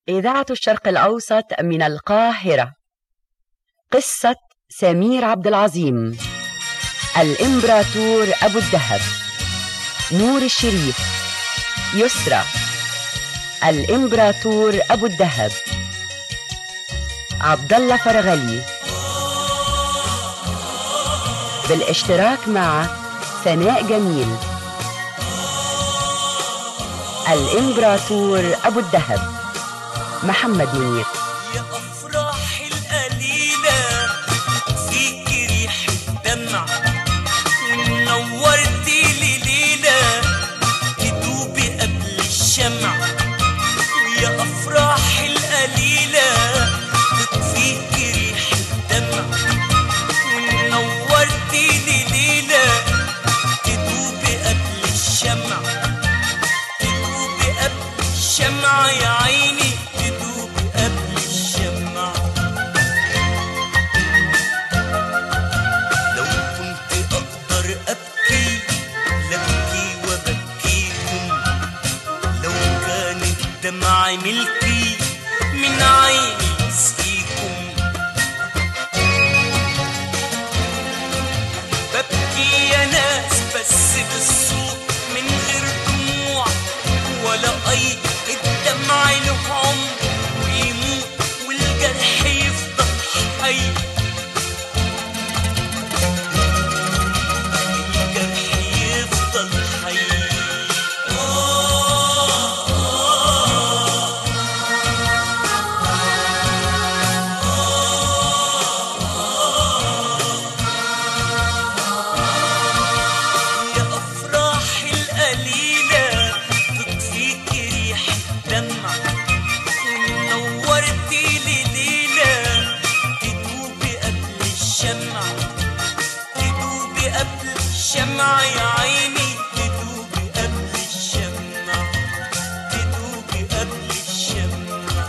إذاعة الشرق الأوسط من القاهرة قصة سمير عبد العظيم الإمبراطور أبو الدهب نور الشريف يسرى الإمبراطور أبو الدهب عبد الله فرغلي بالاشتراك مع سناء جميل الإمبراطور أبو الدهب محمد منير يا أفراح القليلة فيك ريح الدمع ونورتي لي ليلة تدوبي قبل الشمع ويا أفراح القليلة فيك ريح الدمع ونورتي لي ليلة تدوبي قبل الشمع تدوبي قبل الشمع يا عيني تدوبي قبل الشمع لو كنت أقدر أبكي لأبكي وبكيكم لو كان الدمع ملكي من عيني يسقيكم ببكي يا ناس بس بالصوت من غير دموع ولا أي الدمع له عمر ويموت والجرح يفضل حي الجرح يفضل حي يا أفراح القليلة تطفيك ريح الدمع ونورتي لي ليلة تدوبي قبل الشمع تدوبي قبل الشمع يا عيني تدوبي قبل الشمع تدوبي قبل الشمع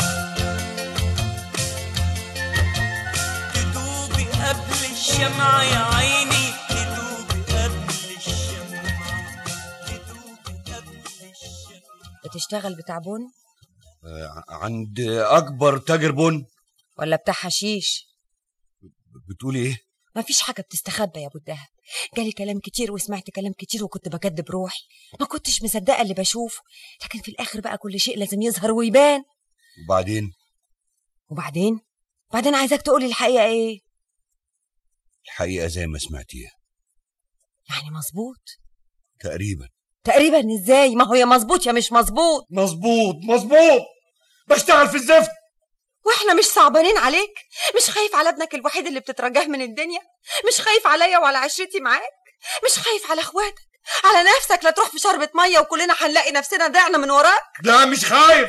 تدوبي قبل الشمع يا عيني تدوبي قبل الشمع تدوبي قبل الشمع بتشتغل بتاع بن آه، عند اكبر تاجر بن ولا بتاع حشيش بتقولي ايه مفيش حاجة بتستخبى يا أبو الدهب جالي كلام كتير وسمعت كلام كتير وكنت بكدب روحي ما كنتش مصدقة اللي بشوفه لكن في الآخر بقى كل شيء لازم يظهر ويبان وبعدين وبعدين بعدين عايزاك تقولي الحقيقة إيه الحقيقه زي ما سمعتيها يعني مظبوط تقريبا تقريبا إزاي ما هو يا مظبوط يا مش مظبوط مظبوط مظبوط بشتغل في الزفت واحنا مش صعبانين عليك مش خايف على ابنك الوحيد اللي بتترجاه من الدنيا مش خايف عليا وعلى عشرتي معاك مش خايف على اخواتك على نفسك لا تروح في شربة مية وكلنا هنلاقي نفسنا ضعنا من وراك لا مش خايف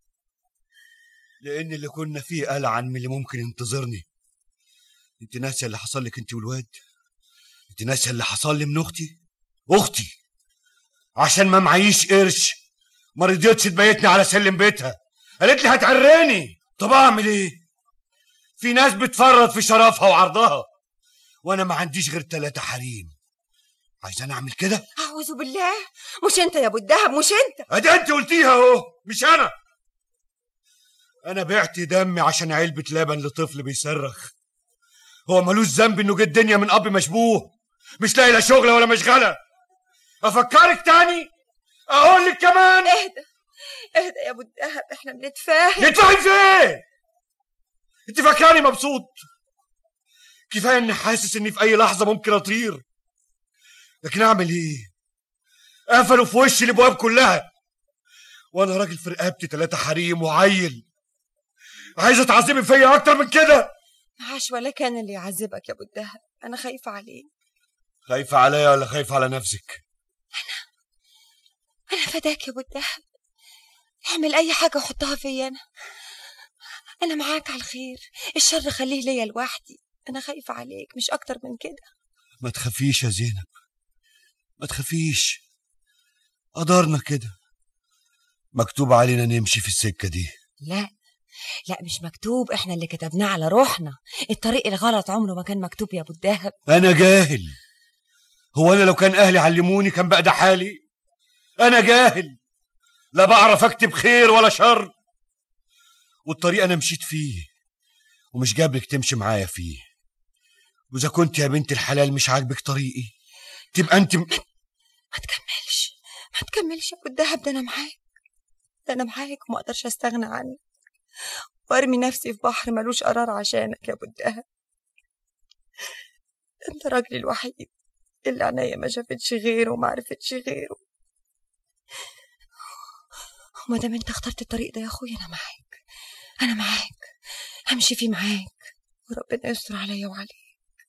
لان اللي كنا فيه ألعن من اللي ممكن ينتظرني انت ناسيه اللي حصل لك انت والواد انت ناسيه اللي حصل لي من اختي اختي عشان ما معيش قرش ما رضيتش تبيتني على سلم بيتها قالت لي هتعرني طب اعمل ايه في ناس بتفرط في شرفها وعرضها وانا ما عنديش غير ثلاثة حريم عايزاني اعمل كده اعوذ بالله مش انت يا ابو الدهب مش انت ادي انت قلتيها اهو مش انا انا بعت دمي عشان علبة لبن لطفل بيصرخ هو ملوش ذنب انه جه الدنيا من اب مشبوه مش لاقي لا شغله ولا مشغله افكرك تاني اقول لك كمان اهدى اهدى يا ابو الدهب احنا بنتفاهم نتفاهم في ايه انت فاكراني مبسوط كفايه اني حاسس اني في اي لحظه ممكن اطير لكن اعمل ايه قفلوا في وشي الابواب كلها وانا راجل في رقبتي ثلاثة حريم وعيل عايزه تعذبي فيا اكتر من كده معاش ولا كان اللي يعذبك يا ابو الدهب انا خايفه عليك خايفه عليا ولا خايفه على نفسك انا فداك يا ابو الدهب اعمل اي حاجه وحطها فيا انا انا معاك على الخير الشر خليه ليا لوحدي انا خايفه عليك مش اكتر من كده ما تخافيش يا زينب ما تخافيش قدرنا كده مكتوب علينا نمشي في السكه دي لا لا مش مكتوب احنا اللي كتبناه على روحنا الطريق الغلط عمره ما كان مكتوب يا ابو الدهب انا جاهل هو انا لو كان اهلي علموني كان بقى ده حالي انا جاهل لا بعرف اكتب خير ولا شر والطريق انا مشيت فيه ومش جابلك تمشي معايا فيه واذا كنت يا بنت الحلال مش عاجبك طريقي تبقى انت م... ما تكملش ما تكملش يا ابو الدهب ده انا معاك ده انا معاك وما اقدرش استغنى عنك وارمي نفسي في بحر ملوش قرار عشانك يا ابو الدهب انت راجلي الوحيد اللي عينيا ما شافتش غيره وما عرفتش غيره وما دام انت اخترت الطريق ده يا اخويا انا معاك انا معاك همشي فيه معاك وربنا يستر عليا وعليك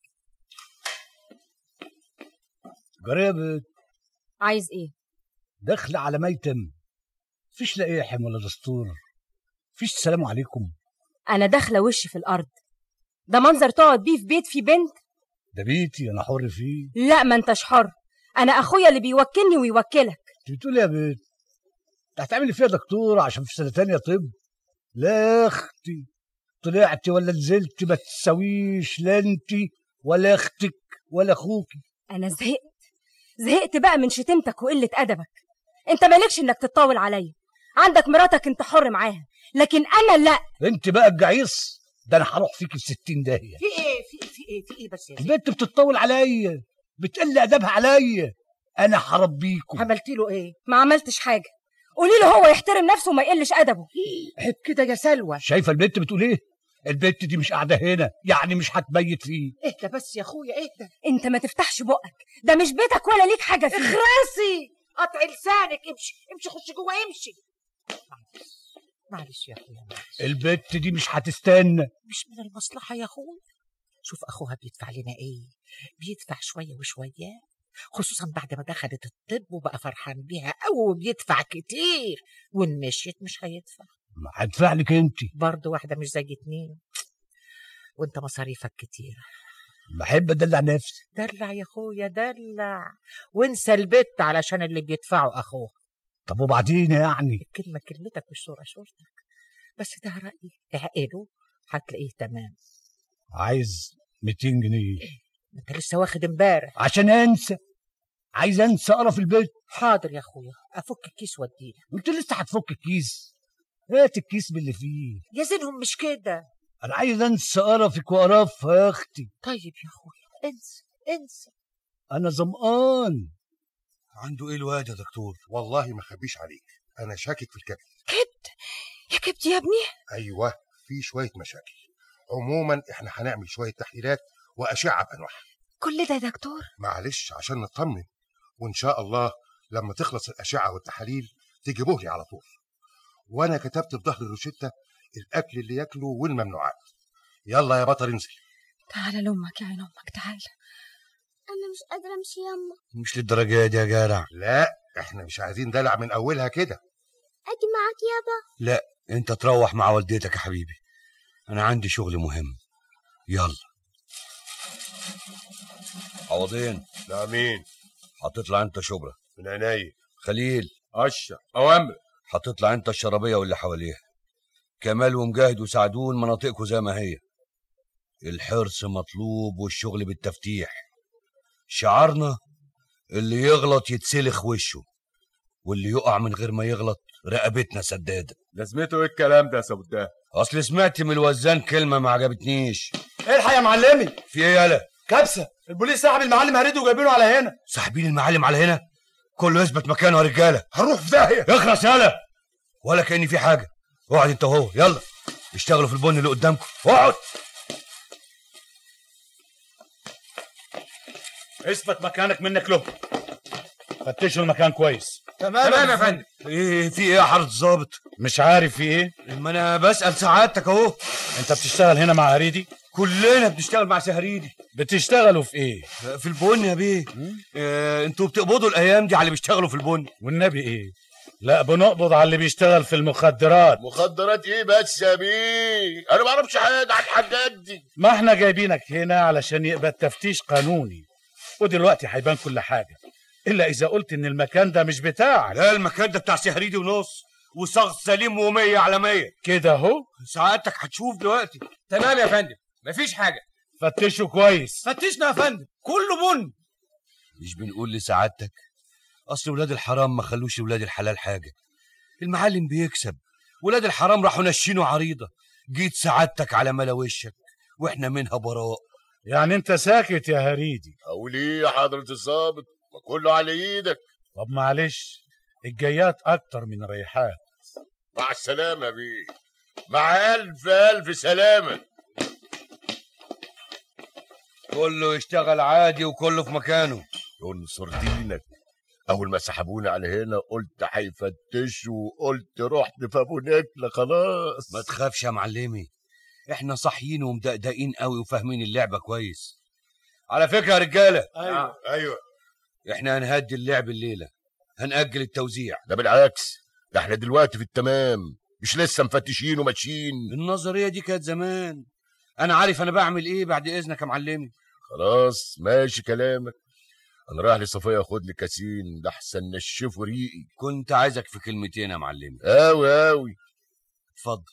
قريبة عايز ايه دخل على ميتم فيش لا ايحم ولا دستور فيش سلام عليكم انا داخله وشي في الارض ده منظر تقعد بيه في بيت في بنت ده بيتي انا حر فيه لا ما انتش حر انا اخويا اللي بيوكلني ويوكلك انت بتقولي يا بيت انت هتعملي فيها دكتور عشان في سنه تانية طب لا يا اختي طلعتي ولا نزلتي ما تساويش لا انت ولا اختك ولا اخوكي انا زهقت زهقت بقى من شتيمتك وقله ادبك انت مالكش انك تطاول عليا عندك مراتك انت حر معاها لكن انا لا انت بقى الجعيص ده انا هروح فيك في 60 داهيه في ايه في في ايه في ايه بس يا زين البنت بتطول عليا بتقل ادبها عليا انا هربيكم عملت له ايه ما عملتش حاجه قولي له هو يحترم نفسه وما يقلش ادبه عيب كده يا سلوى شايفه البنت بتقول ايه البنت دي مش قاعده هنا يعني مش هتبيت فيه اهدى بس يا اخويا اهدى انت ما تفتحش بقك ده مش بيتك ولا ليك حاجه فيه اخرسي قطع لسانك امشي امشي خش جوه امشي معلش معلش يا اخويا معلش البنت دي مش هتستنى مش من المصلحه يا اخويا شوف اخوها بيدفع لنا ايه بيدفع شويه وشويه خصوصا بعد ما دخلت الطب وبقى فرحان بيها قوي وبيدفع كتير وان مشيت مش هيدفع ما هدفع لك انت برضه واحده مش زي اتنين وانت مصاريفك كتير بحب ادلع نفسي دلع يا اخويا دلع وانسى البت علشان اللي بيدفعه اخوه طب وبعدين يعني الكلمه كلمتك مش صوره صورتك بس ده رايي اعقله هتلاقيه تمام عايز 200 جنيه انت لسه واخد امبارح عشان انسى عايز انسى قرف البيت حاضر يا اخويا افك الكيس واديلك انت لسه هتفك الكيس هات الكيس باللي فيه يا زينهم مش كده انا عايز انسى قرفك وقرفها يا اختي طيب يا اخويا انسى انسى انا ظمآن عنده ايه الواد يا دكتور والله ما خبيش عليك انا شاكك في الكبد كبت يا كبت يا ابني ايوه في شويه مشاكل عموما احنا هنعمل شويه تحليلات واشعه بانواعها كل ده يا دكتور معلش عشان نطمن وان شاء الله لما تخلص الاشعه والتحاليل تجيبوه لي على طول وانا كتبت في ظهر الروشته الاكل اللي ياكله والممنوعات يلا يا بطل انزل تعالى لامك يا عين امك تعالى انا مش قادره امشي يما مش للدرجه دي يا جدع لا احنا مش عايزين دلع من اولها كده اجي معاك يابا انت تروح مع والدتك يا حبيبي انا عندي شغل مهم يلا عوضين لا مين هتطلع انت شبرا من عينيا خليل اشرف اوامر هتطلع انت الشرابيه واللي حواليها كمال ومجاهد وسعدون مناطقكم زي ما هي الحرص مطلوب والشغل بالتفتيح شعارنا اللي يغلط يتسلخ وشه واللي يقع من غير ما يغلط رقبتنا سداده لازمته ايه الكلام ده يا سوداه اصل سمعت من الوزان كلمه ما عجبتنيش الحق يا معلمي في ايه يالا كبسه البوليس سحب المعلم هريده وجايبينه على هنا ساحبين المعلم على هنا كله يثبت مكانه يا رجاله هنروح في داهيه اخرس يالا ولا كأن في حاجه اقعد انت وهو يلا اشتغلوا في البن اللي قدامكم اقعد اثبت مكانك منك له فتشوا المكان كويس تمام يا فندم ايه في ايه يا حضرة الظابط مش عارف في ايه ما انا بسأل سعادتك اهو انت بتشتغل هنا مع هريدي كلنا بنشتغل مع سهريدي بتشتغلوا في ايه في البن يا بيه اه انتوا بتقبضوا الايام دي على اللي بيشتغلوا في البن والنبي ايه لا بنقبض على اللي بيشتغل في المخدرات مخدرات ايه بس يا بيه انا ما اعرفش حاجه عن الحاجات دي ما احنا جايبينك هنا علشان يبقى التفتيش قانوني ودلوقتي هيبان كل حاجه الا اذا قلت ان المكان ده مش بتاعك لا المكان ده بتاع سهريدي ونص وصاغ سليم ومية على مية كده اهو سعادتك هتشوف دلوقتي تمام يا فندم مفيش حاجه فتشوا كويس فتشنا يا فندم كله بن مش بنقول لسعادتك اصل ولاد الحرام ما خلوش ولاد الحلال حاجه المعلم بيكسب ولاد الحرام راحوا نشينوا عريضة جيت سعادتك على ملا وشك واحنا منها براء يعني انت ساكت يا هريدي او ليه يا حضرة الظابط ما كله على ايدك طب معلش الجيات اكتر من ريحات مع السلامة بيه مع ألف ألف سلامة كله يشتغل عادي وكله في مكانه ينصر دينك أول ما سحبوني على هنا قلت هيفتشوا قلت رحت في أبو نكلة خلاص ما تخافش يا معلمي احنا صاحيين ومدقدقين قوي وفاهمين اللعبة كويس على فكرة يا رجالة أيوة أيوة احنا هنهدي اللعب الليلة هنأجل التوزيع ده بالعكس ده احنا دلوقتي في التمام مش لسه مفتشين وماشيين النظرية دي كانت زمان انا عارف انا بعمل ايه بعد اذنك يا معلمي خلاص ماشي كلامك انا رايح لصفية اخد لي كاسين لحسن نشفه ريقي كنت عايزك في كلمتين يا معلمي اوي اوي اتفضل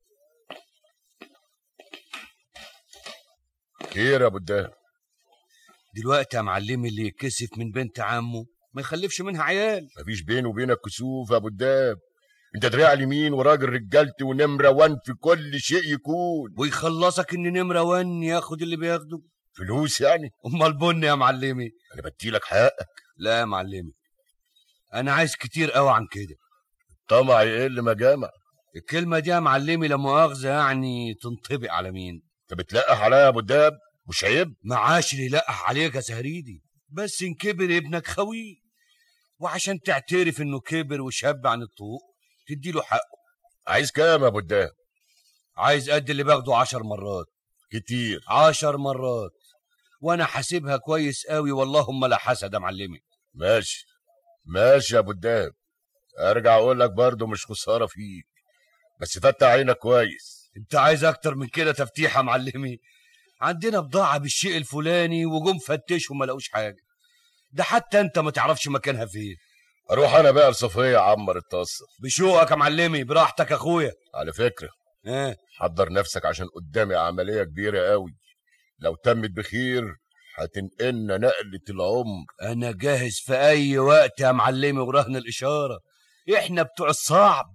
خير يا ابو الدهب دلوقتي يا معلمي اللي يتكسف من بنت عمه ما يخلفش منها عيال مفيش بيني وبينك كسوف يا ابو الدهب انت دراع اليمين وراجل رجالتي ونمرة وان في كل شيء يكون ويخلصك ان نمرة وان ياخد اللي بياخده فلوس يعني امال بن يا معلمي انا بديلك حقك لا يا معلمي انا عايز كتير قوي عن كده الطمع يقل ما جمع الكلمة دي يا معلمي لا مؤاخذة يعني تنطبق على مين انت بتلقح عليا يا ابو الدهب مش عيب معاش اللي يلقح عليك يا سهريدي بس ان كبر ابنك خويه وعشان تعترف انه كبر وشاب عن الطوق تديله حقه عايز كام يا ابو الدهب عايز قد اللي باخده عشر مرات كتير عشر مرات وانا حاسبها كويس قوي واللهم لا حسد يا معلمي ماشي ماشي يا ابو الدهب ارجع اقول لك برضه مش خساره فيك بس فتح عينك كويس انت عايز اكتر من كده تفتيح يا معلمي عندنا بضاعة بالشيء الفلاني وجم فتشوا ما لقوش حاجة ده حتى انت ما تعرفش مكانها فين اروح انا بقى لصفيه عمر الطاسه بشوقك يا معلمي براحتك يا اخويا على فكره اه حضر نفسك عشان قدامي عمليه كبيره قوي لو تمت بخير هتنقلنا نقله العمر انا جاهز في اي وقت يا معلمي ورهن الاشاره احنا بتوع الصعب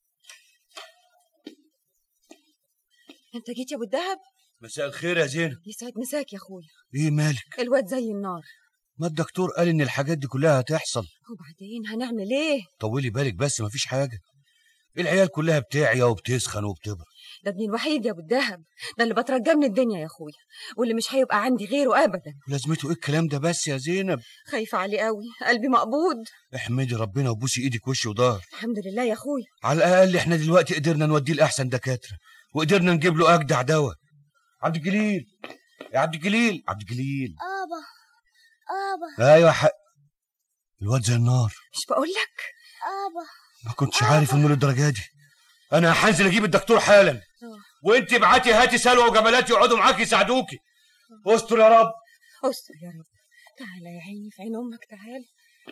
انت جيت يا ابو الدهب مساء الخير يا زينب يسعد مساك يا اخويا ايه مالك الواد زي النار ما الدكتور قال ان الحاجات دي كلها هتحصل وبعدين هنعمل ايه طولي بالك بس مفيش حاجه العيال كلها بتعيا وبتسخن وبتبرد ده ابني الوحيد يا ابو الدهب ده اللي بترجاه من الدنيا يا اخويا واللي مش هيبقى عندي غيره ابدا لازمته ايه الكلام ده بس يا زينب خايفه عليه قوي قلبي مقبوض احمدي ربنا وبوسي ايدك وش وضهر الحمد لله يا اخويا على الاقل احنا دلوقتي قدرنا نوديه لاحسن دكاتره وقدرنا نجيب له اجدع دواء عبد الجليل يا عبد الجليل عبد الجليل ابا ابا ايوه حق الواد زي النار مش بقول لك ابا ما كنتش عارف انه للدرجه دي انا هنزل اجيب الدكتور حالا وانت ابعتي هاتي سلوى وجمالات يقعدوا معاكي يساعدوكي استر يا رب استر يا رب تعالى يا عيني في عين امك تعالى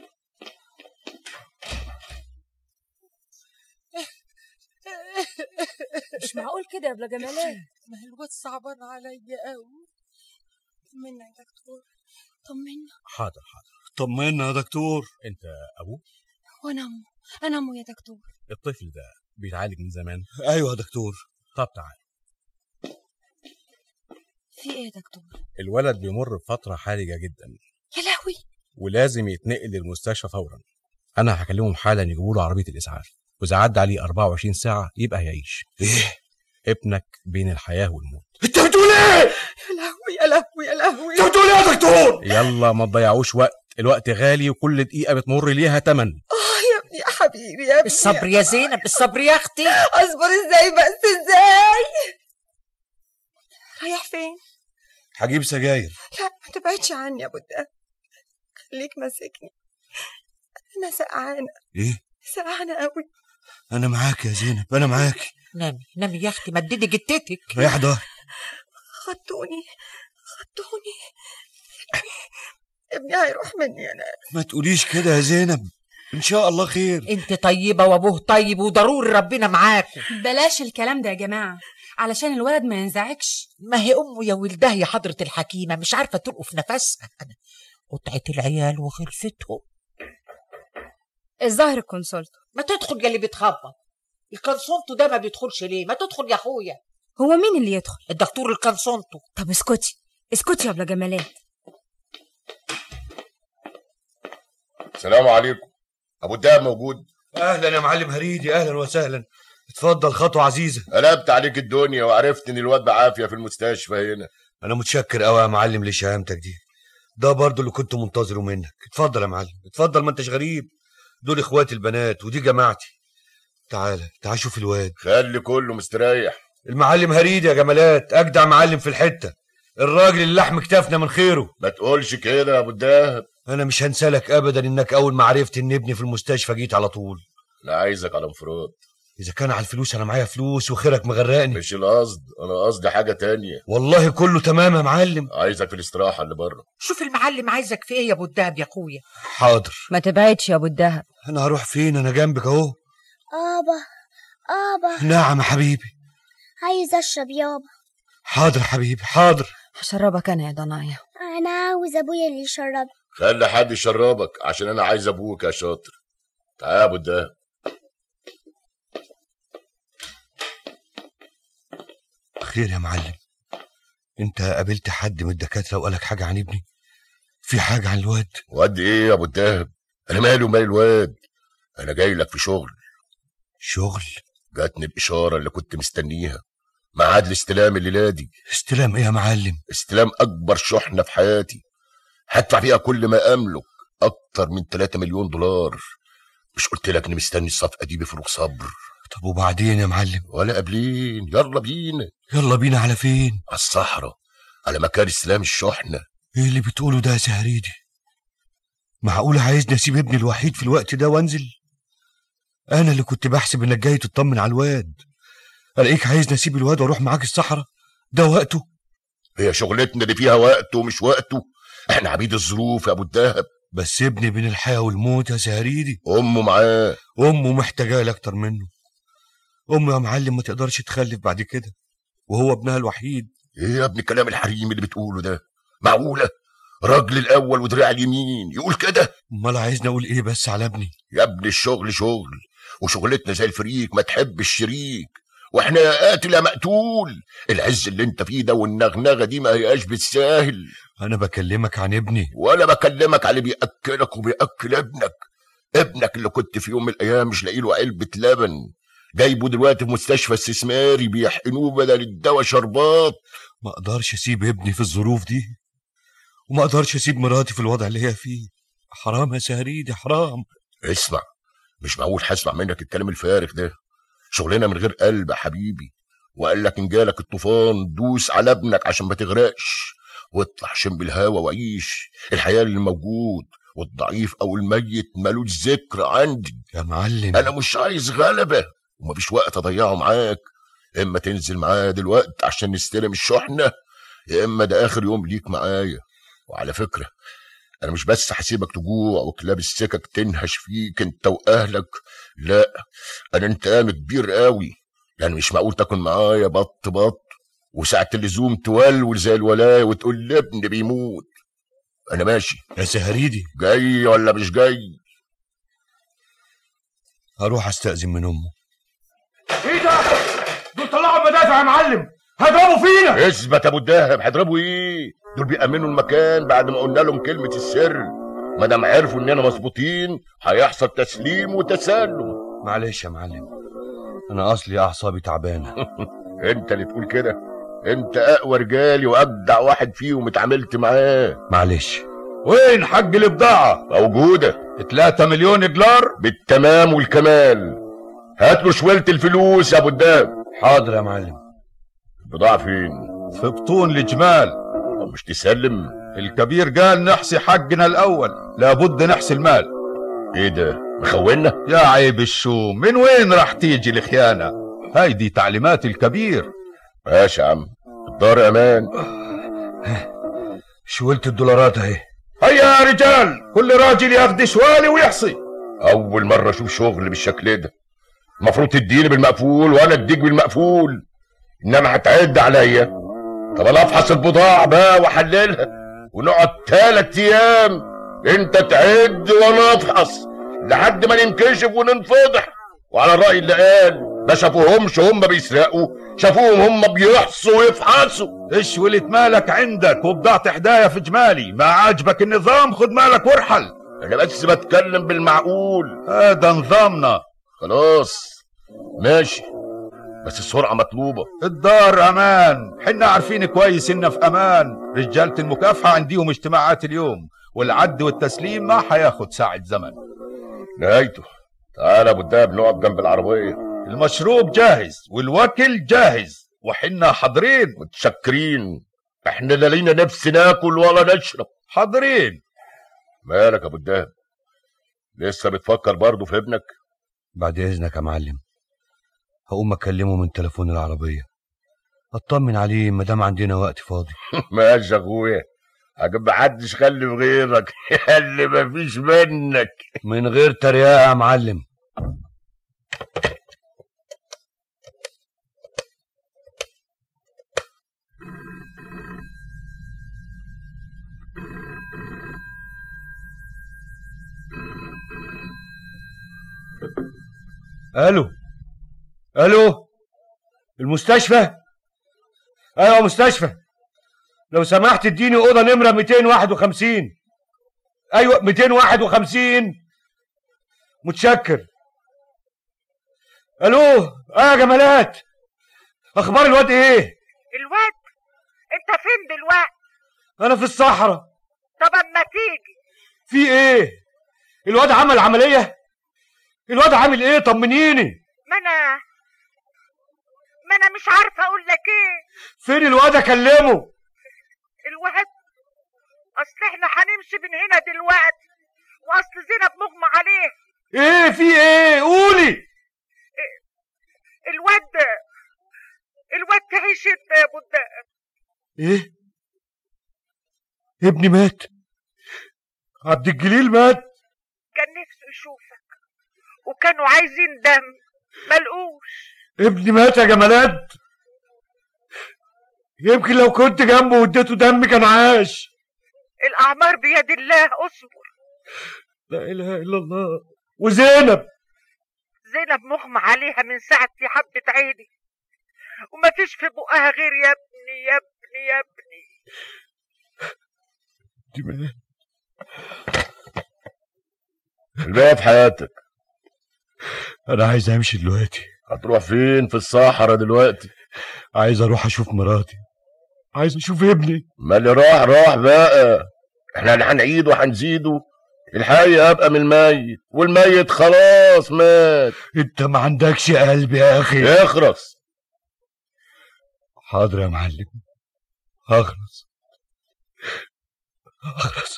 مش معقول كده يا بلا جمالات ما هي الواد صعبان عليا قوي طمنا يا دكتور طمنا حاضر حاضر طمنا يا دكتور انت ابوه وانا امه انا امه يا دكتور الطفل ده بيتعالج من زمان ايوه يا دكتور طب تعال في ايه يا دكتور الولد بيمر بفتره حرجه جدا يا لهوي ولازم يتنقل للمستشفى فورا انا هكلمهم حالا يجيبوا له عربيه الاسعاف واذا عدى عليه 24 ساعه يبقى هيعيش ايه ابنك بين الحياه والموت انت بتقول ايه يا لهوي يا لهوي يا لهوي انت بتقول ايه يا دكتور يلا ما تضيعوش وقت الوقت غالي وكل دقيقه بتمر ليها تمن اه يا ابني يا حبيبي يا ابني الصبر يا زينب الصبر يا اختي اصبر ازاي بس ازاي رايح فين هجيب سجاير لا ما تبعدش عني يا ابو الدهب خليك ماسكني انا سقعانه ايه سقعانه قوي انا معاك يا زينب انا معاك نامي نامي يا اختي مددي جتتك ريح ضهري خدتوني خدتوني ابني هيروح مني انا ما تقوليش كده يا زينب ان شاء الله خير انت طيبه وابوه طيب وضروري ربنا معاكم بلاش الكلام ده يا جماعة علشان الولد ما ينزعجش ما هي امه يا ولدها يا حضره الحكيمه مش عارفه تلقف نفسها انا قطعت العيال وخلفتهم الظاهر الكونسولت ما تدخل يا اللي بتخبط الكونسونتو ده ما بيدخلش ليه ما تدخل يا اخويا هو مين اللي يدخل الدكتور الكونسونتو طب اسكتي اسكتي يا ابله جمالات السلام عليكم ابو الدهب موجود اهلا يا معلم هريدي اهلا وسهلا اتفضل خطوه عزيزه قلبت عليك الدنيا وعرفت ان الواد بعافيه في المستشفى هنا انا متشكر قوي يا معلم لشهامتك دي ده برضو اللي كنت منتظره منك اتفضل يا معلم اتفضل ما انتش غريب دول اخواتي البنات ودي جماعتي تعالى تعال شوف الواد خلي كله مستريح المعلم هريدي يا جمالات اجدع معلم في الحته الراجل اللي لحم كتافنا من خيره ما تقولش كده يا ابو الدهب انا مش هنسالك ابدا انك اول ما عرفت ان ابني في المستشفى جيت على طول لا عايزك على انفراد اذا كان على الفلوس انا معايا فلوس وخيرك مغرقني مش القصد انا قصدي حاجه تانية والله كله تمام يا معلم عايزك في الاستراحه اللي بره شوف المعلم عايزك في ايه يا ابو الدهب يا اخويا حاضر ما تبعدش يا ابو الدهب انا هروح فين انا جنبك اهو ابا ابا نعم يا حبيبي عايز اشرب يابا حاضر حبيبي حاضر هشربك انا يا ضنايا انا عاوز ابويا اللي يشرب خلي حد يشربك عشان انا عايز ابوك يا شاطر تعال يا ابو الدهب خير يا معلم انت قابلت حد من الدكاتره وقالك حاجه عن ابني في حاجه عن الواد واد ايه يا ابو الدهب انا مالي ومال الواد انا جاي لك في شغل شغل جاتني الاشاره اللي كنت مستنيها ميعاد الاستلام الليله دي استلام ايه يا معلم استلام اكبر شحنه في حياتي هدفع فيها كل ما املك اكتر من 3 مليون دولار مش قلت لك اني مستني الصفقه دي بفروغ صبر طب وبعدين يا معلم ولا قابلين يلا بينا يلا بينا على فين على الصحراء على مكان استلام الشحنه ايه اللي بتقوله ده يا سهريدي معقول عايزني اسيب ابني الوحيد في الوقت ده وانزل انا اللي كنت بحسب انك جاي تطمن على الواد الاقيك عايزني اسيب الواد واروح معاك الصحراء ده وقته هي شغلتنا اللي فيها وقت ومش وقته احنا عبيد الظروف يا ابو الدهب بس ابني بين الحياه والموت يا سهريدي امه معاه امه محتاجاه اكتر منه امه يا معلم ما تقدرش تخلف بعد كده وهو ابنها الوحيد ايه يا ابني كلام الحريم اللي بتقوله ده معقوله راجل الاول ودراع اليمين يقول كده امال عايزني اقول ايه بس على ابني يا ابني الشغل شغل وشغلتنا زي الفريق ما تحب الشريك واحنا يا قاتل يا مقتول العز اللي انت فيه ده والنغنغه دي ما هياش بالساهل انا بكلمك عن ابني ولا بكلمك على اللي بياكلك وبياكل ابنك ابنك اللي كنت في يوم من الايام مش لاقي له علبه لبن جايبه دلوقتي في مستشفى استثماري بيحقنوه بدل الدواء شربات ما اقدرش اسيب ابني في الظروف دي وما اقدرش اسيب مراتي في الوضع اللي هي فيه حرام يا سهريدي حرام اسمع مش معقول هسمع منك الكلام الفارغ ده شغلنا من غير قلب يا حبيبي وقال لك ان جالك الطوفان دوس على ابنك عشان ما تغرقش واطلع شم بالهوا وعيش الحياه اللي موجود والضعيف او الميت ملوش ذكر عندي يا معلم انا مش عايز غلبه ومفيش وقت اضيعه معاك اما تنزل معايا دلوقتي عشان نستلم الشحنه يا اما ده اخر يوم ليك معايا وعلى فكره انا مش بس هسيبك تجوع وكلاب السكك تنهش فيك انت واهلك لا انا انتقام كبير قوي يعني مش معقول تكون معايا بط بط وساعة اللزوم تولول زي الولاية وتقول لي ابني بيموت انا ماشي يا سهريدي جاي ولا مش جاي هروح استأذن من امه ايه ده؟ دول طلعوا المدافع يا معلم هيضربوا فينا اثبت ابو الدهب هيضربوا ايه دول بيأمنوا المكان بعد ما قلنا لهم كلمة السر ما دام عرفوا اننا مظبوطين هيحصل تسليم وتسلم معلش يا معلم انا اصلي اعصابي تعبانه انت اللي تقول كده انت اقوى رجالي واجدع واحد فيهم اتعاملت معاه معلش وين حج البضاعة موجودة 3 مليون دولار بالتمام والكمال هات له شويلة الفلوس يا ابو الدهب حاضر يا معلم البضاعة فين في بطون الجمال مش تسلم الكبير قال نحسي حقنا الاول لابد نحسي المال ايه ده مخونا يا عيب الشوم من وين راح تيجي الخيانة هايدي تعليمات الكبير ماشي يا عم الدار امان شولت الدولارات اهي هيا يا رجال كل راجل ياخد شوالي ويحصي اول مرة اشوف شغل بالشكل ده المفروض تديني بالمقفول وانا اديك بالمقفول انما هتعد عليا طب انا افحص البضاعة بقى واحللها ونقعد تلات ايام انت تعد وانا افحص لحد ما ننكشف وننفضح وعلى الرأي اللي قال ما شافوهمش هم بيسرقوا شافوهم هم بيحصوا ويفحصوا ايش ولت مالك عندك وبضعت حدايا في جمالي ما عاجبك النظام خد مالك وارحل انا بس بتكلم بالمعقول هذا نظامنا خلاص ماشي بس السرعة مطلوبة الدار امان حنا عارفين كويس اننا في امان رجالة المكافحة عنديهم اجتماعات اليوم والعد والتسليم ما حياخد ساعة زمن نهايته تعال ابو الدهب نقف جنب العربية المشروب جاهز والوكل جاهز وحنا حاضرين متشكرين احنا لا لينا نفس ناكل ولا نشرب حاضرين مالك يا ابو الدهب لسه بتفكر برضه في ابنك بعد اذنك يا معلم هقوم اكلمه من تليفون العربيه اطمن عليه ما دام عندنا وقت فاضي ماشي يا اخويا عجب محدش خلي في غيرك اللي مفيش منك من غير تريقه يا معلم الو الو المستشفى ايوه مستشفى لو سمحت اديني اوضه نمره 251 ايوه 251 متشكر الو اه يا جمالات اخبار الواد ايه الواد انت فين دلوقتي انا في الصحراء طب اما تيجي في ايه الواد عمل عمليه الواد عامل ايه طمنيني ما انا ما انا مش عارفه اقول لك ايه فين الواد اكلمه الواد اصل احنا هنمشي من هنا دلوقتي واصل زينب مغمى عليه ايه في ايه قولي الواد الواد تعيش انت يا ابو الدهب ايه ابني مات عبد الجليل مات كان نفسه يشوفك وكانوا عايزين دم ملقوش ابني مات يا جمالات يمكن لو كنت جنبه واديته دم كان عاش الاعمار بيد الله اصبر لا اله الا الله وزينب زينب مغمى عليها من ساعة في حبة عيني وما فيش في بقها غير يا ابني يا ابني يا ابني دي مات الباقي في حياتك انا عايز امشي دلوقتي هتروح فين في الصحراء دلوقتي عايز اروح اشوف مراتي عايز اشوف ابني ما اللي راح راح بقى احنا اللي هنعيد وهنزيده الحي ابقى من الميت والميت خلاص مات انت ما عندكش قلب يا اخي اخرس حاضر يا معلم هخلص هخلص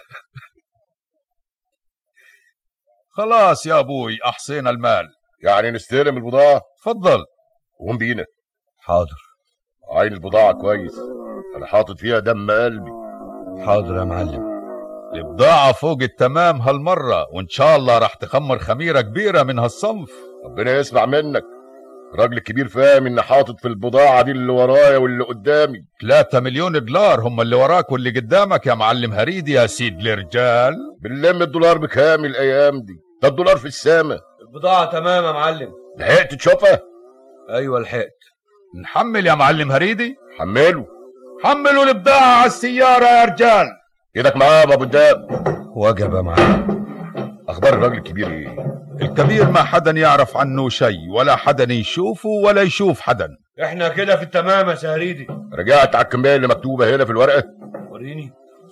خلاص يا ابوي احصينا المال يعني نستلم البضاعة تفضل قوم بينا حاضر عين البضاعة كويس انا حاطط فيها دم قلبي حاضر يا معلم البضاعة فوق التمام هالمرة وإن شاء الله راح تخمر خميرة كبيرة من هالصنف ربنا يسمع منك راجل كبير فاهم ان حاطط في البضاعة دي اللي ورايا واللي قدامي 3 مليون دولار هم اللي وراك واللي قدامك يا معلم هريدي يا سيد الرجال بنلم الدولار بكام الايام دي ده الدولار في السما البضاعة تمام يا معلم لحقت تشوفها ايوه لحقت نحمل يا معلم هريدي حمله حملوا البضاعة على السيارة يا رجال ايدك معاه يا ابو الدهب وجب يا معلم اخبار الراجل الكبير ايه الكبير ما حدا يعرف عنه شيء ولا حدا يشوفه ولا يشوف حدا احنا كده في التمام يا سهريدي رجعت على الكمية اللي مكتوبة هنا في الورقة وريني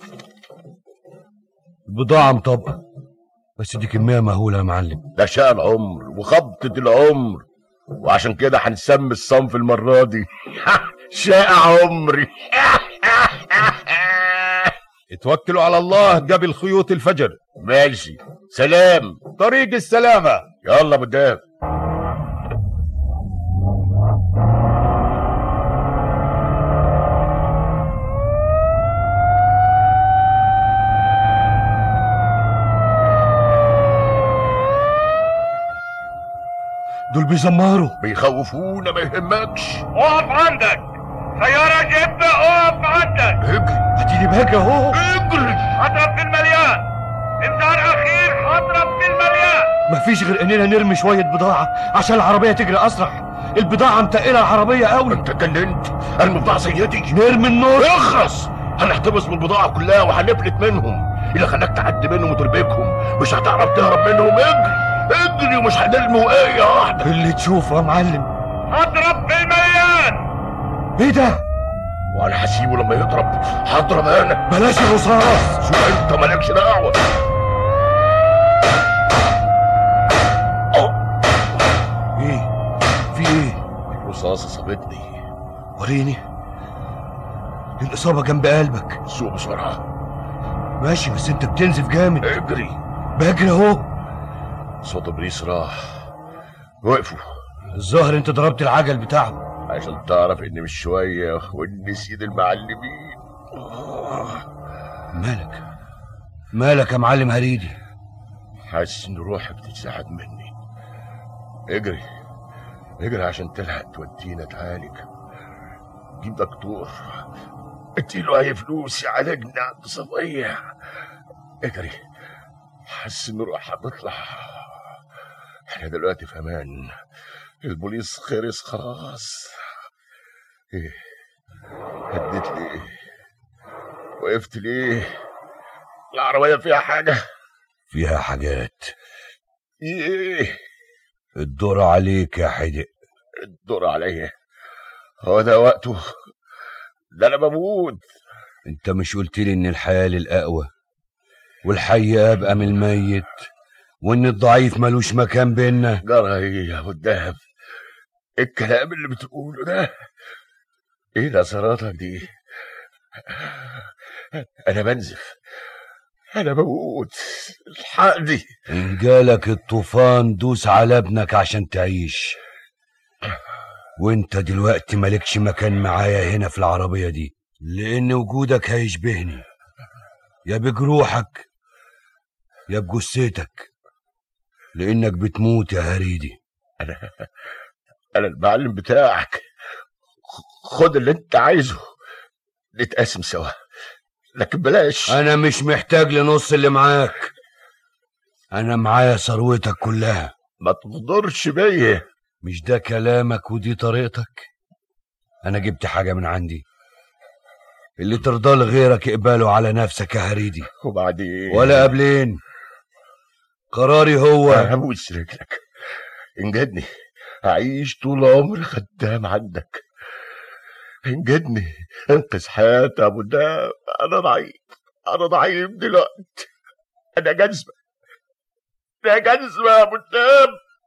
البضاعة مطابقة بس دي كمية مهولة يا معلم ده شقى العمر وخبطة العمر وعشان كده هنسمي الصنف المرة دي شقى عمري اتوكلوا على الله قبل خيوط الفجر ماشي سلام طريق السلامة يلا ابو الدهب دول بيزمروا بيخوفونا ما يهمكش اقف عندك سيارة جبة اقف عندك اجري اديني بهجة اهو اجري هضرب في المليان انذار اخير اضرب بالمليان مفيش غير اننا نرمي شويه بضاعه عشان العربيه تجري اسرع البضاعه متقله العربيه قوي انت اتجننت ارمي بضاعه زي دي نرمي النص اخرس هنحتفظ بالبضاعه كلها وهنفلت منهم اللي خلاك تعدي منهم وتربكهم مش هتعرف تهرب منهم اجري اجري ومش هنرمي وقايه واحده اللي تشوفه يا معلم اضرب بالمليان ايه ده وانا هسيبه لما يضرب هضرب انا بلاش الرصاص شو انت مالكش دعوه ايه في ايه الرصاصه صابتني وريني الاصابه جنب قلبك سوق بسرعه ماشي بس انت بتنزف جامد اجري بجري اهو صوت ابليس راح وقفوا الظاهر انت ضربت العجل بتاعه عشان تعرف ان مش شويه وان سيد المعلمين مالك مالك يا معلم هريدي حاسس ان روحي بتتسحب مني اجري اجري عشان تلحق تودينا تعالج جيب دكتور اديله اي فلوس يعالجنا عند صفية اجري حاسس ان روحي هتطلع احنا دلوقتي في امان البوليس خرس خلاص ايه هديت ليه وقفت ليه العربية فيها حاجة فيها حاجات ايه الدور عليك يا حدق الدور عليا هو ده وقته ده انا بموت انت مش قلت لي ان الحياة للأقوى والحي أبقى من الميت وان الضعيف ملوش مكان بينا جرى ايه يا ابو الدهب الكلام اللي بتقوله ده ايه نظراتك دي انا بنزف انا بموت الحقني إن جالك الطوفان دوس على ابنك عشان تعيش وانت دلوقتي مالكش مكان معايا هنا في العربية دي لأن وجودك هيشبهني يا بجروحك يا بجثتك لأنك بتموت يا هريدي انا انا المعلم بتاعك خد اللي انت عايزه نتقاسم سوا لكن بلاش أنا مش محتاج لنص اللي معاك أنا معايا ثروتك كلها ما تغدرش بيا مش ده كلامك ودي طريقتك أنا جبت حاجة من عندي اللي ترضى لغيرك اقبله على نفسك يا هريدي وبعدين ولا قبلين قراري هو هموس رجلك انجدني هعيش طول عمري خدام عندك انجدني انقذ حياتي يا ابو الدهب انا ضعيف انا ضعيف دلوقتي انا جزمه انا جزمه يا ابو الدهب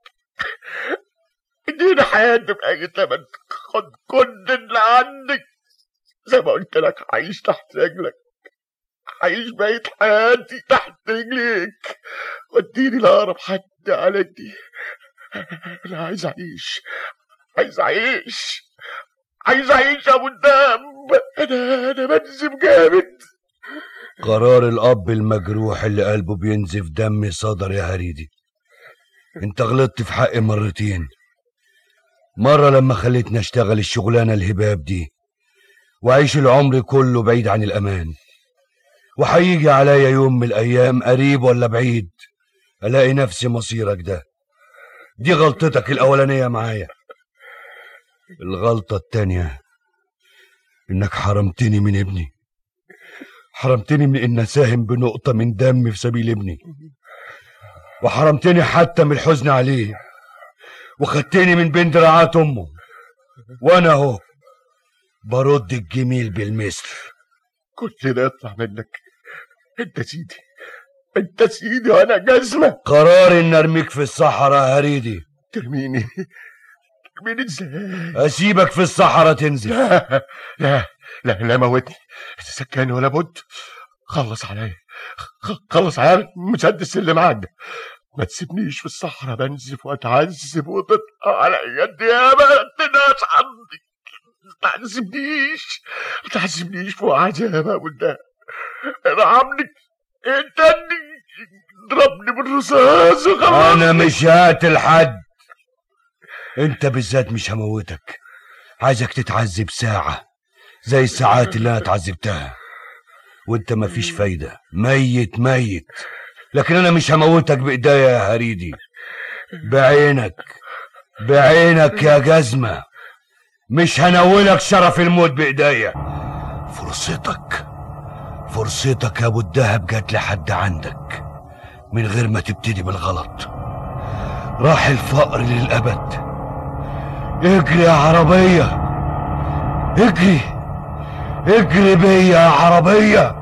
اديني حياتي باي ثمن خد كل اللي عندك زي ما قلت لك هعيش تحت رجلك هعيش بقية حياتي تحت رجليك وديني لأقرب حد على دي أنا عايز أعيش عايز أعيش عايز أعيش يا أبو الدم أنا أنا بنزف جامد قرار الأب المجروح اللي قلبه بينزف دم صدر يا هريدي انت غلطت في حقي مرتين مرة لما خليتني اشتغل الشغلانة الهباب دي وأعيش العمر كله بعيد عن الأمان وهيجي عليا يوم من الأيام قريب ولا بعيد ألاقي نفسي مصيرك ده دي غلطتك الأولانية معايا الغلطة التانية إنك حرمتني من ابني حرمتني من إن أساهم بنقطة من دمي في سبيل ابني وحرمتني حتى من الحزن عليه وخدتني من بين دراعات أمه وأنا أهو برد الجميل بالمثل كل ده يطلع منك انت سيدي انت سيدي وانا جزمه قراري ان ارميك في الصحراء يا هريدي ترميني ترميني ازاي اسيبك في الصحراء تنزل لا لا لا لا موتني سكاني ولا بد خلص عليا خ- خلص عليا المسدس اللي معاك ده ما تسيبنيش في الصحراء بنزف واتعذب وتطلع على يدي يا بنت ناس عندي ما تعذبنيش ما تعذبنيش فوق عذاب يا ولد ارحمني اقتلني اضربني بالرصاص وخلاص انا مش هقتل حد انت بالذات مش هموتك عايزك تتعذب ساعة زي الساعات اللي انا اتعذبتها وانت مفيش فايدة ميت ميت لكن انا مش هموتك بايديا يا هريدي بعينك بعينك يا جزمة مش هنولك شرف الموت بايديا فرصتك فرصتك يا ابو الدهب جات لحد عندك من غير ما تبتدي بالغلط راح الفقر للابد اجري يا عربية اجري اجري بيا يا عربيه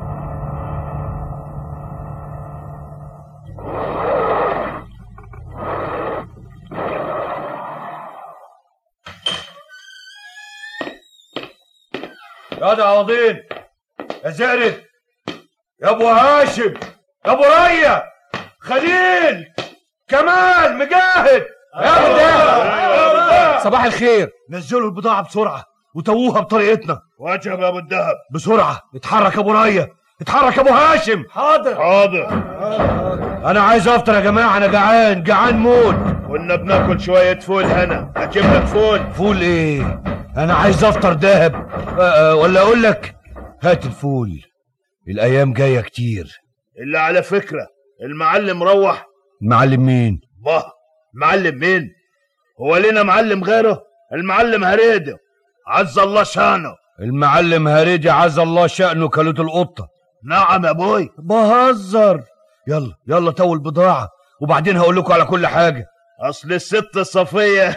يا ده عوضين يا زهرت يا ابو هاشم يا ابو ريا خليل كمال مجاهد يا ابو الدهب صباح الخير نزلوا البضاعة بسرعة وتووها بطريقتنا واجب يا ابو الدهب بسرعة اتحرك يا ابو ريا اتحرك يا ابو هاشم حاضر حاضر انا عايز افطر يا جماعة انا جعان جعان موت كنا بناكل شوية فول هنا اجيب لك فول فول ايه انا عايز افطر دهب أه أه ولا اقول لك هات الفول الايام جاية كتير اللي على فكرة المعلم روح معلم مين باه معلم مين هو لنا معلم غيره المعلم هريده عز الله شانه المعلم هريدي عز الله شأنه كلوت القطة نعم يا ابوي بهزر يلا يلا تو البضاعة وبعدين هقول لكم على كل حاجة اصل الست صفية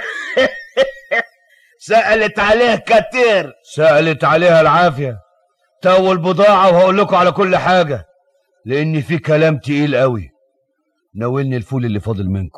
سألت عليه كتير سألت عليها العافية تو البضاعة وهقول لكم على كل حاجة لأن في كلام تقيل قوي ناولني الفول اللي فاضل منكم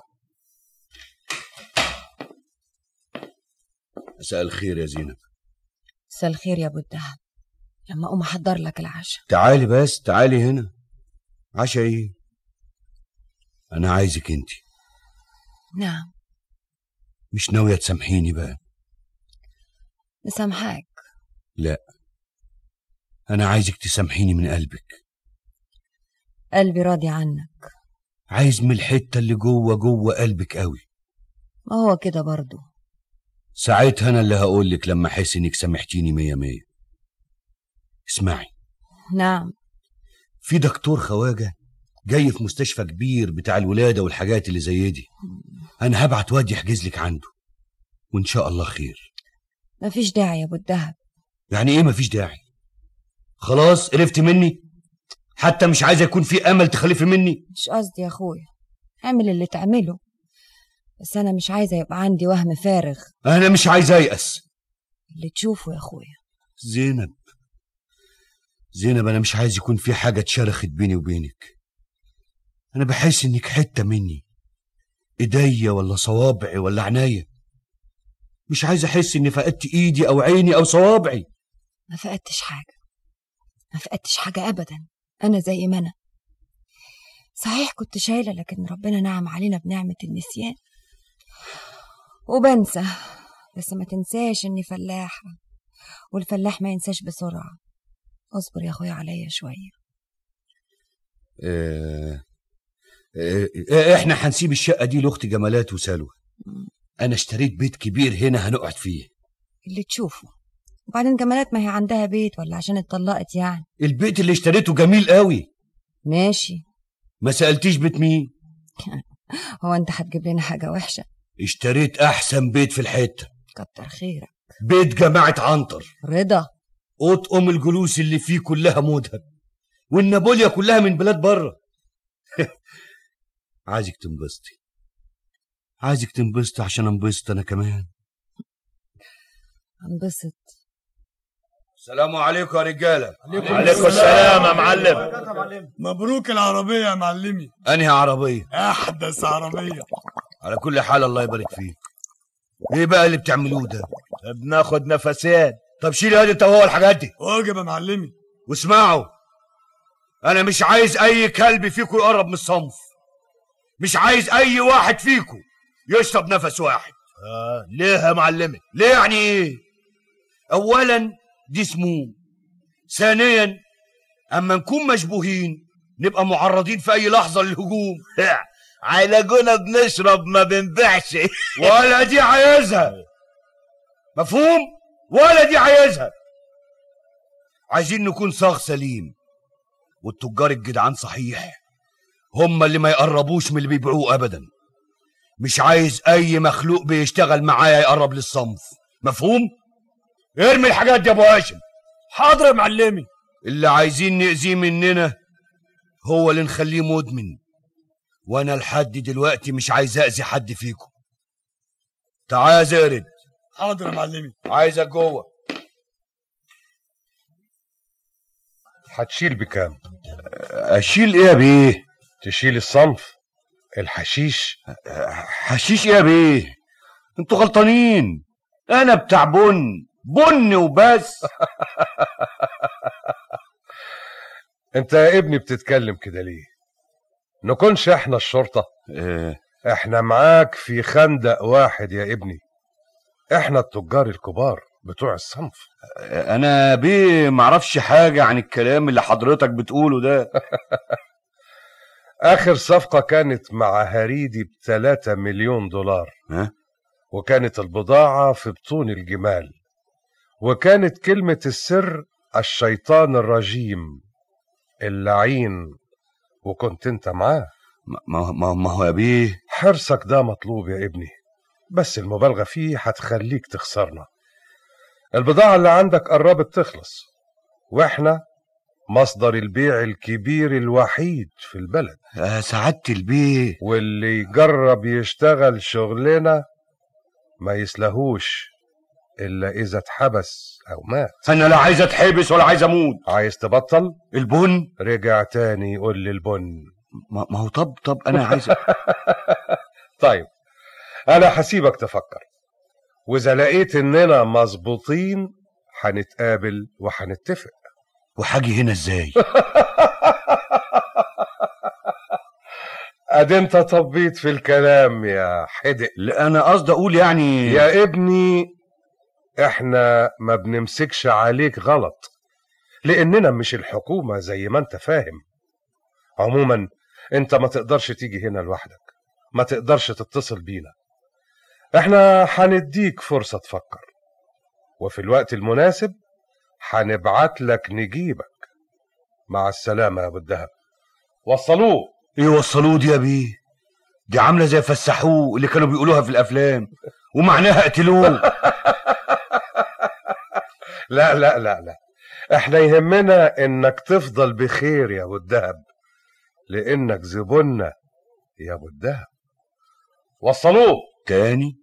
مساء الخير يا زينب مساء الخير يا ابو الدهب لما اقوم احضر لك العشاء تعالي بس تعالي هنا عشا ايه انا عايزك انت نعم مش ناوية تسامحيني بقى مسامحاك لا انا عايزك تسامحيني من قلبك قلبي راضي عنك عايز من الحتة اللي جوه جوه قلبك قوي ما هو كده برضو ساعتها انا اللي هقول لك لما احس انك سامحتيني مية مية اسمعي نعم في دكتور خواجة جاي في مستشفى كبير بتاع الولادة والحاجات اللي زي دي انا هبعت واد يحجز لك عنده وان شاء الله خير مفيش داعي يا ابو الدهب يعني ايه مفيش داعي خلاص قرفت مني حتى مش عايزه يكون في امل تخلفي مني مش قصدي يا اخويا اعمل اللي تعمله بس انا مش عايزه يبقى عندي وهم فارغ انا مش عايز ايأس اللي تشوفه يا اخويا زينب زينب انا مش عايز يكون في حاجه اتشرخت بيني وبينك انا بحس انك حته مني ايديا ولا صوابعي ولا عناية مش عايز احس اني فقدت ايدي او عيني او صوابعي ما فقدتش حاجه ما فقدتش حاجه ابدا انا زي ما انا صحيح كنت شايله لكن ربنا نعم علينا بنعمه النسيان وبنسى بس ما تنساش اني فلاحه والفلاح ما ينساش بسرعه اصبر يا اخويا عليا شويه اه اه احنا هنسيب الشقه دي لاختي جمالات وسلوى انا اشتريت بيت كبير هنا هنقعد فيه اللي تشوفه وبعدين جمالات ما هي عندها بيت ولا عشان اتطلقت يعني البيت اللي اشتريته جميل قوي ماشي ما سالتيش بيت مين هو انت هتجيب لنا حاجه وحشه اشتريت احسن بيت في الحته كتر خيرك بيت جماعه عنتر رضا اوضه ام الجلوس اللي فيه كلها مذهب والنابوليا كلها من بلاد بره عايزك تنبسطي عايزك تنبسطي عشان انبسط انا كمان انبسط السلام عليكم يا رجاله عليكم السلام يا معلم مبروك العربية يا معلمي انهي عربيه أحدث عربية على كل حال الله يبارك فيك ايه بقى اللي بتعملوه ده بناخد نفسين طب شيل هادي انت وهو الحاجات دي واجب يا معلمي واسمعوا انا مش عايز اي كلب فيكم يقرب من الصنف مش عايز اي واحد فيكم يشرب نفس واحد آه ليه يا معلمي ليه يعني ايه اولا دي سموم ثانيا اما نكون مشبوهين نبقى معرضين في اي لحظه للهجوم عيلجونا بنشرب ما بنبيعش ولا دي عايزها مفهوم ولا دي عايزها عايزين نكون صاغ سليم والتجار الجدعان صحيح هم اللي ما يقربوش من اللي بيبيعوه ابدا مش عايز اي مخلوق بيشتغل معايا يقرب للصنف مفهوم ارمي الحاجات دي يا ابو هاشم حاضر يا معلمي اللي عايزين نأذيه مننا هو اللي نخليه مدمن وانا لحد دلوقتي مش عايز اذي حد فيكم تعال يا زارد حاضر يا معلمي عايزك جوه هتشيل بكام اشيل ايه يا بيه تشيل الصنف الحشيش حشيش ايه يا بيه انتوا غلطانين انا بتاع بن بن وبس انت يا ابني بتتكلم كده ليه نكونش احنا الشرطة إيه. احنا معاك في خندق واحد يا ابني احنا التجار الكبار بتوع الصنف انا بيه معرفش حاجة عن الكلام اللي حضرتك بتقوله ده اخر صفقة كانت مع هريدي بثلاثة مليون دولار ها؟ وكانت البضاعة في بطون الجمال وكانت كلمة السر الشيطان الرجيم اللعين وكنت انت معاه ما, ما, ما هو يا بيه حرصك ده مطلوب يا ابني بس المبالغة فيه هتخليك تخسرنا البضاعة اللي عندك قربت تخلص واحنا مصدر البيع الكبير الوحيد في البلد يا سعادة البيه واللي يجرب يشتغل شغلنا ما يسلهوش إلا إذا اتحبس أو مات انا لا عايز اتحبس ولا عايز اموت عايز تبطل البن رجع تاني يقول لي البن ما, ما هو طب طب انا عايز طيب أنا هسيبك تفكر وإذا لقيت إننا مظبوطين هنتقابل وهنتفق وحاجي هنا ازاي ادي انت طبيت في الكلام يا حدق لا انا قصدي اقول يعني يا ابني احنا ما بنمسكش عليك غلط لاننا مش الحكومة زي ما انت فاهم عموما انت ما تقدرش تيجي هنا لوحدك ما تقدرش تتصل بينا احنا هنديك فرصة تفكر وفي الوقت المناسب هنبعت لك نجيبك مع السلامة يا ابو الدهب وصلوه ايه وصلوه دي يا بيه دي عامله زي فسحوه اللي كانوا بيقولوها في الافلام ومعناها اقتلوه لا لا لا لا احنا يهمنا انك تفضل بخير يا ابو الدهب لانك زبوننا يا ابو الدهب وصلوه تاني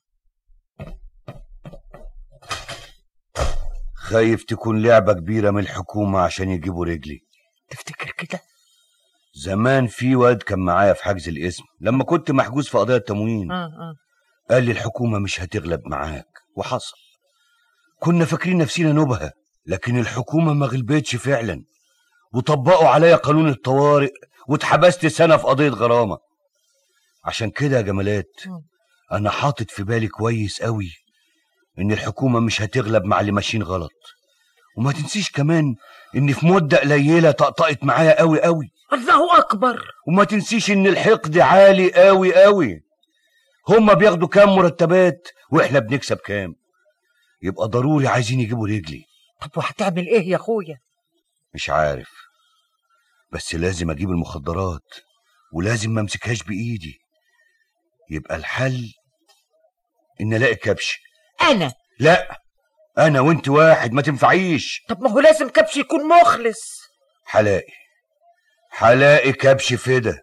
خايف تكون لعبة كبيرة من الحكومة عشان يجيبوا رجلي تفتكر كده زمان في واد كان معايا في حجز الاسم لما كنت محجوز في قضية تموين اه اه قال لي الحكومة مش هتغلب معاك وحصل كنا فاكرين نفسنا نبهة لكن الحكومة ما غلبتش فعلا وطبقوا عليا قانون الطوارئ واتحبست سنة في قضية غرامة عشان كده يا جمالات أنا حاطط في بالي كويس قوي إن الحكومة مش هتغلب مع اللي ماشيين غلط وما تنسيش كمان إن في مدة قليلة طقطقت معايا قوي قوي الله اكبر وما تنسيش إن الحقد عالي قوي قوي هما بياخدوا كام مرتبات وإحنا بنكسب كام يبقى ضروري عايزين يجيبوا رجلي طب وهتعمل ايه يا اخويا مش عارف بس لازم اجيب المخدرات ولازم ما امسكهاش بايدي يبقى الحل ان الاقي كبش انا لا انا وانت واحد ما تنفعيش طب ما هو لازم كبش يكون مخلص حلاقي حلاقي كبش فدا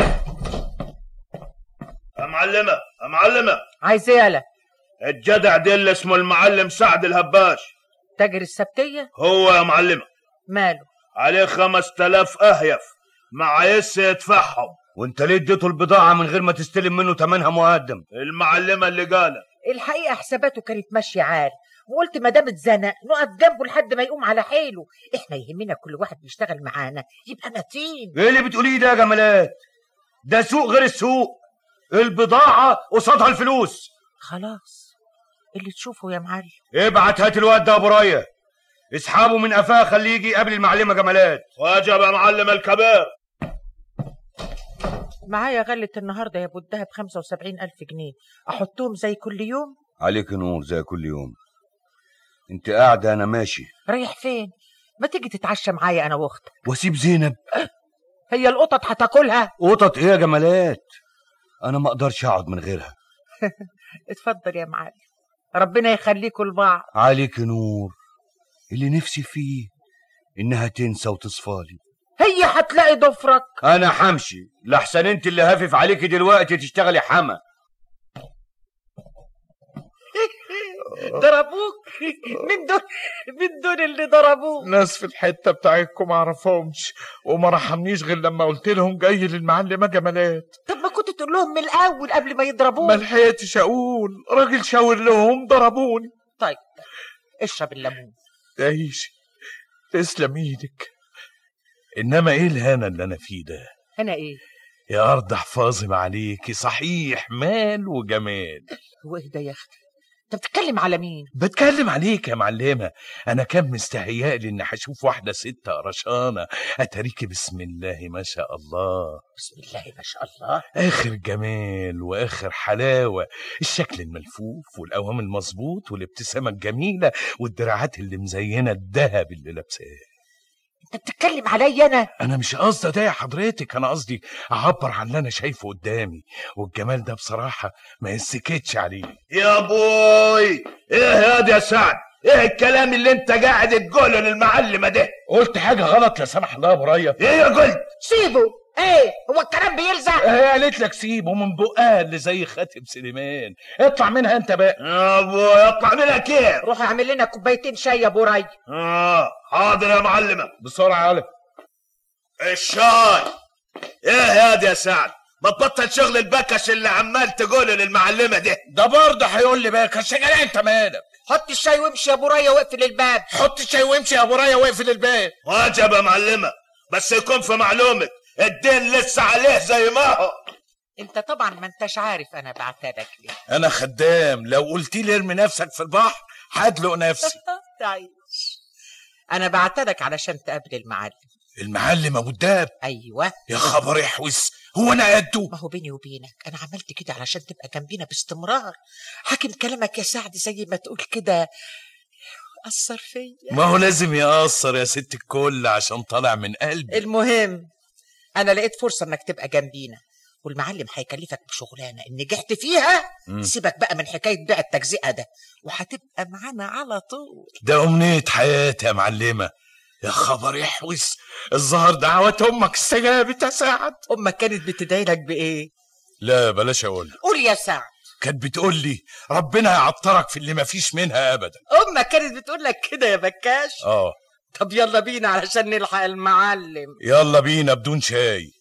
يا معلمة يا معلمة عايز ايه يالا الجدع ده اللي اسمه المعلم سعد الهباش تاجر السبتيه هو يا معلمة ماله عليه خمس تلاف أهيف ما عايز يدفعهم وانت ليه اديته البضاعة من غير ما تستلم منه تمنها مقدم المعلمة اللي قالت الحقيقه حساباته كانت ماشيه عال وقلت ما دام اتزنق نقف جنبه لحد ما يقوم على حيله احنا يهمنا كل واحد بيشتغل معانا يبقى متين ايه اللي بتقوليه ده يا جمالات ده سوق غير السوق البضاعة قصادها الفلوس خلاص اللي تشوفه يا معلم ابعت هات الواد ده يا ابو رايه اسحبه من قفاه خليه يجي يقابل المعلمه جمالات واجب يا معلم الكبير معايا غلة النهارده يا ابو الدهب 75 ألف جنيه أحطهم زي كل يوم عليك نور زي كل يوم انت قاعده انا ماشي رايح فين ما تيجي تتعشى معايا أنا وأختك واسيب زينب هي القطط هتاكلها قطط ايه يا جمالات انا ما اقدرش اقعد من غيرها اتفضل يا معلم ربنا يخليكم لبعض عليك نور اللي نفسي فيه انها تنسى وتصفالي هي هتلاقي ضفرك انا حمشي لحسن انت اللي هافف عليكي دلوقتي تشتغلي حما ضربوك من دول من دول اللي ضربوك ناس في الحته بتاعتكم ما اعرفهمش وما رحمنيش غير لما قلت لهم جاي للمعلمه جمالات طب ما كنت تقول لهم من الاول قبل ما يضربوك ما لحقتش اقول راجل شاور لهم ضربوني طيب اشرب الليمون تعيش تسلم ايدك انما ايه الهنا اللي انا فيه ده انا ايه يا ارض حفاظي عليكي صحيح مال وجمال هو ايه ده يا اختي انت بتتكلم على مين بتكلم عليك يا معلمة أنا كان مستهيألي إني هشوف واحدة ست قرشانة أتاريكي بسم الله ما شاء الله بسم الله ما شاء الله آخر جمال وآخر حلاوة الشكل الملفوف والقوام المظبوط والابتسامة الجميلة والدراعات اللي مزينة الذهب اللي لابساه انت بتتكلم عليا انا أنا مش قصدي ده يا حضرتك أنا قصدي أعبر عن اللي أنا شايفه قدامي والجمال ده بصراحة ما يسكتش عليه يا بوي ايه يا دي يا سعد ايه الكلام اللي انت قاعد تقوله للمعلمه ده قلت حاجة غلط لا سمح الله يا أبو ريا ايه يا قلت سيبه ايه هو الكلام بيلزق هي قالت لك سيبه من بقها اللي زي خاتم سليمان اطلع منها انت بقى يا ابوي اطلع منها كيف روح اعمل لنا كوبايتين شاي يا ابو ري اه حاضر يا معلمه بسرعه يا الشاي ايه يا دي يا سعد ما تبطل شغل البكش اللي عمال تقوله للمعلمه ده ده برضه هيقول لي بكش يا انت مالك حط الشاي وامشي يا ابو ريا واقفل الباب حط الشاي وامشي يا ابو ريا واقفل الباب واجب يا معلمه بس يكون في معلومك الدين لسه عليه زي ما هو انت طبعا ما انتش عارف انا بعتلك ليه انا خدام لو قلت لي ارمي نفسك في البحر هدلق نفسي تعيش انا بعتلك علشان تقابل المعلم المعلم ابو الدهب ايوه يا خبر يحوس هو انا قده ما هو بيني وبينك انا عملت كده علشان تبقى جنبينا باستمرار حاكم كلامك يا سعد زي ما تقول كده اثر فيا ما هو لازم يأثر يا ست الكل عشان طالع من قلبي المهم انا لقيت فرصه انك تبقى جنبينا والمعلم هيكلفك بشغلانه ان نجحت فيها مم. سيبك بقى من حكايه بيع التجزئه ده وهتبقى معانا على طول ده أمنية حياتي يا معلمة يا خبر يحوس الظهر دعوات أمك استجابت يا سعد امك كانت بتدعي لك بايه لا بلاش أقول قول يا سعد كانت بتقول لي ربنا يعطرك في اللي مفيش منها أبدا امك كانت بتقول لك كده يا بكاش اه طب يلا بينا علشان نلحق المعلم يلا بينا بدون شاي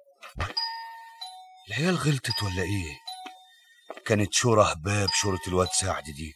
العيال غلطت ولا ايه كانت شورى هباب شورة الواد سعد دي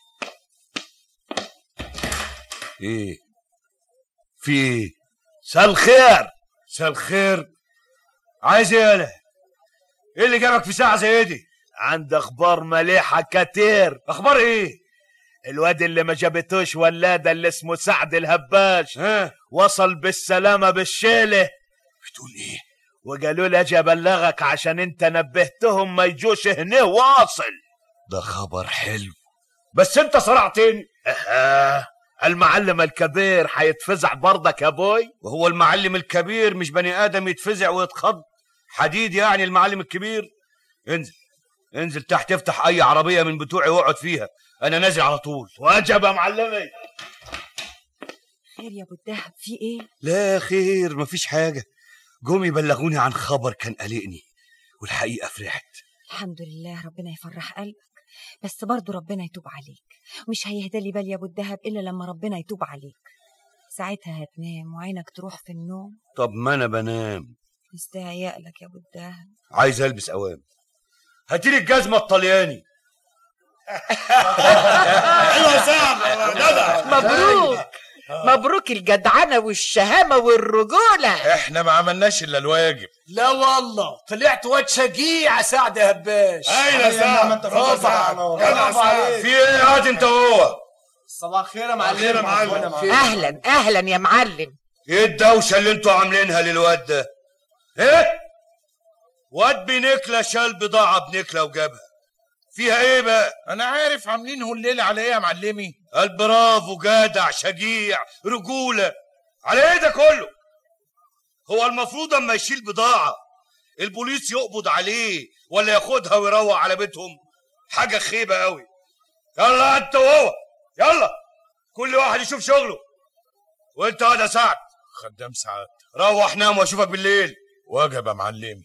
ايه في ايه مساء الخير مساء الخير عايز ايه يالا ايه اللي جابك في ساعه زي دي عند اخبار مليحه كتير اخبار ايه الواد اللي ما جابتوش ولاده اللي اسمه سعد الهباش ها وصل بالسلامه بالشيله بتقول ايه وقالوا لي اجي ابلغك عشان انت نبهتهم ما يجوش هنا واصل ده خبر حلو بس انت صرعتني آه. المعلم الكبير هيتفزع برضك يا بوي وهو المعلم الكبير مش بني ادم يتفزع ويتخض حديد يعني المعلم الكبير انزل انزل تحت افتح اي عربيه من بتوعي واقعد فيها انا نازل على طول واجب يا معلمي خير يا ابو الدهب في ايه لا خير مفيش حاجه جم يبلغوني عن خبر كان قلقني والحقيقه فرحت الحمد لله ربنا يفرح قلبك بس برضه ربنا يتوب عليك مش هيهدى لي بال يا ابو الدهب الا لما ربنا يتوب عليك ساعتها هتنام وعينك تروح في النوم طب ما انا بنام يستهيأ لك يا ابو الدهب عايز البس اوام هاتيلي الجزمه الطلياني ايوه يا سعد مبروك مبروك الجدعنه والشهامه والرجوله احنا ما عملناش الا الواجب لا والله طلعت واد شجيع يا سعد يا هباش ايوه يا سعد في ايه يا واد انت هو صباح الخير يا معلم اهلا اهلا يا معلم ايه الدوشه اللي انتوا عاملينها للواد ده ايه واد بنكله شال بضاعه بنكله وجابها فيها ايه بقى انا عارف عاملينه الليل على ايه يا معلمي قال برافو جدع شجيع رجوله على ايه ده كله هو المفروض اما يشيل بضاعة البوليس يقبض عليه ولا ياخدها ويروح على بيتهم حاجة خيبة قوي يلا انت وهو يلا كل واحد يشوف شغله وانت يا سعد خدام سعاد روح نام واشوفك بالليل واجب يا معلمي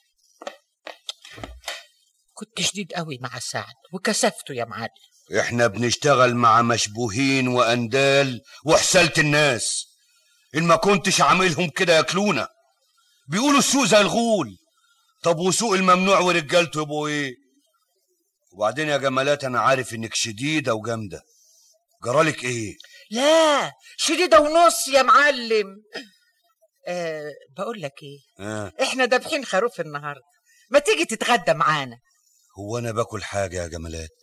كنت شديد قوي مع سعد وكسفته يا معلم احنا بنشتغل مع مشبوهين واندال وحسالة الناس ان ما كنتش عاملهم كده ياكلونا بيقولوا السوق زي الغول طب وسوق الممنوع ورجالته يبقوا ايه وبعدين يا جمالات انا عارف انك شديده وجامده جرالك ايه لا شديدة ونص يا معلم أه بقول لك ايه آه. احنا دابحين خروف النهارده ما تيجي تتغدى معانا هو انا باكل حاجه يا جمالات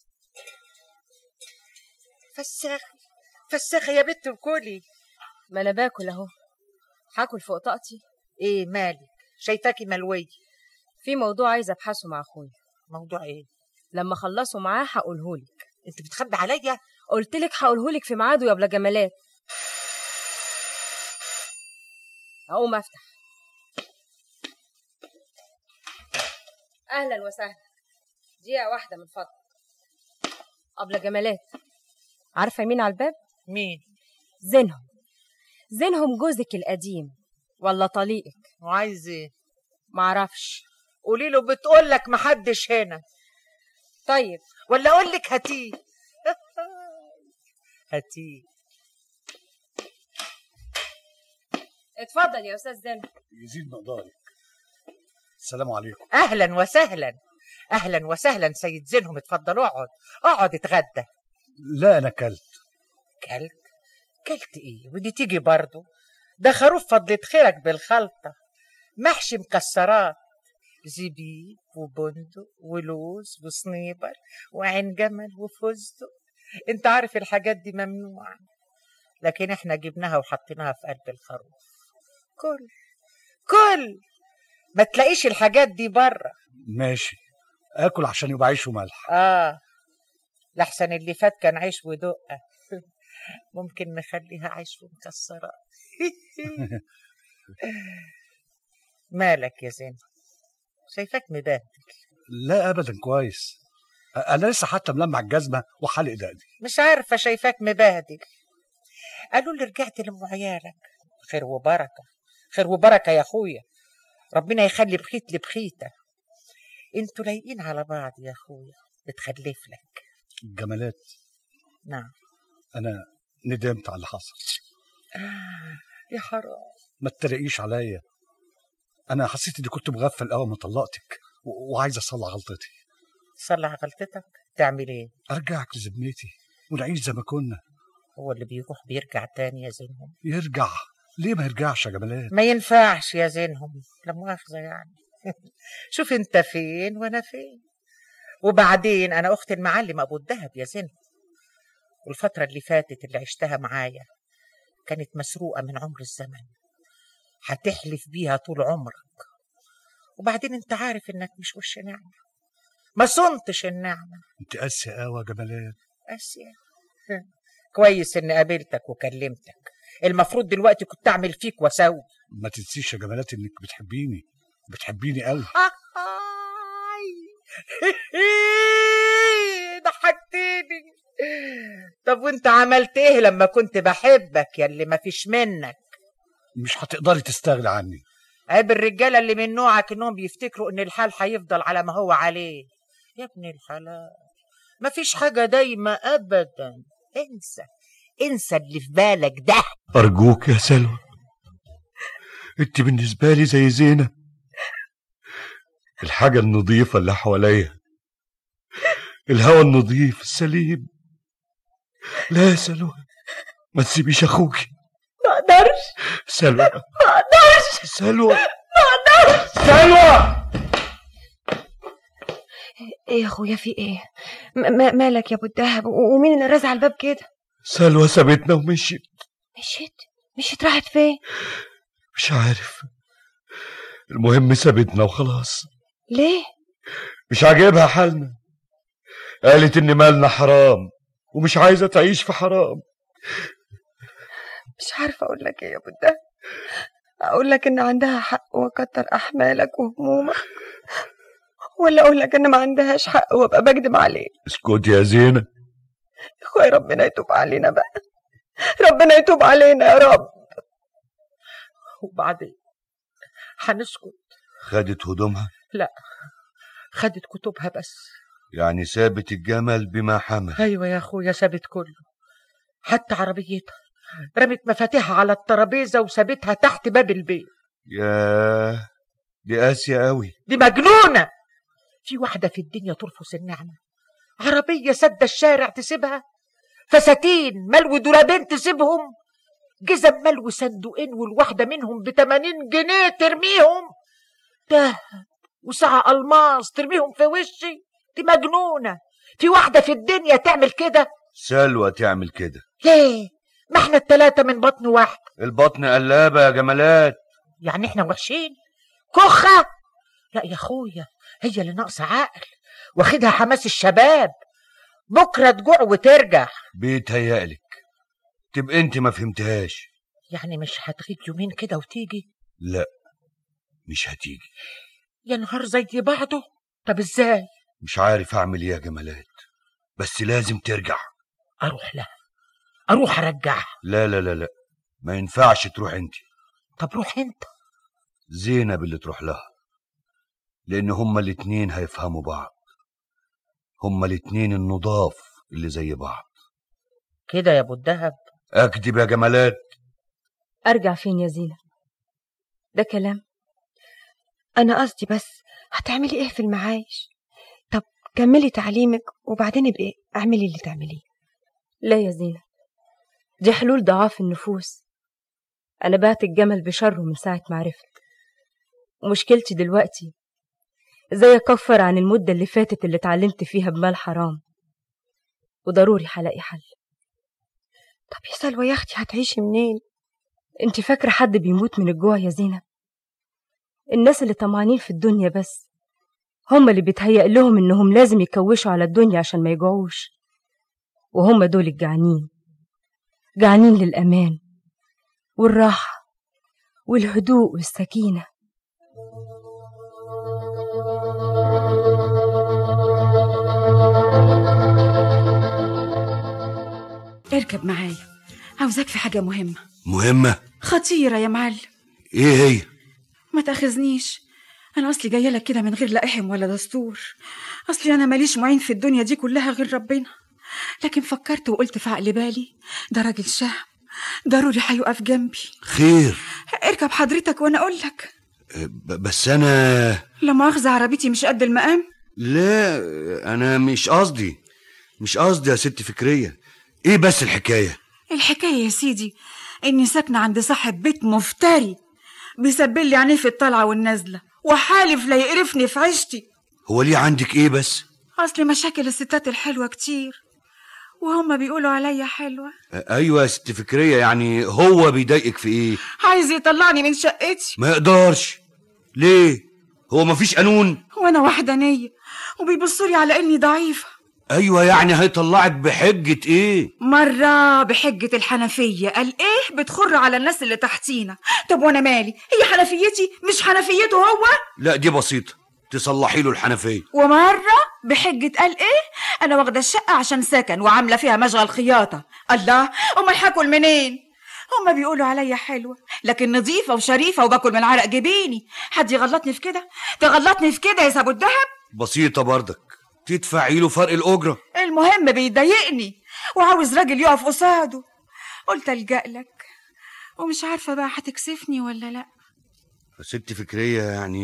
فساخة فساخة يا بنت وكلي ما انا باكل اهو هاكل فوق طاقتي ايه مالك شايفاكي ملوية في موضوع عايزه ابحثه مع اخويا موضوع ايه لما اخلصه معاه هقولهولك انت بتخبي عليا قلت لك هقولهولك في ميعاده يا بلا جمالات اقوم افتح اهلا وسهلا دقيقه واحده من فضلك ابله جمالات عارفه مين على الباب مين زينهم زينهم جوزك القديم ولا طليقك وعايز ايه معرفش قولي له بتقول لك محدش هنا طيب ولا اقول لك هاتيه هاتيه اتفضل يا استاذ زينهم يزيد مقدارك السلام عليكم اهلا وسهلا اهلا وسهلا سيد زينهم اتفضل اقعد اقعد اتغدى لا انا كلت كلت كلت ايه ودي تيجي برضه ده خروف فضلة خيرك بالخلطة محشي مكسرات زبيب وبندق ولوز وصنيبر وعين جمل وفستق انت عارف الحاجات دي ممنوعة لكن احنا جبناها وحطيناها في قلب الخروف كل كل ما تلاقيش الحاجات دي بره ماشي اكل عشان يبقى عيش وملح اه لحسن اللي فات كان عيش ودقة ممكن نخليها عيش ومكسرات مالك يا زين شايفاك مبهدل لا ابدا كويس انا لسه حتى ملمع الجزمه وحلق دقني مش عارفة شايفاك مبهدل قالوا لي رجعت لأم عيالك خير وبركة خير وبركة يا أخويا ربنا يخلي بخيت لبخيتة انتوا لايقين على بعض يا أخويا بتخلف لك الجمالات نعم انا ندمت على اللي حصل آه يا حرام ما تتريقيش عليا انا حسيت اني كنت مغفل اول ما طلقتك و- وعايز اصلح غلطتي تصلح غلطتك تعمل ايه ارجعك لذمتي ونعيش زي ما كنا هو اللي بيروح بيرجع تاني يا زينهم يرجع ليه ما يرجعش يا جمالات ما ينفعش يا زينهم لا مؤاخذة يعني شوف انت فين وانا فين وبعدين انا اخت المعلم ابو الدهب يا زينهم والفترة اللي فاتت اللي عشتها معايا كانت مسروقة من عمر الزمن هتحلف بيها طول عمرك وبعدين انت عارف انك مش وش نعمة ما صنتش النعمة انت قاسية قوي يا جمالات اسيا كويس اني قابلتك وكلمتك المفروض دلوقتي كنت اعمل فيك واسوي ما تنسيش يا جمالات انك بتحبيني بتحبيني قوي ضحكتني طب وانت عملت ايه لما كنت بحبك يا اللي ما فيش منك مش هتقدري تستغني عني عيب الرجاله اللي من نوعك انهم بيفتكروا ان الحال هيفضل على ما هو عليه يا ابن الحلال ما فيش حاجه دايمه ابدا انسى انسى اللي في بالك ده أرجوك يا سلوى أنت بالنسبة لي زي زينة الحاجة النظيفة اللي حواليا الهوى النظيف السليم لا يا سلوى ما تسيبيش أخوكي ما اقدرش سلوى ما اقدرش سلوى ما اقدرش سلوى ايه يا اخويا في ايه م- م- مالك يا ابو الدهب و- ومين اللي رازع الباب كده سلوى سابتنا ومشيت مشيت مشيت راحت فين مش عارف المهم سابتنا وخلاص ليه مش عاجبها حالنا قالت ان مالنا حرام ومش عايزة تعيش في حرام مش عارفه اقول لك ايه يا ابو الدهب اقول لك ان عندها حق واكتر احمالك وهمومك ولا اقول لك ان ما عندهاش حق وابقى بكدب عليك اسكت يا زينة اخويا ربنا يتوب علينا بقى ربنا يتوب علينا يا رب وبعدين هنسكت خدت هدومها لا خدت كتبها بس يعني سابت الجمل بما حمل ايوه يا اخويا سابت كله حتى عربيتها رمت مفاتيحها على الترابيزه وسابتها تحت باب البيت ياه دي قاسية قوي دي مجنونه في واحده في الدنيا ترفض النعمه عربيه سد الشارع تسيبها فساتين ملو دولابين تسيبهم جزم ملو صندوقين والواحده منهم ب 80 جنيه ترميهم دهب وساعه الماس ترميهم في وشي دي مجنونه في واحده في الدنيا تعمل كده سلوى تعمل كده ليه ما احنا التلاتة من بطن واحد البطن قلابة يا جمالات يعني احنا وحشين كخة لا يا اخويا هي اللي ناقصة عقل واخدها حماس الشباب بكرة تجوع وترجع بيتهيألك تبقى انت ما فهمتهاش يعني مش هتغيب يومين كده وتيجي لا مش هتيجي يا نهار زي بعضه طب ازاي مش عارف اعمل ايه يا جمالات بس لازم ترجع اروح لها اروح ارجعها لا لا لا لا ما ينفعش تروح انت طب روح انت زينب اللي تروح لها لان هما الاتنين هيفهموا بعض هما الاتنين النضاف اللي زي بعض كده يا ابو الدهب اكدب يا جمالات ارجع فين يا زينب ده كلام انا قصدي بس هتعملي ايه في المعايش طب كملي تعليمك وبعدين ابقي اعملي اللي تعمليه لا يا زينب دي حلول ضعاف النفوس أنا بعت الجمل بشره من ساعة ما عرفت ومشكلتي دلوقتي ازاي أكفر عن المدة اللي فاتت اللي اتعلمت فيها بمال حرام وضروري هلاقي حل طب يا سلوى يا اختي هتعيشي منين انت فاكرة حد بيموت من الجوع يا زينب الناس اللي طمعانين في الدنيا بس هم اللي بيتهيأ لهم انهم لازم يكوشوا على الدنيا عشان ما يجوعوش وهم دول الجعانين جعانين للأمان والراحة والهدوء والسكينة اركب معايا عاوزاك في حاجة مهمة مهمة خطيرة يا معلم ايه هي ما تاخذنيش أنا أصلي جاية لك كده من غير لا إحم ولا دستور أصلي أنا ماليش معين في الدنيا دي كلها غير ربنا لكن فكرت وقلت في عقل بالي ده راجل شهم ضروري هيقف جنبي خير اركب حضرتك وأنا أقول لك ب- بس انا لا مؤاخذة عربيتي مش قد المقام لا انا مش قصدي مش قصدي يا ست فكرية ايه بس الحكاية الحكاية يا سيدي إني ساكنة عند صاحب بيت مفتري بيسبل لي عينيه في الطلعة والنازلة وحالف لا يقرفني في عيشتي هو ليه عندك ايه بس أصل مشاكل الستات الحلوة كتير وهم بيقولوا عليا حلوة ايوه يا ست فكرية يعني هو بيضايقك في ايه عايز يطلعني من شقتي ما يقدرش ليه هو مفيش قانون وأنا وحدانية وبيبصوا لي على إني ضعيفة ايوه يعني هيطلعك بحجة ايه مرة بحجة الحنفية قال إيه بتخر على الناس اللي تحتينا طب وأنا مالي هي حنفيتي مش حنفيته هو لا دي بسيطة تصلحي له الحنفية ومرة بحجة قال إيه أنا واخدة الشقة عشان سكن وعاملة فيها مشغل خياطة الله أمال هاكل منين هما بيقولوا عليا حلوة لكن نظيفة وشريفة وباكل من عرق جبيني حد يغلطني في كده تغلطني في كده يا سابو الدهب بسيطة برضك تدفعي له فرق الأجرة المهم بيضايقني وعاوز راجل يقف قصاده قلت ألجأ لك ومش عارفة بقى هتكسفني ولا لأ ست فكرية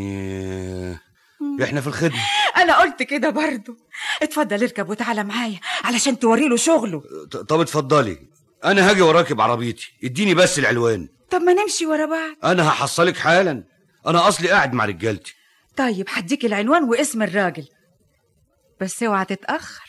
يعني احنا في الخدمة أنا قلت كده برضو اتفضل اركب وتعالى معايا علشان توريله شغله ط- طب اتفضلي انا هاجي وراكي بعربيتي اديني بس العنوان طب ما نمشي ورا بعض انا هحصلك حالا انا اصلي قاعد مع رجالتي طيب هديك العنوان واسم الراجل بس اوعى تتأخر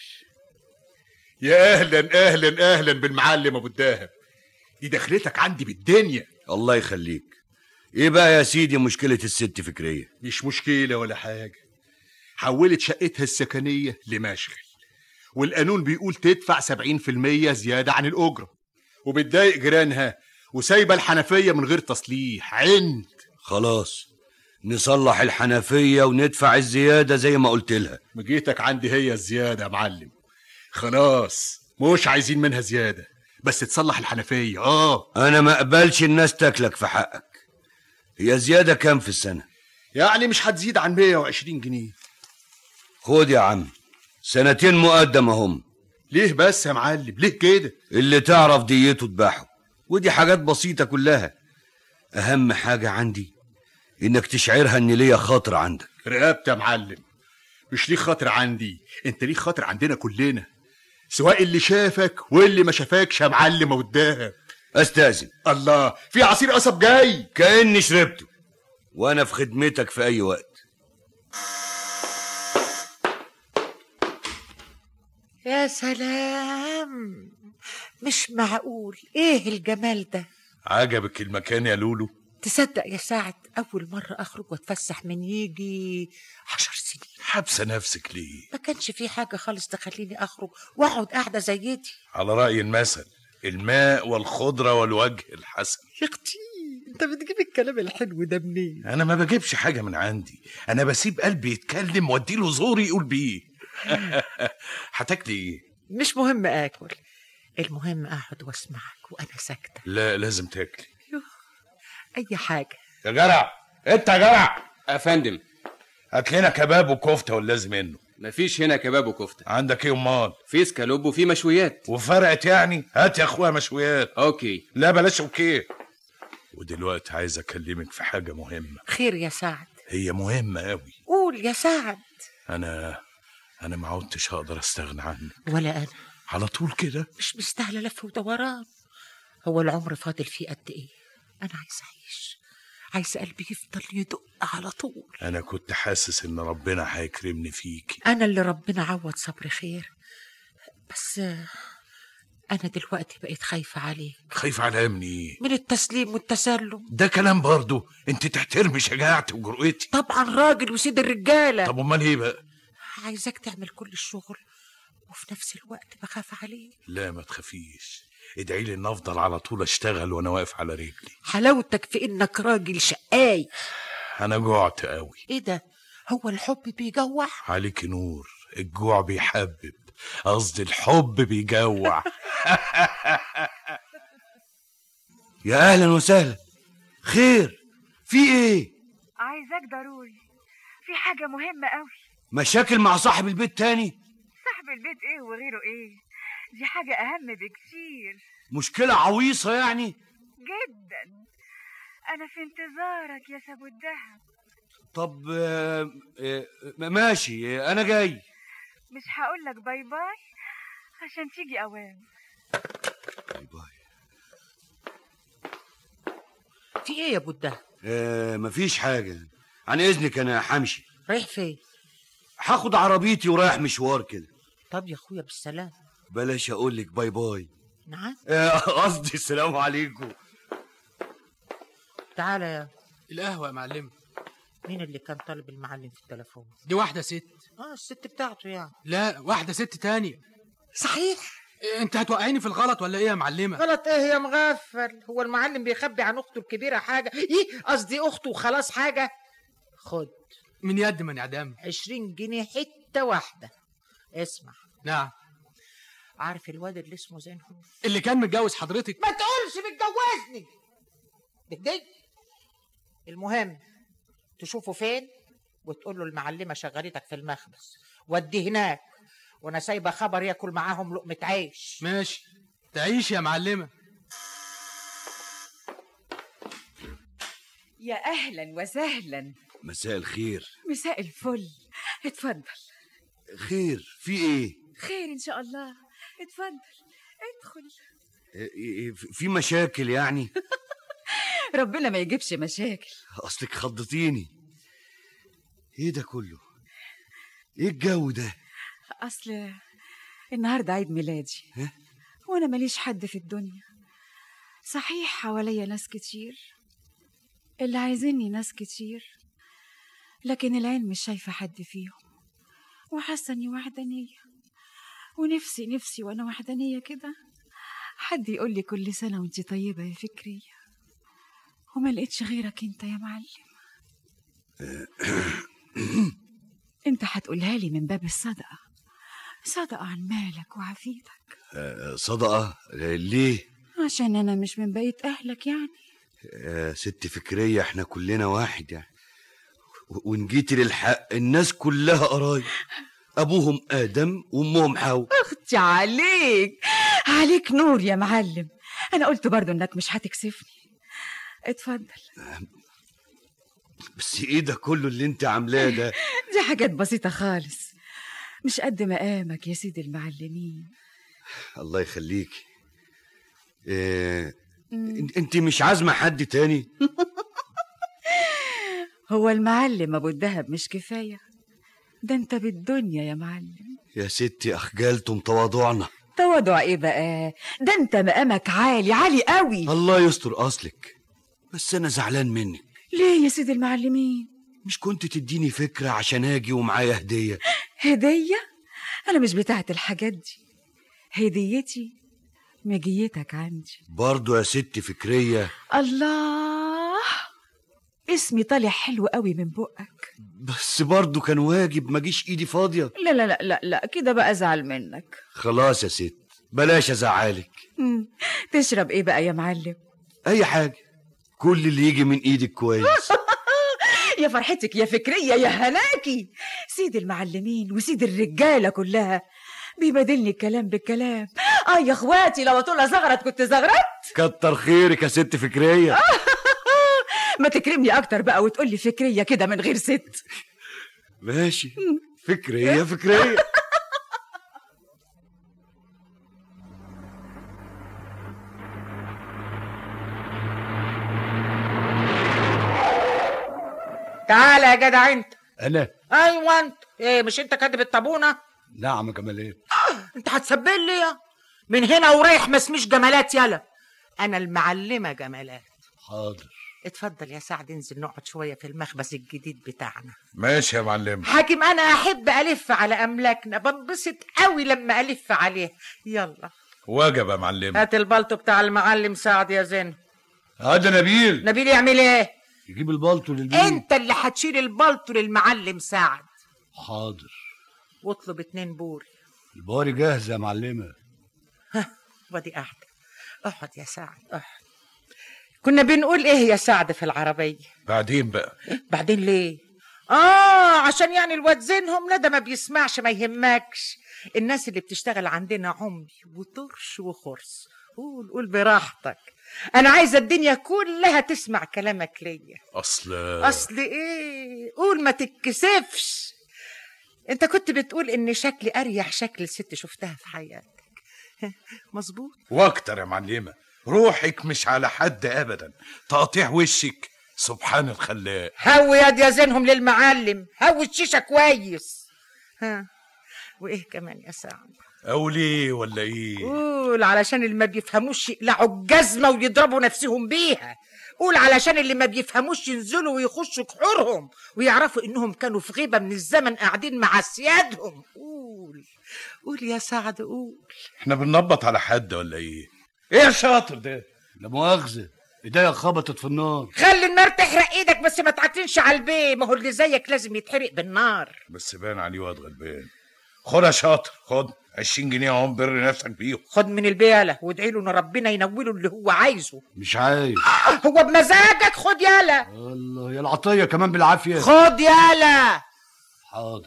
يا اهلا اهلا اهلا بالمعلم ابو الدهب دي دخلتك عندي بالدنيا الله يخليك ايه بقى يا سيدي مشكلة الست فكرية مش مشكلة ولا حاجة حولت شقتها السكنية لمشغل والقانون بيقول تدفع 70% زيادة عن الأجرة وبتضايق جيرانها وسايبه الحنفيه من غير تصليح عند خلاص نصلح الحنفية وندفع الزيادة زي ما قلت لها مجيتك عندي هي الزياده يا معلم خلاص مش عايزين منها زياده بس تصلح الحنفيه اه أنا ما أقبلش الناس تاكلك في حقك هي زيادة كام في السنة يعني مش هتزيد عن 120 جنيه خد يا عم سنتين مقدمة هم ليه بس يا معلم ليه كده اللي تعرف ديته تباحه ودي حاجات بسيطة كلها أهم حاجة عندي إنك تشعرها إن ليا خاطر عندك رقبت يا معلم مش ليك خاطر عندي انت ليك خاطر عندنا كلنا سواء اللي شافك واللي ما شافكش يا معلم وداها استاذن الله في عصير قصب جاي كأني شربته وأنا في خدمتك في أي وقت يا سلام مش معقول ايه الجمال ده عجبك المكان يا لولو تصدق يا سعد اول مره اخرج واتفسح من يجي عشر سنين حابسه نفسك ليه ما كانش في حاجه خالص تخليني اخرج واقعد قاعده زي دي على رأي المثل الماء والخضرة والوجه الحسن يا اختي انت بتجيب الكلام الحلو ده منين انا ما بجيبش حاجة من عندي انا بسيب قلبي يتكلم واديله زوري يقول بيه هتاكلي ايه مش مهم اكل المهم اقعد واسمعك وانا ساكته لا لازم تاكلي اي حاجه يا جرع انت يا جرع يا فندم هات لنا كباب وكفته واللازم منه مفيش هنا كباب وكفته عندك ايه امال في سكالوب وفي مشويات وفرقت يعني هات يا اخويا مشويات اوكي لا بلاش اوكي ودلوقتي عايز اكلمك في حاجه مهمه خير يا سعد هي مهمه قوي قول يا سعد انا انا ما عدتش هقدر استغنى عنك ولا انا على طول كده مش مستاهله لف ودوران هو العمر فاضل فيه قد ايه انا عايز اعيش عايز قلبي يفضل يدق على طول انا كنت حاسس ان ربنا هيكرمني فيكي انا اللي ربنا عوض صبري خير بس انا دلوقتي بقيت خايفه عليك خايف على من ايه من التسليم والتسلم ده كلام برضه انت تحترمي شجاعتي وجرؤتي طبعا راجل وسيد الرجاله طب امال ايه بقى عايزاك تعمل كل الشغل وفي نفس الوقت بخاف عليك لا ما تخافيش ادعي لي ان افضل على طول اشتغل وانا واقف على رجلي حلاوتك في انك راجل شقاي انا جوعت قوي ايه ده هو الحب بيجوع عليك نور الجوع بيحبب قصدي الحب بيجوع يا أهلا وسهلا خير في إيه عايزاك ضروري في حاجة مهمة قوي مشاكل مع صاحب البيت تاني صاحب البيت ايه وغيره ايه دي حاجة أهم بكتير مشكلة عويصة يعني جدا أنا في انتظارك يا سابو الدهب طب آه، آه، ماشي آه، أنا جاي مش هقولك باي باي عشان تيجي أوام في ايه يا ابو الدهب آه مفيش حاجة عن إذنك أنا همشي رايح فين هاخد عربيتي ورايح مشوار كده طب يا اخويا بالسلام بلاش أقول لك باي باي نعم آه، قصدي السلام عليكم تعالى يا القهوة يا معلم مين اللي كان طالب المعلم في التليفون دي واحدة ست اه الست بتاعته يعني لا واحدة ست تانية صحيح انت هتوقعيني في الغلط ولا ايه يا معلمة غلط ايه يا مغفل هو المعلم بيخبي عن اخته الكبيره حاجه ايه قصدي اخته وخلاص حاجه خد من يد من اعدام عشرين جنيه حته واحده اسمع نعم عارف الواد اللي اسمه زينهم اللي كان متجوز حضرتك ما تقولش متجوزني بدي المهم تشوفه فين وتقول له المعلمه شغلتك في المخبز وديه هناك وانا سايبه خبر ياكل معاهم لقمه عيش ماشي تعيش يا معلمة يا أهلا وسهلا مساء الخير مساء الفل اتفضل خير في إيه خير إن شاء الله اتفضل ادخل آه، آه، في مشاكل يعني ربنا ما يجيبش مشاكل أصلك خضتيني إيه ده كله إيه الجو ده أصل النهاردة عيد ميلادي ها؟ وأنا ماليش حد في الدنيا صحيح حواليا ناس كتير اللي عايزيني ناس كتير لكن العين مش شايفة حد فيهم وحاسة إني وحدانية ونفسي نفسي وأنا وحدانية كده حد يقول لي كل سنة وانت طيبة يا فكرية وما لقيتش غيرك انت يا معلم انت هتقولها لي من باب الصدقة صدقة عن مالك وعافيتك آه، صدقة آه، ليه عشان انا مش من بقية اهلك يعني يا ست فكرية احنا كلنا واحد يعني و- وان جيتي للحق الناس كلها قرايب ابوهم ادم وامهم حواء اختي عليك عليك نور يا معلم انا قلت برضو انك مش هتكسفني اتفضل بس ايه ده كله اللي انت عاملاه ده دي حاجات بسيطة خالص مش قد مقامك يا سيدي المعلمين الله يخليكي إيه انت مش عازمه حد تاني هو المعلم ابو الدهب مش كفاية ده انت بالدنيا يا معلم يا ستي اخجلتم تواضعنا تواضع ايه بقى ده انت مقامك عالي عالي قوي الله يستر اصلك بس انا زعلان منك ليه يا سيدي المعلمين مش كنت تديني فكره عشان اجي ومعايا هديه هدية انا مش بتاعت الحاجات دي هديتي مجيتك عندي برضو يا ست فكريه الله اسمي طالع حلو قوي من بقك بس برضو كان واجب ما جيش ايدي فاضيه لا لا لا لا لا كده بقى ازعل منك خلاص يا ست بلاش ازعلك مم. تشرب ايه بقى يا معلم اي حاجه كل اللي يجي من ايدك كويس يا فرحتك يا فكرية يا هلاكي سيد المعلمين وسيد الرجالة كلها بيبادلني الكلام بالكلام اه يا اخواتي لو طولها زغرت كنت زغرت كتر خيرك يا ست فكريه ما تكرمني اكتر بقى وتقولي فكرية كده من غير ست ماشي فكريه فكريه تعالى يا جدع انت انا ايوه انت ايه مش انت كاتب الطابونه نعم يا جمالين انت هتسبل لي يا من هنا ورايح ما اسميش جمالات يلا انا المعلمه جمالات حاضر اتفضل يا سعد انزل نقعد شويه في المخبز الجديد بتاعنا ماشي يا معلم حاكم انا احب الف على املاكنا بنبسط قوي لما الف عليه يلا واجب يا معلم هات البلطو بتاع المعلم سعد يا زين هذا نبيل نبيل يعمل ايه يجيب البلطو للبيت انت اللي هتشيل البلطو للمعلم سعد حاضر واطلب اتنين بوري الباري جاهزه يا معلمه ودي قاعدة اقعد يا سعد اقعد كنا بنقول ايه يا سعد في العربية بعدين بقى بعدين ليه اه عشان يعني الواد زينهم لا ده ما بيسمعش ما يهمكش الناس اللي بتشتغل عندنا عمي وطرش وخرس قول قول براحتك انا عايزه الدنيا كلها تسمع كلامك ليا اصل اصل ايه قول ما تتكسفش انت كنت بتقول ان شكلي اريح شكل ست شفتها في حياتك مظبوط واكتر يا معلمه روحك مش على حد ابدا تقطيع وشك سبحان الخلاق هو يد يا زينهم للمعلم هو الشيشه كويس ها وايه كمان يا سعد او ليه ولا ايه قول علشان اللي ما بيفهموش يقلعوا الجزمه ويضربوا نفسهم بيها قول علشان اللي ما بيفهموش ينزلوا ويخشوا كحورهم ويعرفوا انهم كانوا في غيبه من الزمن قاعدين مع سيادهم قول قول يا سعد قول احنا بننبط على حد ولا ايه ايه يا شاطر ده لا مؤاخذه ايديا خبطت في النار خلي النار تحرق ايدك بس ما تعتنش على البيه ما هو اللي زيك لازم يتحرق بالنار بس بان عليه واد غلبان خد يا شاطر خد 20 جنيه اهم بر نفسك بيهم خد من البيالة وادعي له ان ربنا ينوله اللي هو عايزه مش عايز هو بمزاجك خد يالا الله يا العطيه كمان بالعافيه خد يالا حاضر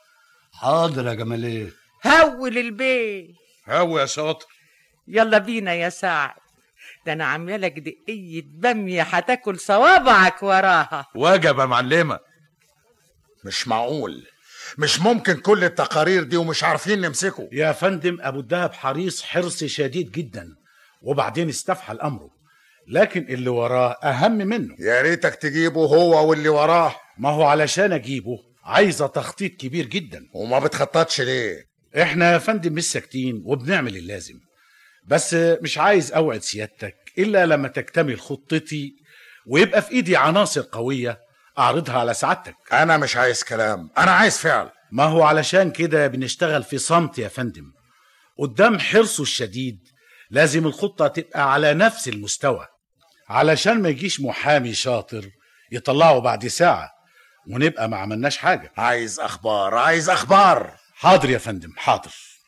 حاضر يا جمالين هول البيه هو يا شاطر يلا بينا يا سعد ده انا عامله لك دقيه باميه هتاكل صوابعك وراها واجب يا معلمه مش معقول مش ممكن كل التقارير دي ومش عارفين نمسكه يا فندم ابو الدهب حريص حرص شديد جدا وبعدين استفحل امره لكن اللي وراه اهم منه يا ريتك تجيبه هو واللي وراه ما هو علشان اجيبه عايزه تخطيط كبير جدا وما بتخططش ليه احنا يا فندم مش ساكتين وبنعمل اللازم بس مش عايز اوعد سيادتك الا لما تكتمل خطتي ويبقى في ايدي عناصر قويه اعرضها على سعادتك انا مش عايز كلام انا عايز فعل ما هو علشان كده بنشتغل في صمت يا فندم قدام حرصه الشديد لازم الخطة تبقى على نفس المستوى علشان ما يجيش محامي شاطر يطلعه بعد ساعة ونبقى ما عملناش حاجة عايز اخبار عايز اخبار حاضر يا فندم حاضر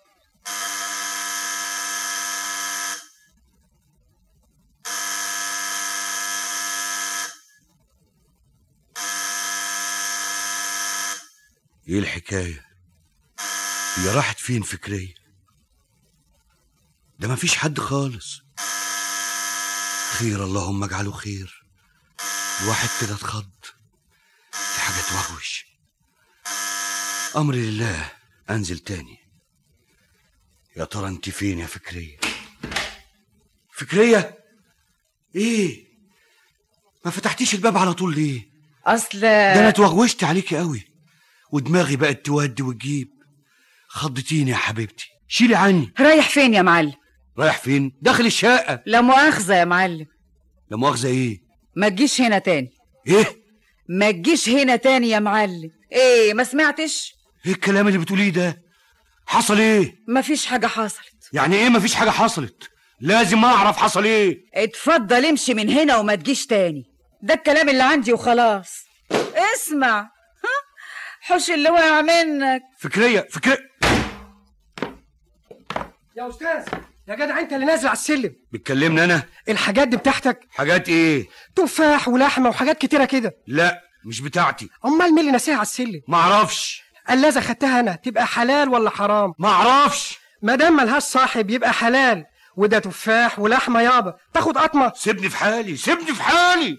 ايه الحكاية هي راحت فين فكرية ده مفيش حد خالص خير اللهم اجعله خير الواحد كده اتخض في حاجة توغوش امر لله انزل تاني يا ترى انت فين يا فكرية فكرية ايه ما فتحتيش الباب على طول ليه اصل ده انا اتوغوشت عليكي قوي ودماغي بقت تودي وتجيب خضتيني يا حبيبتي شيلي عني رايح فين يا معلم رايح فين داخل الشقة لا مؤاخذة يا معلم لا مؤاخذة ايه ما تجيش هنا تاني ايه ما تجيش هنا تاني يا معلم ايه ما سمعتش ايه الكلام اللي بتقوليه ده حصل ايه ما فيش حاجة حصلت يعني ايه مفيش حاجة حصلت لازم اعرف حصل ايه اتفضل امشي من هنا وما تجيش تاني ده الكلام اللي عندي وخلاص اسمع ها حوش اللي وقع منك فكرية فكرية يا استاذ يا جدع انت اللي نازل على السلم بتكلمني انا الحاجات دي بتاعتك حاجات ايه تفاح ولحمه وحاجات كتيره كده لا مش بتاعتي امال مين اللي ناسيها على السلم معرفش قلاذه خدتها انا تبقى حلال ولا حرام معرفش ما دام ملهاش صاحب يبقى حلال وده تفاح ولحمه يابا تاخد قطمه سيبني في حالي سيبني في حالي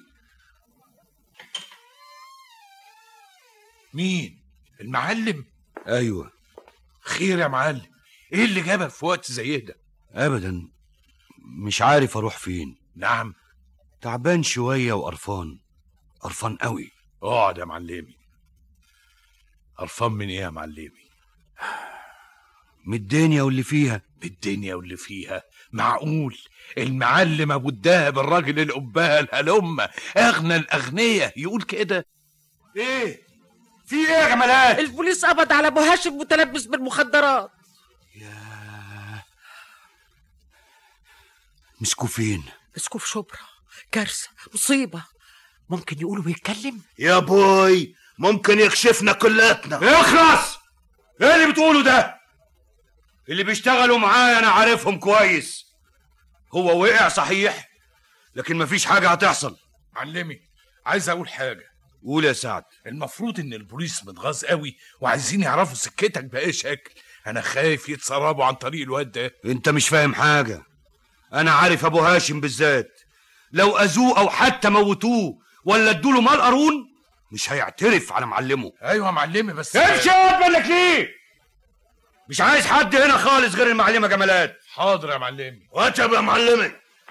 مين المعلم ايوه خير يا معلم ايه اللي جابك في وقت زي ده ابدا مش عارف اروح فين نعم تعبان شوية وقرفان قرفان قوي اقعد يا معلمي قرفان من ايه يا معلمي من الدنيا واللي فيها بالدنيا واللي فيها معقول المعلم ابو الدهب الراجل القباه الهلمه اغنى الاغنياء يقول كده ايه في ايه يا جمالات البوليس قبض على ابو هاشم متلبس بالمخدرات مسكوا فين مسكوه في شبرا كارثه مصيبه ممكن يقولوا بيتكلم يا بوي ممكن يكشفنا كلاتنا اخلص ايه اللي بتقوله ده اللي بيشتغلوا معايا انا عارفهم كويس هو وقع صحيح لكن مفيش حاجة هتحصل معلمي عايز اقول حاجه قول يا سعد المفروض ان البوليس متغاظ قوي وعايزين يعرفوا سكتك باي شكل انا خايف يتسربوا عن طريق الواد ده انت مش فاهم حاجة انا عارف ابو هاشم بالذات لو اذوه او حتى موتوه ولا ادوله مال قارون مش هيعترف على معلمه ايوه يا معلمي بس امشي اقعد بالك ليه مش عايز حد هنا خالص غير المعلمة جمالات حاضر يا معلمي واتب يا معلمي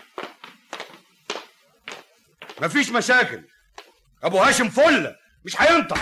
مفيش مشاكل ابو هاشم فله مش هينطق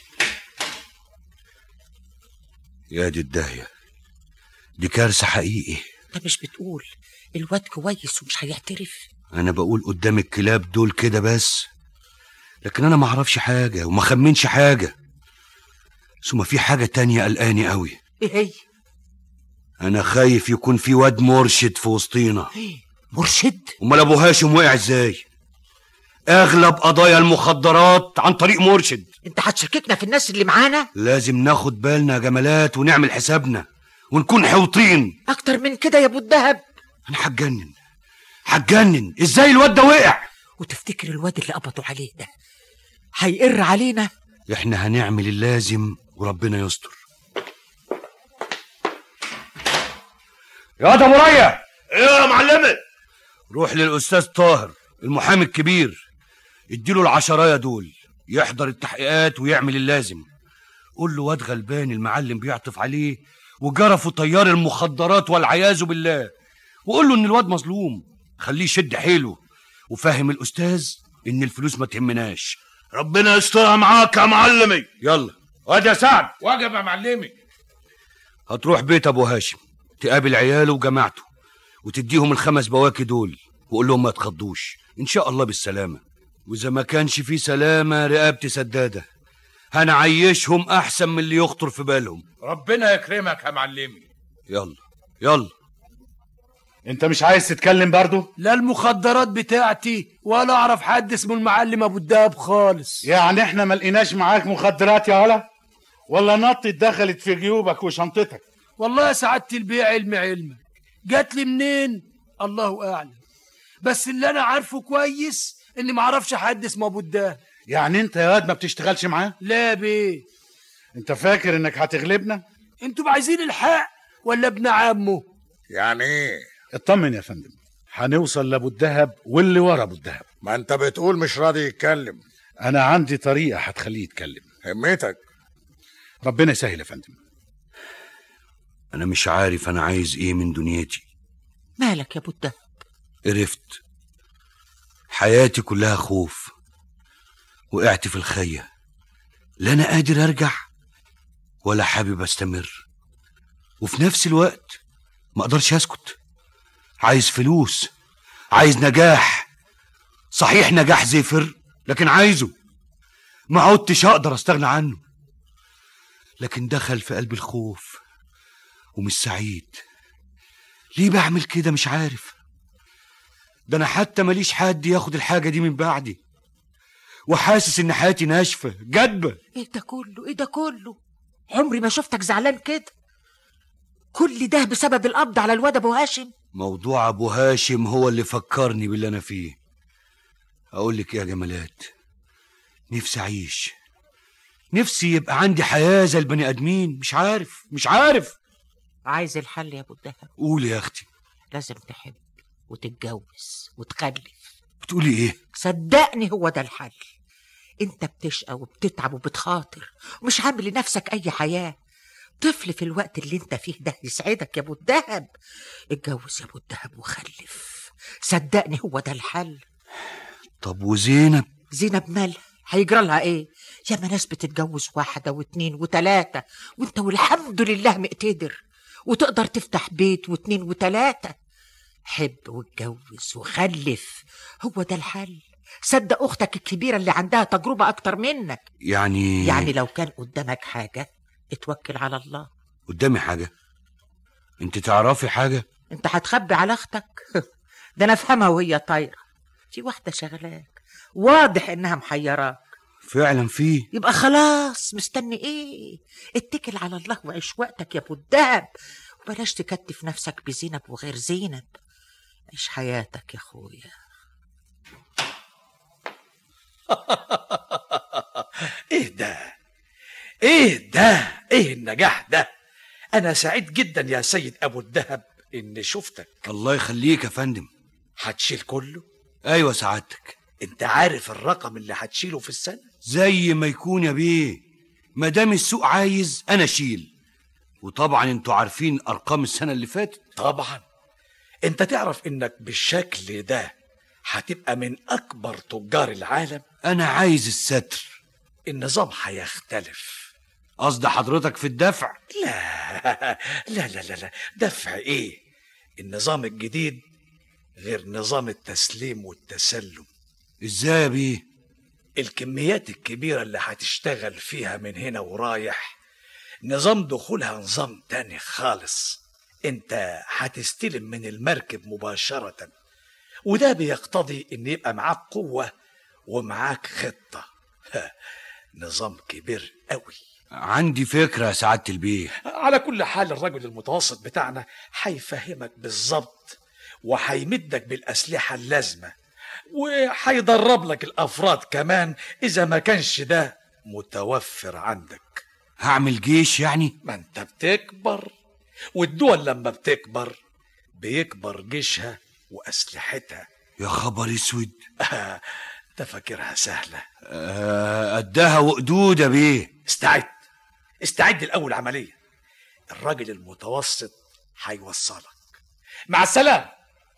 يا دي الداهية دي كارثة حقيقي انت مش بتقول الواد كويس ومش هيعترف انا بقول قدام الكلاب دول كده بس لكن انا ما اعرفش حاجة وما خمنش حاجة ثم في حاجة تانية قلقاني قوي ايه هي انا خايف يكون في واد مرشد في وسطينا مرشد امال ابو هاشم وقع ازاي اغلب قضايا المخدرات عن طريق مرشد انت هتشككنا في الناس اللي معانا لازم ناخد بالنا يا جمالات ونعمل حسابنا ونكون حوطين اكتر من كده يا ابو الدهب انا هتجنن هتجنن ازاي الواد ده وقع وتفتكر الواد اللي قبضوا عليه ده هيقر علينا احنا هنعمل اللازم وربنا يستر يا ده مريا ايه يا معلمي روح للاستاذ طاهر المحامي الكبير اديله العشرايه دول يحضر التحقيقات ويعمل اللازم قول له واد غلبان المعلم بيعطف عليه وجرفوا طيار المخدرات والعياذ بالله وقول له ان الواد مظلوم خليه يشد حيله وفهم الاستاذ ان الفلوس ما تهمناش ربنا يسترها معاك يا معلمي يلا واد يا سعد واجب يا معلمي هتروح بيت ابو هاشم تقابل عياله وجماعته وتديهم الخمس بواكي دول وقول لهم ما تخضوش ان شاء الله بالسلامه واذا ما كانش في سلامه رقبتي سداده هنعيشهم احسن من اللي يخطر في بالهم ربنا يكرمك يا معلمي يلا يلا انت مش عايز تتكلم برضو لا المخدرات بتاعتي ولا اعرف حد اسمه المعلم ابو الدهب خالص يعني احنا ما لقيناش معاك مخدرات يا ولا ولا نطت دخلت في جيوبك وشنطتك والله يا سعادة البيع علم علمك جات لي منين الله اعلم بس اللي انا عارفه كويس اني ما اعرفش حد اسمه ابو الدهب يعني انت يا واد ما بتشتغلش معاه لا بيه انت فاكر انك هتغلبنا انتوا عايزين الحق ولا ابن عمه يعني ايه اطمن يا فندم هنوصل لابو الدهب واللي ورا ابو الدهب ما انت بتقول مش راضي يتكلم انا عندي طريقه هتخليه يتكلم همتك ربنا يسهل يا فندم انا مش عارف انا عايز ايه من دنيتي مالك يا ابو الدهب قرفت حياتي كلها خوف وقعت في الخية لا انا قادر ارجع ولا حابب استمر وفي نفس الوقت ما اقدرش اسكت عايز فلوس عايز نجاح صحيح نجاح زفر لكن عايزه ما عدتش اقدر استغنى عنه لكن دخل في قلبي الخوف ومش سعيد ليه بعمل كده مش عارف ده انا حتى ماليش حد ياخد الحاجة دي من بعدي وحاسس ان حياتي ناشفة جدبة ايه ده كله ايه ده كله عمري ما شفتك زعلان كده كل ده بسبب القبض على الواد ابو هاشم موضوع ابو هاشم هو اللي فكرني باللي انا فيه اقول لك إيه يا جمالات نفسي اعيش نفسي يبقى عندي حياة زي البني ادمين مش عارف مش عارف عايز الحل يا ابو الدهب قولي يا اختي لازم تحب وتتجوز وتخلف بتقولي ايه صدقني هو ده الحل انت بتشقى وبتتعب وبتخاطر ومش عامل لنفسك اي حياه طفل في الوقت اللي انت فيه ده يسعدك يا ابو الدهب اتجوز يا ابو الدهب وخلف صدقني هو ده الحل طب وزينب زينب مالها هيجرى لها ايه ياما ناس بتتجوز واحدة واتنين وتلاتة وانت والحمد لله مقتدر وتقدر تفتح بيت واتنين وتلاتة حب واتجوز وخلف هو ده الحل صدق اختك الكبيرة اللي عندها تجربة اكتر منك يعني يعني لو كان قدامك حاجة اتوكل على الله قدامي حاجة انت تعرفي حاجة انت هتخبي على اختك ده انا افهمها وهي طايرة في واحدة شغلاك واضح انها محيراك فعلا في يبقى خلاص مستني ايه اتكل على الله وعيش وقتك يا ابو الدهب وبلاش تكتف نفسك بزينب وغير زينب عيش حياتك يا اخويا ايه ده ايه ده ايه النجاح ده انا سعيد جدا يا سيد ابو الدهب اني شفتك الله يخليك يا فندم هتشيل كله ايوه سعادتك انت عارف الرقم اللي هتشيله في السنه زي ما يكون يا بيه ما دام السوق عايز انا اشيل وطبعا انتوا عارفين ارقام السنه اللي فاتت طبعا انت تعرف انك بالشكل ده هتبقى من اكبر تجار العالم انا عايز الستر النظام هيختلف قصد حضرتك في الدفع لا لا لا لا, لا. دفع ايه النظام الجديد غير نظام التسليم والتسلم ازاي يا بيه الكميات الكبيرة اللي هتشتغل فيها من هنا ورايح نظام دخولها نظام تاني خالص انت هتستلم من المركب مباشرة وده بيقتضي ان يبقى معاك قوة ومعاك خطة نظام كبير قوي عندي فكرة يا سعادة البيه على كل حال الرجل المتوسط بتاعنا هيفهمك بالظبط وهيمدك بالأسلحة اللازمة وهيدرب لك الأفراد كمان إذا ما كانش ده متوفر عندك هعمل جيش يعني ما انت بتكبر والدول لما بتكبر بيكبر جيشها وأسلحتها يا خبر اسود آه، انت فاكرها سهلة آه، قدها وقدود يا بيه استعد استعد الأول عملية الراجل المتوسط هيوصلك مع السلامة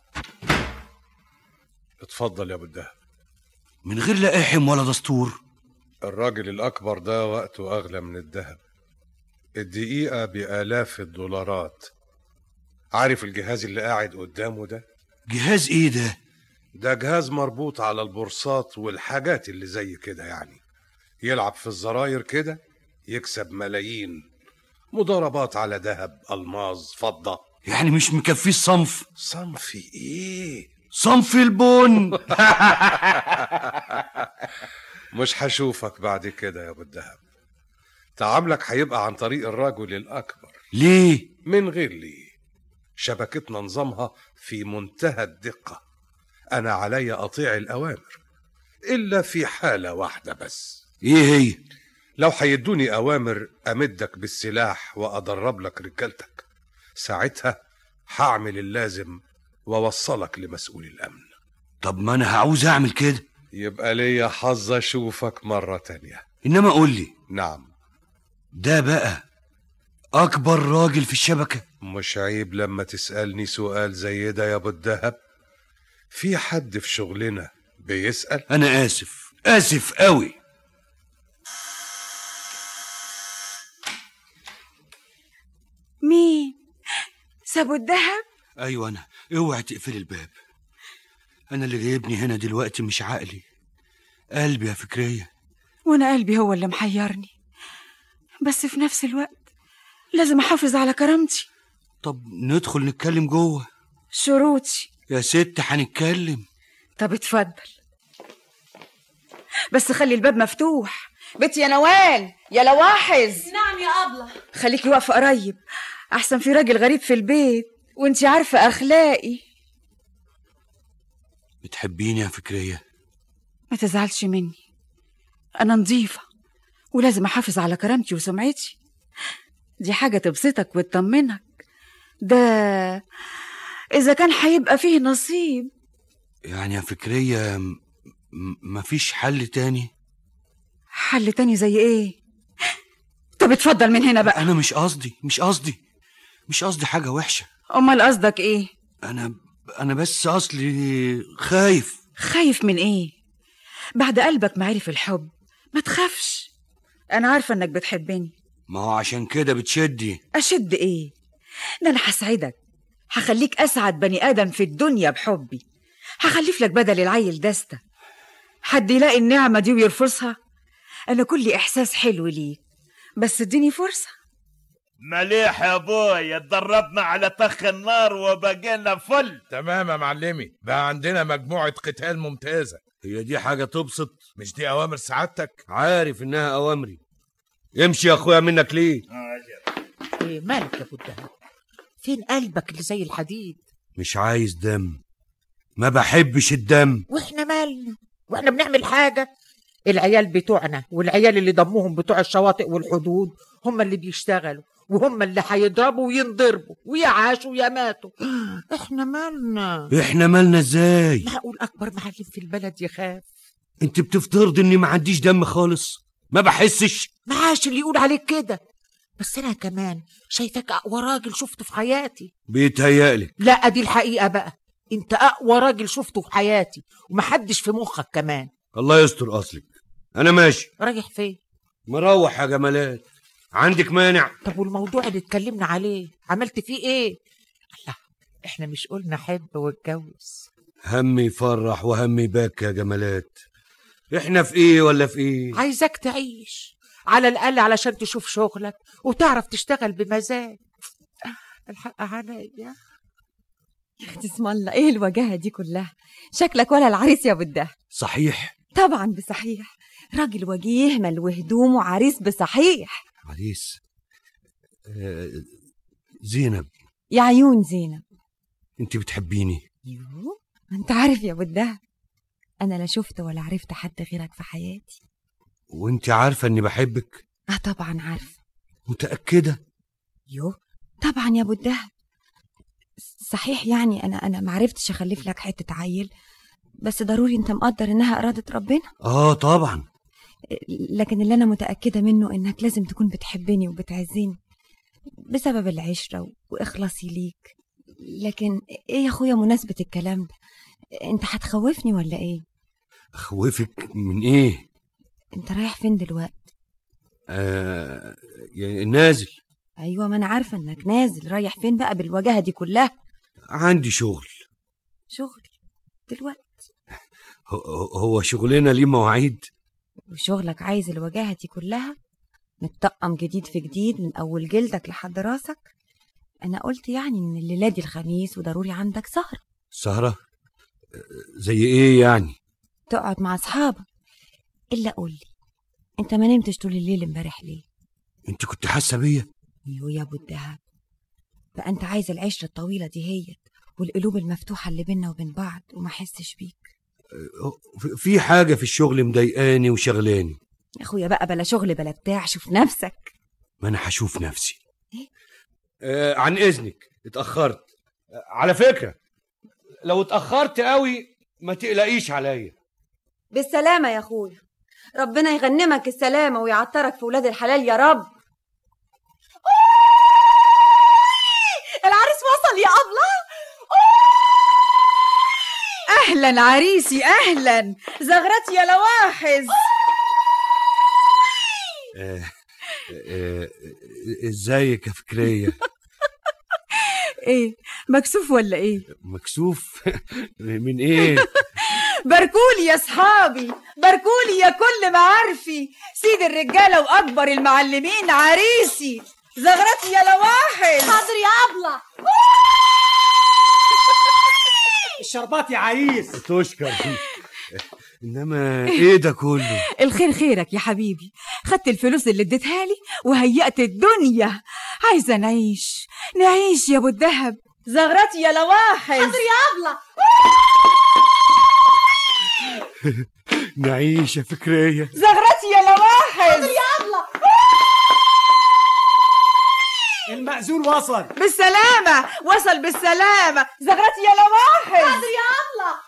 اتفضل يا ابو الدهب من غير لا احم ولا دستور الراجل الأكبر ده وقته أغلى من الذهب الدقيقة بآلاف الدولارات عارف الجهاز اللي قاعد قدامه ده؟ جهاز ايه ده؟ ده جهاز مربوط على البورصات والحاجات اللي زي كده يعني يلعب في الزراير كده يكسب ملايين مضاربات على ذهب ألماظ فضة يعني مش مكفيه الصنف صنف ايه صنف البن مش هشوفك بعد كده يا ابو الدهب تعاملك هيبقى عن طريق الرجل الاكبر ليه من غير ليه شبكتنا نظامها في منتهى الدقة أنا علي أطيع الأوامر إلا في حالة واحدة بس ايه هي لو هيدوني أوامر أمدك بالسلاح وأدرب لك رجالتك ساعتها هعمل اللازم وأوصلك لمسؤول الأمن طب ما انا هعوز اعمل كده يبقى ليا حظ أشوفك مرة تانية انما قول لي نعم ده بقى اكبر راجل في الشبكه مش عيب لما تسألني سؤال زي ده يا أبو الدهب في حد في شغلنا بيسأل انا اسف اسف قوي مين سابوا الذهب ايوه انا اوعي تقفل الباب انا اللي جايبني هنا دلوقتي مش عقلي قلبي يا فكريه وانا قلبي هو اللي محيرني بس في نفس الوقت لازم احافظ على كرامتي طب ندخل نتكلم جوه شروطي يا ست هنتكلم طب اتفضل بس خلي الباب مفتوح بنتي يا نوال يا لواحظ نعم يا أبلة خليكي واقفه قريب احسن في راجل غريب في البيت وانتي عارفه اخلاقي بتحبيني يا فكريه ما تزعلش مني انا نظيفه ولازم احافظ على كرامتي وسمعتي دي حاجه تبسطك وتطمنك ده اذا كان هيبقى فيه نصيب يعني يا فكريه م- م- مفيش حل تاني حل تاني زي ايه طب اتفضل من هنا بقى انا مش قصدي مش قصدي مش قصدي حاجه وحشه امال قصدك ايه انا انا بس اصلي خايف خايف من ايه بعد قلبك ما عرف الحب ما تخافش انا عارفه انك بتحبني ما هو عشان كده بتشدي اشد ايه ده انا هسعدك هخليك اسعد بني ادم في الدنيا بحبي هخلف لك بدل العيل دستة حد يلاقي النعمه دي ويرفضها انا كل احساس حلو ليك بس اديني فرصه مليح يا ابوي اتدربنا على طخ النار وبقينا فل تمام يا معلمي بقى عندنا مجموعة قتال ممتازة هي دي حاجة تبسط مش دي أوامر سعادتك عارف انها اوامري امشي يا اخويا منك ليه إيه مالك يا ابو الدهب فين قلبك اللي زي الحديد مش عايز دم ما بحبش الدم واحنا مالنا واحنا بنعمل حاجة العيال بتوعنا والعيال اللي ضموهم بتوع الشواطئ والحدود هم اللي بيشتغلوا وهم اللي هيضربوا وينضربوا ويعاشوا ويماتوا احنا مالنا احنا مالنا ازاي معقول اكبر معلم في البلد يخاف انت بتفترض اني ما عنديش دم خالص ما بحسش معاش اللي يقول عليك كده بس انا كمان شايفك اقوى راجل شفته في حياتي بيتهيألك لا دي الحقيقة بقى انت اقوى راجل شفته في حياتي ومحدش في مخك كمان الله يستر اصلك انا ماشي رايح فين مروح يا جمالات عندك مانع طب والموضوع اللي اتكلمنا عليه عملت فيه ايه الله احنا مش قلنا حب واتجوز همي يفرح وهمي يبكي يا جمالات احنا في ايه ولا في ايه عايزك تعيش على الاقل علشان تشوف شغلك وتعرف تشتغل بمزاج الحق عليا يا اختي اسم الله ايه الوجاهه دي كلها شكلك ولا العريس يا ابو الدهب صحيح طبعا بصحيح راجل وجيه مل وهدومه عريس بصحيح عريس آه زينب يا عيون زينب انت بتحبيني يوه ما انت عارف يا ابو الدهب انا لا شفت ولا عرفت حد غيرك في حياتي وانت عارفه اني بحبك اه طبعا عارفه متاكده يوه طبعا يا ابو الدهب صحيح يعني انا انا ما عرفتش اخلف لك حته عيل بس ضروري انت مقدر انها اراده ربنا اه طبعا لكن اللي انا متاكده منه انك لازم تكون بتحبني وبتعزني بسبب العشره واخلاصي ليك لكن ايه يا اخويا مناسبه الكلام ده انت هتخوفني ولا ايه اخوفك من ايه انت رايح فين دلوقتي آه يعني نازل ايوه ما انا عارفه انك نازل رايح فين بقى بالوجاهه دي كلها عندي شغل شغل دلوقتي هو- هو شغلنا ليه مواعيد وشغلك عايز الوجاهه دي كلها متطقم جديد في جديد من اول جلدك لحد راسك انا قلت يعني ان الليله دي الخميس وضروري عندك سهره سهرة زي ايه يعني تقعد مع اصحابك الا قول لي انت ما نمتش طول الليل امبارح ليه انت كنت حاسة بيا ايوه يا ابو الدهب بقى انت عايز العشره الطويله دي هي والقلوب المفتوحه اللي بينا وبين بعض وما احسش بيك في- في حاجة في الشغل مضايقاني وشغلاني يا اخويا بقى بلا شغل بلا بتاع شوف نفسك ما انا هشوف نفسي آه عن اذنك اتاخرت آه على فكره لو اتاخرت قوي ما تقلقيش عليا بالسلامه يا اخويا ربنا يغنمك السلامه ويعطرك في ولاد الحلال يا رب العريس وصل يا أبلة اهلا عريسي اهلا زغرتي يا لواحظ آه آه ازيك يا فكريه ايه مكسوف ولا ايه مكسوف من ايه باركولي يا صحابي باركولي يا كل معارفي سيد الرجاله واكبر المعلمين عريسي زغرتي يا لواحظ حاضر يا أبلة الشربات يا عريس تشكر انما ايه ده كله الخير خيرك يا حبيبي خدت الفلوس اللي اديتها لي وهيأت الدنيا عايزه نعيش نعيش يا ابو الدهب زغرتي يا لواحظ حاضر يا أبلة نعيش يا فكريه زغرتي يا لواحظ حاضر يا أبلة المأذون وصل بالسلامة وصل بالسلامة زغرتي يا لواحظ حاضر يا أبلة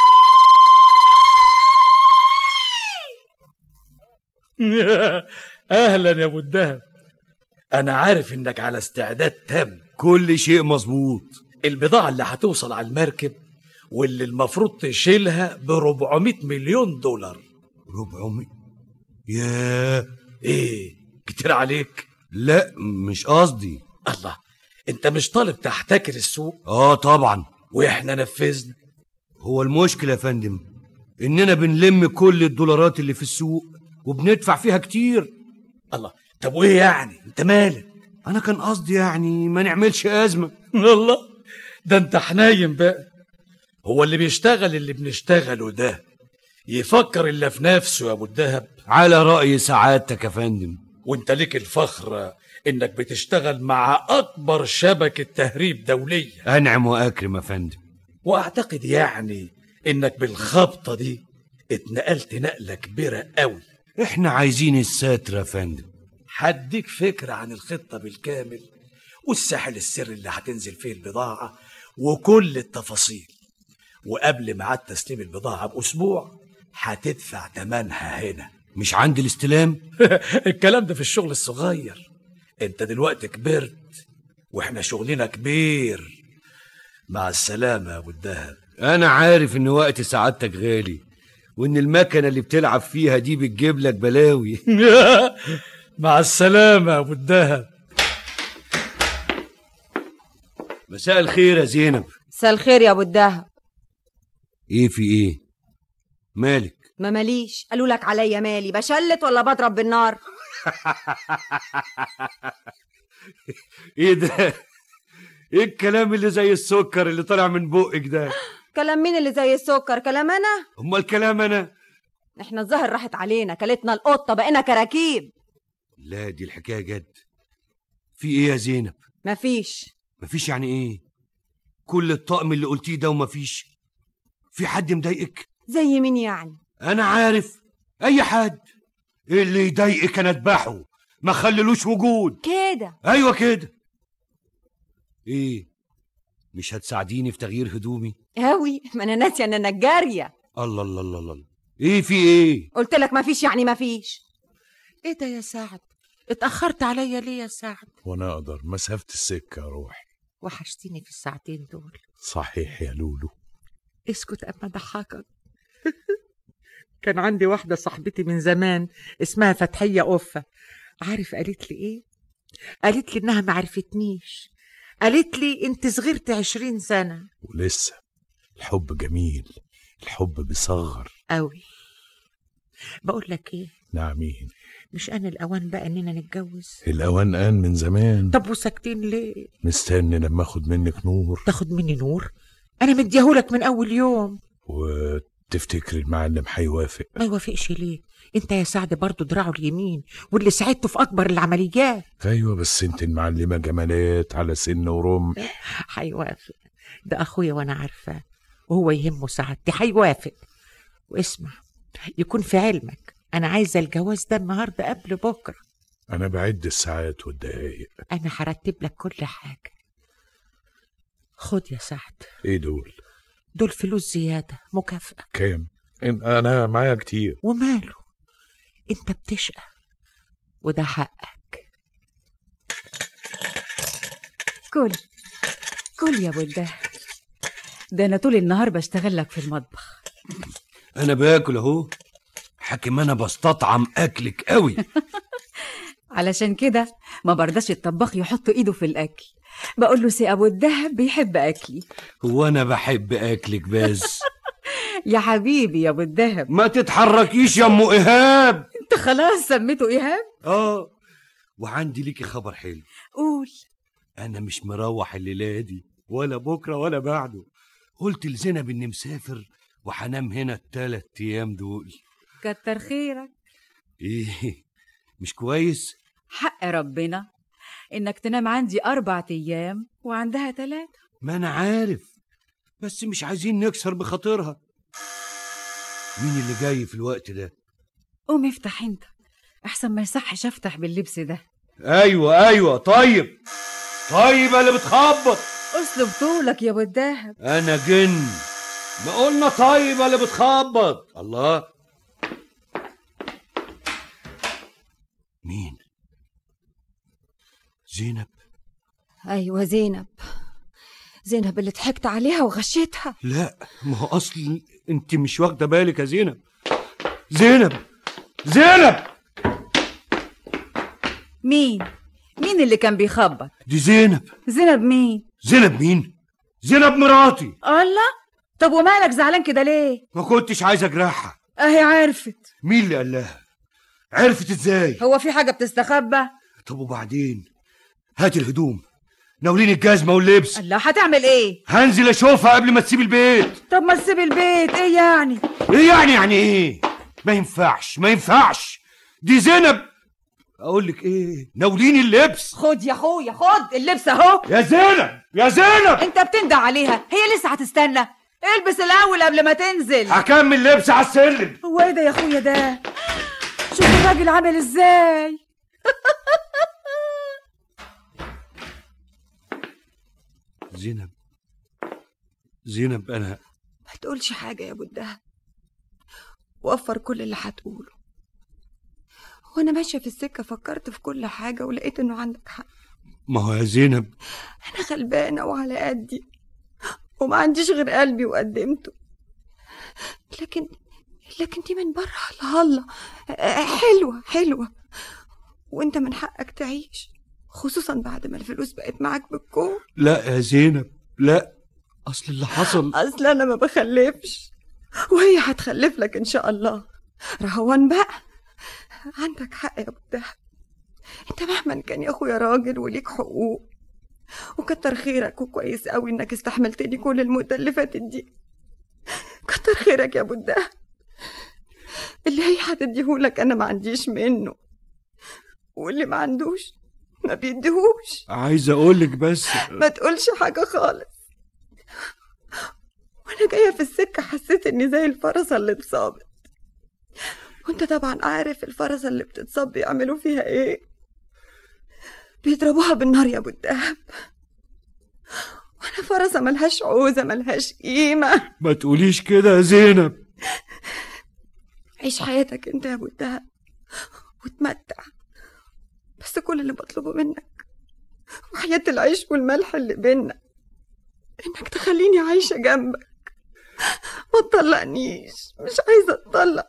اهلا يا ابو الدهب انا عارف انك على استعداد تام كل شيء مظبوط البضاعه اللي هتوصل على المركب واللي المفروض تشيلها ب 400 مليون دولار 400 ياه ايه كتير عليك لا مش قصدي الله انت مش طالب تحتكر السوق اه طبعا واحنا نفذنا هو المشكلة يا فندم إننا بنلم كل الدولارات اللي في السوق وبندفع فيها كتير الله طب وايه يعني انت مالك أنا كان قصدي يعني ما نعملش أزمة الله ده انت حنايم بقى هو اللي بيشتغل اللي بنشتغله ده يفكر الا في نفسه يا ابو الدهب على رأي سعادتك يا فندم وانت ليك الفخر انك بتشتغل مع اكبر شبكة تهريب دولية أنعم وأكرم يا فندم واعتقد يعني انك بالخبطة دي اتنقلت نقلة كبيرة قوي إحنا عايزين الساتر يا فندم هديك فكرة عن الخطة بالكامل والساحل السري اللي هتنزل فيه البضاعة وكل التفاصيل وقبل ميعاد تسليم البضاعة بأسبوع هتدفع تمنها هنا مش عندي الاستلام الكلام ده في الشغل الصغير انت دلوقتي كبرت واحنا شغلنا كبير مع السلامة يا ابو الدهب أنا عارف إن وقت سعادتك غالي وإن المكنة اللي بتلعب فيها دي بتجيب لك بلاوي مع السلامة يا ابو الدهب مساء الخير يا زينب مساء الخير يا ابو الدهب إيه في إيه مالك ما ماليش قالوا لك عليا مالي بشلت ولا بضرب بالنار إيه ده إيه الكلام اللي زي السكر اللي طالع من بقك ده كلام مين اللي زي السكر كلام انا أمال الكلام أنا احنا الظهر راحت علينا كلتنا القطه بقينا كراكيب لا دي الحكاية جد في إيه يا زينب مفيش مفيش يعني إيه كل الطقم اللي قلتيه ده ومفيش في حد مضايقك زي مين يعني أنا عارف أي حد اللي يضايقك أنا أذبحه ما خللوش وجود كده أيوة كده إيه مش هتساعديني في تغيير هدومي قوي ما انا ناسيه ان انا الجاريه الله الله الله الله ايه في ايه قلت لك مفيش يعني مفيش ايه ده يا سعد اتأخرت عليا ليه يا سعد وانا اقدر مسافة السكة يا روحي وحشتني في الساعتين دول صحيح يا لولو اسكت اما ضحكك كان عندي واحدة صاحبتي من زمان اسمها فتحية قفة عارف قالت لي ايه قالت لي انها ما عرفتنيش قالت لي انت صغرت عشرين سنة ولسه الحب جميل الحب بيصغر قوي بقول لك ايه نعم مين مش انا الاوان بقى اننا نتجوز الأوان آن من زمان طب وساكتين ليه مستني لما اخد منك نور تاخد مني نور انا مديهولك من اول يوم وتفتكري المعلم هيوافق ما يوافقش ليه انت يا سعد برضه دراعه اليمين واللي ساعدته في اكبر العمليات ايوه بس انت المعلمة جمالات على سن ورم هيوافق ده اخويا وانا عارفاه وهو يهمه سعادتي هيوافق واسمع يكون في علمك انا عايزه الجواز ده النهارده قبل بكره انا بعد الساعات والدقايق انا هرتب لك كل حاجه خد يا سعد ايه دول دول فلوس زياده مكافاه كام إن- انا معايا كتير وماله انت بتشقى وده حقك كل كل يا بلده ده انا طول النهار بشتغل لك في المطبخ انا باكل اهو حاكم انا بستطعم اكلك قوي علشان كده ما برضاش الطباخ يحط ايده في الاكل بقول له سي ابو الدهب بيحب اكلي هو انا بحب اكلك بس يا حبيبي يا ابو الدهب ما تتحركيش يا ام ايهاب انت خلاص سميته ايهاب اه وعندي ليكي خبر حلو قول انا مش مروح الليله دي ولا بكره ولا بعده قلت لزينب اني مسافر وهنام هنا التلات ايام دول كتر خيرك ايه مش كويس حق ربنا انك تنام عندي اربع ايام وعندها ثلاثة ما انا عارف بس مش عايزين نكسر بخاطرها مين اللي جاي في الوقت ده قوم افتح انت احسن ما يصحش افتح باللبس ده ايوه ايوه طيب طيب اللي بتخبط اسلب طولك يا ابو الدهب انا جن ما قلنا طيب اللي بتخبط الله مين زينب ايوه زينب زينب اللي ضحكت عليها وغشيتها لا ما هو اصل انت مش واخده بالك يا زينب زينب زينب مين مين اللي كان بيخبط دي زينب زينب مين زينب مين زينب مراتي الله طب ومالك زعلان كده ليه ما كنتش عايز اجرحها اهي عرفت مين اللي قال لها عرفت ازاي هو في حاجه بتستخبى طب وبعدين هات الهدوم ناولين الجزمه واللبس الله هتعمل ايه هنزل اشوفها قبل ما تسيب البيت طب ما تسيب البيت ايه يعني ايه يعني يعني ايه ما ينفعش ما ينفعش دي زينب اقول لك ايه ناولين اللبس خد يا اخويا خد اللبس اهو يا زينب يا زينب انت بتندع عليها هي لسه هتستنى البس الاول قبل ما تنزل هكمل لبس على السلم هو ايه ده يا اخويا ده شوف الراجل عامل ازاي زينب زينب انا ما تقولش حاجة يا ابو الدهب وفر كل اللي هتقوله وانا ماشية في السكة فكرت في كل حاجة ولقيت انه عندك حق ما هو يا زينب انا غلبانة وعلى قدي وما عنديش غير قلبي وقدمته لكن لكن دي من بره هلا حلوة حلوة وانت من حقك تعيش خصوصا بعد ما الفلوس بقت معاك بالكون لا يا زينب لا اصل اللي حصل اصل انا ما بخلفش وهي هتخلف لك ان شاء الله رهوان بقى عندك حق يا ابو الدهب انت مهما كان يا اخويا راجل وليك حقوق وكتر خيرك وكويس قوي انك استحملتني كل المدة اللي فاتت دي كتر خيرك يا ابو الدهب اللي هي هتديهولك انا ما عنديش منه واللي ما عندوش ما بيديهوش عايز اقول لك بس ما تقولش حاجة خالص وانا جاية في السكة حسيت اني زي الفرسة اللي اتصابت وانت طبعا عارف الفرسة اللي بتتصاب بيعملوا فيها ايه بيضربوها بالنار يا ابو الدهب وانا فرسة ملهاش عوزة ملهاش قيمة ما تقوليش كده يا زينب عيش حياتك انت يا ابو الدهب وتمتع بس كل اللي بطلبه منك وحياة العيش والملح اللي بينا انك تخليني عايشة جنبك ما تطلقنيش مش عايزة اتطلق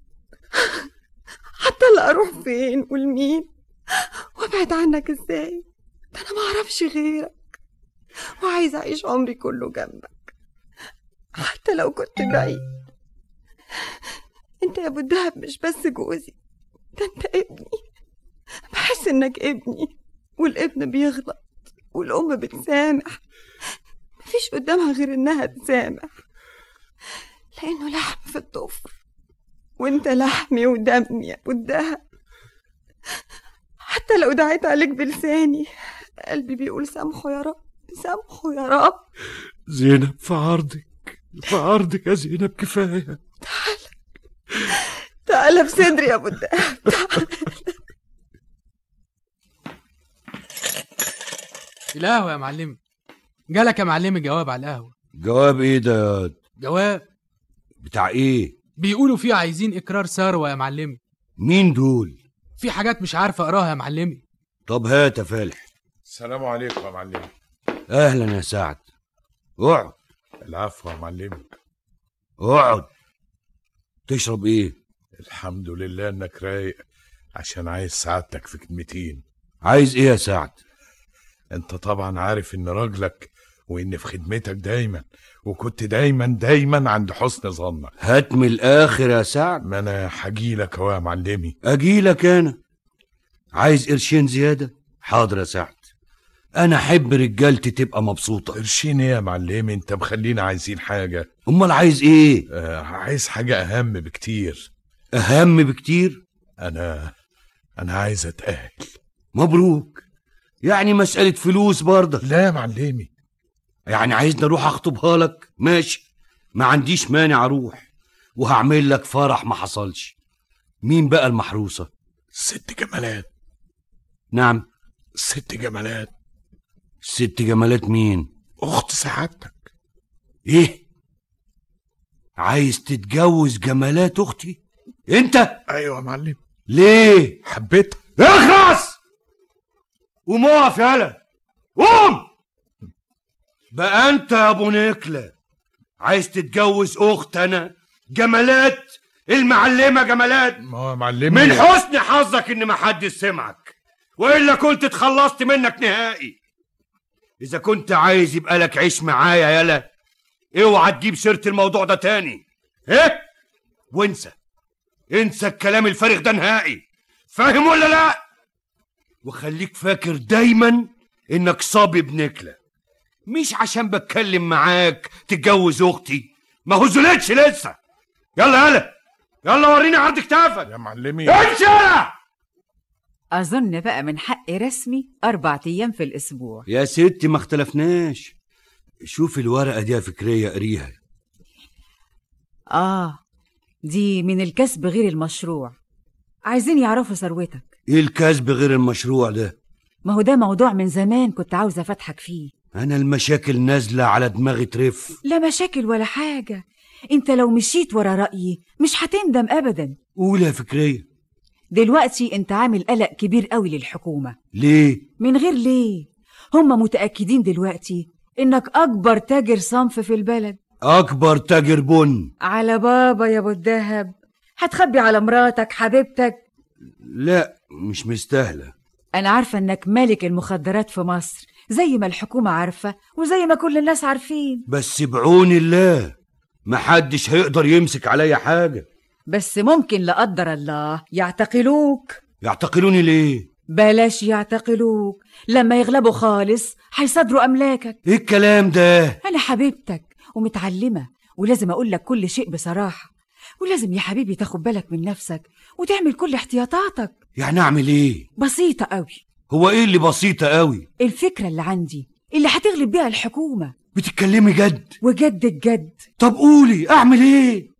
هتطلق اروح فين ولمين وابعد عنك ازاي ده انا ما اعرفش غيرك وعايزة اعيش عمري كله جنبك حتى لو كنت بعيد انت يا ابو الدهب مش بس جوزي ده انت ابني بحس انك ابني والابن بيغلط والام بتسامح مفيش قدامها غير انها تسامح لانه لحم في الضفر وانت لحمي ودمي يا ابو الدهب حتى لو دعيت عليك بلساني قلبي بيقول سامحه يا رب سامحه يا رب زينب في عرضك في عرضك يا زينب كفاية تعالى في صدري يا ابو الدهب القهوة يا معلمي جالك يا معلمي جواب على القهوة جواب ايه ده يا واد؟ جواب بتاع ايه بيقولوا فيه عايزين إقرار ثروة يا معلمي مين دول في حاجات مش عارف أقراها يا معلمي طب هات يا فالح السلام عليكم يا معلمي اهلا يا سعد اقعد العفو يا معلمي اقعد تشرب ايه الحمد لله انك رايق عشان عايز سعادتك في كلمتين عايز ايه يا سعد انت طبعا عارف ان راجلك وان في خدمتك دايما وكنت دايما دايما عند حسن ظنك هات من الاخر يا سعد ما انا هجيلك اهو يا معلمي اجيلك انا عايز قرشين زياده حاضر يا سعد انا احب رجالتي تبقى مبسوطه قرشين ايه يا معلمي انت مخلينا عايزين حاجه امال عايز ايه آه عايز حاجه اهم بكتير اهم بكتير انا انا عايز اتاهل مبروك يعني مساله فلوس برضه لا يا معلمي يعني عايزني اروح اخطبها لك ماشي ما عنديش مانع اروح وهعمل لك فرح ما حصلش مين بقى المحروسه ست جمالات نعم ست جمالات ست جمالات مين اخت سعادتك ايه عايز تتجوز جمالات اختي انت ايوه يا معلم ليه حبيتها اخرس قوم اقف يالا قوم بقى انت يا ابو نكله عايز تتجوز اخت انا جمالات المعلمه جمالات ما هو يا معلمي من حسن حظك ان محدش سمعك والا كنت اتخلصت منك نهائي اذا كنت عايز يبقى لك عيش معايا يالا اوعى تجيب سيره الموضوع ده تاني ايه وانسى انسى الكلام الفارغ ده نهائي فاهم ولا لا وخليك فاكر دايما انك صبي بنكله مش عشان بتكلم معاك تتجوز اختي ما هزلتش لسه يلا يلا يلا وريني عرض كتافك يا معلمي امشي يلا أظن بقى من حق رسمي أربع أيام في الأسبوع يا ستي ما اختلفناش شوف الورقه دي يا فكريه قريها آه دي من الكسب غير المشروع عايزين يعرفوا ثروتك ايه الكسب غير المشروع ده ما هو ده موضوع من زمان كنت عاوزة أفتحك فيه انا المشاكل نازله على دماغي ترف لا مشاكل ولا حاجة انت لو مشيت ورا رأيي مش هتندم أبدا قول يا فكريه دلوقتي انت عامل قلق كبير قوي للحكومة ليه من غير ليه هم متأكدين دلوقتي انك أكبر تاجر صنف في البلد اكبر تاجر بن على بابا يا ابو الدهب هتخبي على مراتك حبيبتك لا مش مستاهله انا عارفه انك ملك المخدرات في مصر زي ما الحكومه عارفه وزي ما كل الناس عارفين بس بعون الله محدش هيقدر يمسك عليا حاجه بس ممكن لا قدر الله يعتقلوك يعتقلوني ليه بلاش يعتقلوك لما يغلبوا خالص هيصادروا املاكك ايه الكلام ده انا حبيبتك ومتعلمه ولازم اقول لك كل شيء بصراحه ولازم يا حبيبي تاخد بالك من نفسك وتعمل كل احتياطاتك يعني اعمل ايه بسيطه قوي هو ايه اللي بسيطه قوي الفكره اللي عندي اللي هتغلب بيها الحكومه بتتكلمي جد وجد الجد طب قولي اعمل ايه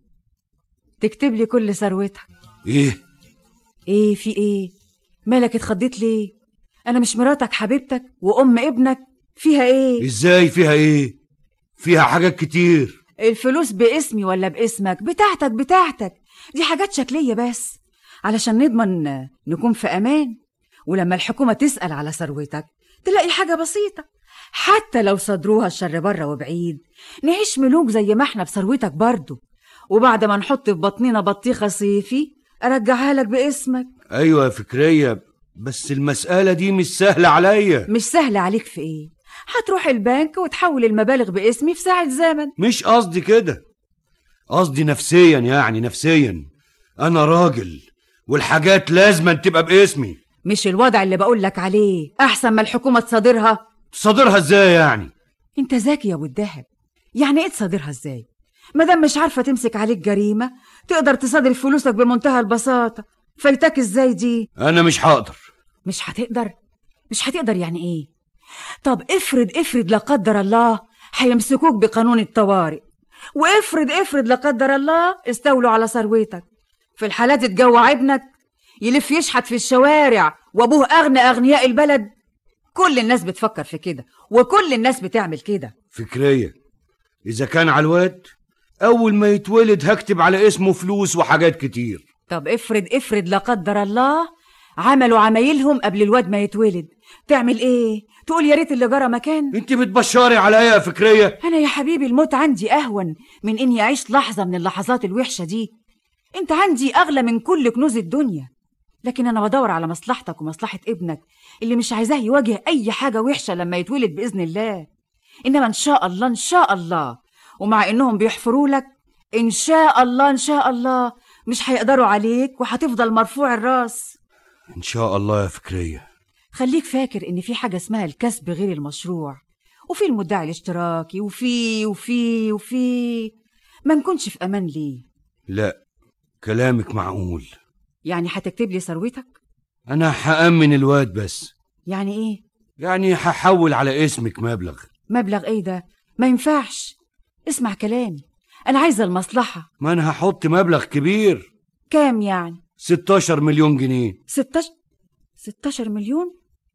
تكتب لي كل ثروتك ايه ايه في ايه مالك اتخضيت ليه انا مش مراتك حبيبتك وام ابنك فيها ايه ازاي فيها ايه فيها حاجات كتير الفلوس باسمي ولا باسمك بتاعتك بتاعتك دي حاجات شكلية بس علشان نضمن نكون في أمان ولما الحكومة تسأل على ثروتك تلاقي حاجة بسيطة حتى لو صدروها الشر بره وبعيد نعيش ملوك زي ما احنا بثروتك برضو وبعد ما نحط في بطننا بطيخة صيفي أرجعها لك باسمك ايوه يا فكريه بس المساله دي مش سهله عليا مش سهل عليك في ايه هتروح البنك وتحول المبالغ باسمي في ساعة زمن مش قصدي كده قصدي نفسيا يعني نفسيا انا راجل والحاجات لازم تبقى باسمي مش الوضع اللي بقول لك عليه احسن ما الحكومه تصادرها تصادرها ازاي يعني انت ذكي يا ابو الدهب يعني ايه تصادرها ازاي مادام مش عارفه تمسك عليك جريمه تقدر تصادر فلوسك بمنتهى البساطه فايتك ازاي دي انا مش هقدر مش هتقدر مش هتقدر يعني ايه طب افرض افرض لا قدر الله هيمسكوك بقانون الطوارئ وافرض افرض لا قدر الله استولوا على ثروتك في الحالات تجوع ابنك يلف يشحت في الشوارع وابوه اغنى اغنياء البلد كل الناس بتفكر في كده وكل الناس بتعمل كده فكرية اذا كان على الواد اول ما يتولد هكتب على اسمه فلوس وحاجات كتير طب افرض افرض لا قدر الله عملوا عمايلهم قبل الواد ما يتولد تعمل ايه تقول يا ريت اللي جرى مكان انت بتبشري عليا يا فكرية انا يا حبيبي الموت عندي اهون من اني اعيش لحظه من اللحظات الوحشه دي انت عندي اغلى من كل كنوز الدنيا لكن انا بدور على مصلحتك ومصلحه ابنك اللي مش عايزاه يواجه اي حاجه وحشه لما يتولد باذن الله انما ان شاء الله ان شاء الله ومع انهم بيحفروا لك ان شاء الله ان شاء الله مش هيقدروا عليك وهتفضل مرفوع الراس ان شاء الله يا فكرية خليك فاكر ان في حاجه اسمها الكسب غير المشروع وفي المدعي الاشتراكي وفي وفي وفي ما نكونش في امان ليه لا كلامك معقول يعني هتكتب لي ثروتك انا هأمن الواد بس يعني ايه يعني هحول على اسمك مبلغ مبلغ ايه ده ما ينفعش اسمع كلامي انا عايزه المصلحه ما انا هحط مبلغ كبير كام يعني 16 مليون جنيه 16 16 مليون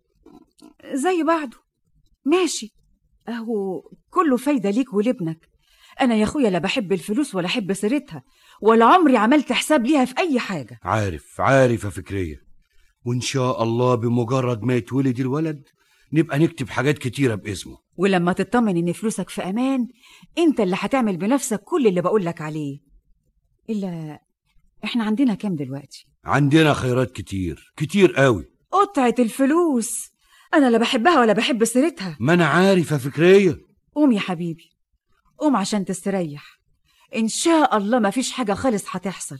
زي بعضه ماشي اهو كله فايده ليك ولابنك انا يا اخويا لا بحب الفلوس ولا احب سيرتها ولا عمري عملت حساب ليها في اي حاجه عارف عارف يا فكرية وان شاء الله بمجرد ما يتولد الولد نبقى نكتب حاجات كتيرة باسمه ولما تطمن ان فلوسك في امان انت اللي هتعمل بنفسك كل اللي بقولك عليه الا احنا عندنا كام دلوقتي عندنا خيرات كتير كتير قوي قطعة الفلوس انا لا بحبها ولا بحب سيرتها ما انا عارف يا فكرية قوم يا حبيبي قوم عشان تستريح ان شاء الله ما فيش حاجة خالص هتحصل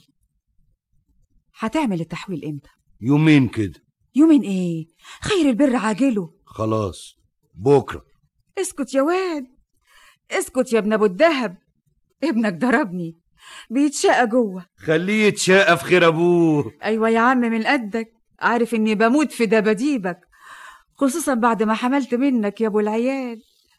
هتعمل التحويل امتى يومين كده يومين ايه خير البر عاجله خلاص بكرة اسكت يا واد اسكت يا ابن ابو الدهب ابنك ضربني بيتشقى جوه خليه يتشقى في خير ابوه ايوه يا عم من قدك عارف اني بموت في دباديبك خصوصا بعد ما حملت منك يا ابو العيال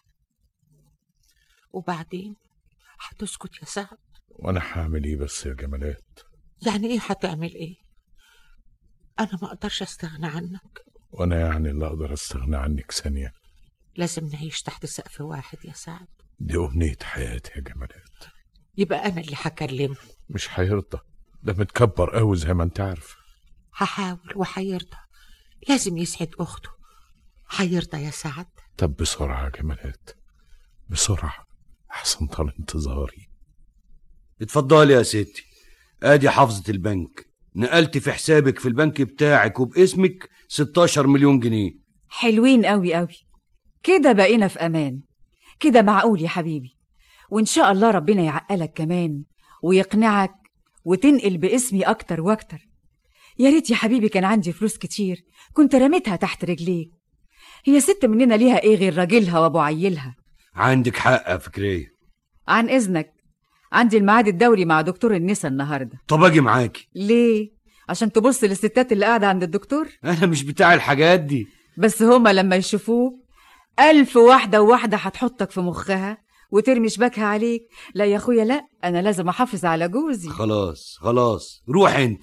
وبعدين هتسكت يا سعد وانا هعمل ايه بس يا جمالات يعني ايه هتعمل ايه انا ما اقدرش استغنى عنك وانا يعني اللي اقدر استغنى عنك ثانية لازم نعيش تحت سقف واحد يا سعد دي امنية حياتي يا جمالات يبقى انا اللي هكلمه مش هيرضى ده متكبر قوي زي ما انت عارف هحاول وهيرضى لازم يسعد اخته هيرضى يا سعد طب بسرعة يا جمالات بسرعة احسن طال انتظاري اتفضلي يا ستي ادي حافظة البنك نقلت في حسابك في البنك بتاعك وباسمك 16 مليون جنيه حلوين قوي قوي كده بقينا في امان كده معقول يا حبيبي وان شاء الله ربنا يعقلك كمان ويقنعك وتنقل باسمي اكتر واكتر يا ريت يا حبيبي كان عندي فلوس كتير كنت رميتها تحت رجليك هي ست مننا ليها ايه غير راجلها وابو عيلها عندك حق يا فكرية عن اذنك عندي الميعاد الدوري مع دكتور النسا النهارده طب اجي معاكي ليه عشان تبص للستات اللي قاعده عند الدكتور انا مش بتاع الحاجات دي بس هما لما يشوفوك ألف واحدة وواحدة هتحطك في مخها وترمي شباكها عليك لا يا أخويا لا أنا لازم أحافظ على جوزي خلاص خلاص روح انت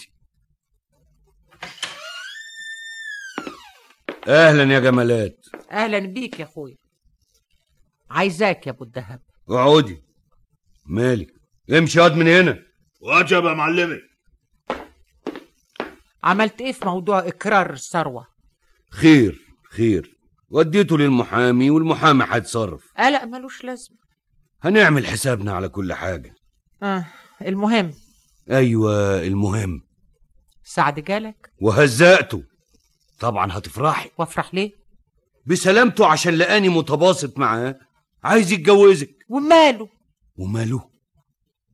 اهلا يا جمالات اهلا بيك يا اخويا عايزاك يا ابو الدهب اقعدي مالك امشي ياض من هنا وجب يا معلمي عملت ايه في موضوع اكرار الثروه خير خير وديته للمحامي والمحامي هيتصرف قلق ملوش لازمه هنعمل حسابنا على كل حاجة اه المهم ايوه المهم سعد جالك وهزقته طبعا هتفرحي وافرح ليه بسلامته عشان لقاني متباسط معاه عايز يتجوزك وماله وماله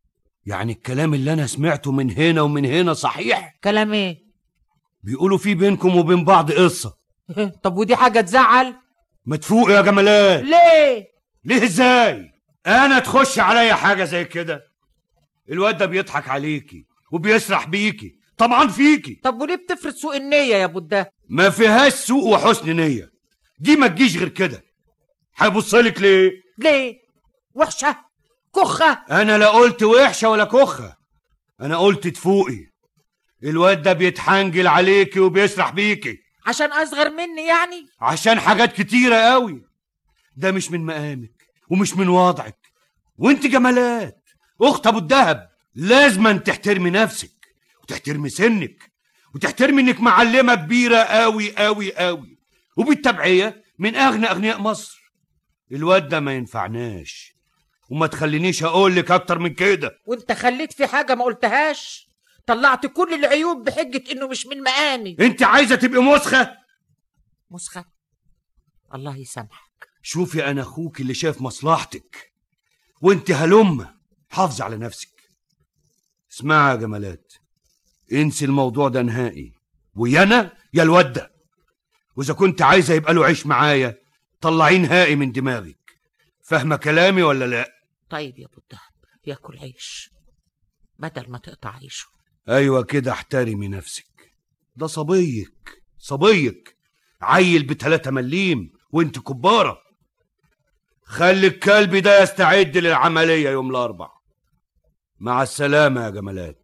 يعني الكلام اللي انا سمعته من هنا ومن هنا صحيح كلام ايه بيقولوا في بينكم وبين بعض قصه طب ودي حاجه تزعل ما تفوق يا جمالات ليه ليه ازاي انا تخش عليا حاجه زي كده الواد ده بيضحك عليكي وبيسرح بيكي طبعا فيكي طب وليه بتفرض سوء النيه يا ابو ده ما فيهاش سوء وحسن نيه دي ما تجيش غير كده هيبصلك ليه ليه وحشه كخه انا لا قلت وحشه ولا كخه انا قلت تفوقي الواد ده بيتحنجل عليكي وبيسرح بيكي عشان اصغر مني يعني عشان حاجات كتيرة قوي ده مش من مقامك ومش من وضعك وانت جمالات اخت ابو الدهب لازما تحترمي نفسك وتحترمي سنك وتحترمي انك معلمة كبيرة قوي قوي قوي وبالتبعية من اغنى اغنياء مصر الواد ده ما ينفعناش وما تخلينيش اقول لك اكتر من كده وانت خليت في حاجه ما قلتهاش طلعت كل العيوب بحجه انه مش من مقامي انت عايزة تبقي مسخة مسخه الله يسامحك شوفي انا اخوك اللي شاف مصلحتك وانت هلمة حافظي على نفسك اسمعي يا جمالات انسي الموضوع ده نهائي ويا انا يا الواد ده واذا كنت عايزه يبقى له عيش معايا طلعيه نهائي من دماغك فاهمه كلامي ولا لا طيب يا ابو الدهب ياكل عيش بدل ما تقطع عيشه ايوه كده احترمي نفسك ده صبيك صبيك عيل بتلاتة مليم وانت كبارة خلي الكلب ده يستعد للعملية يوم الأربع مع السلامة يا جمالات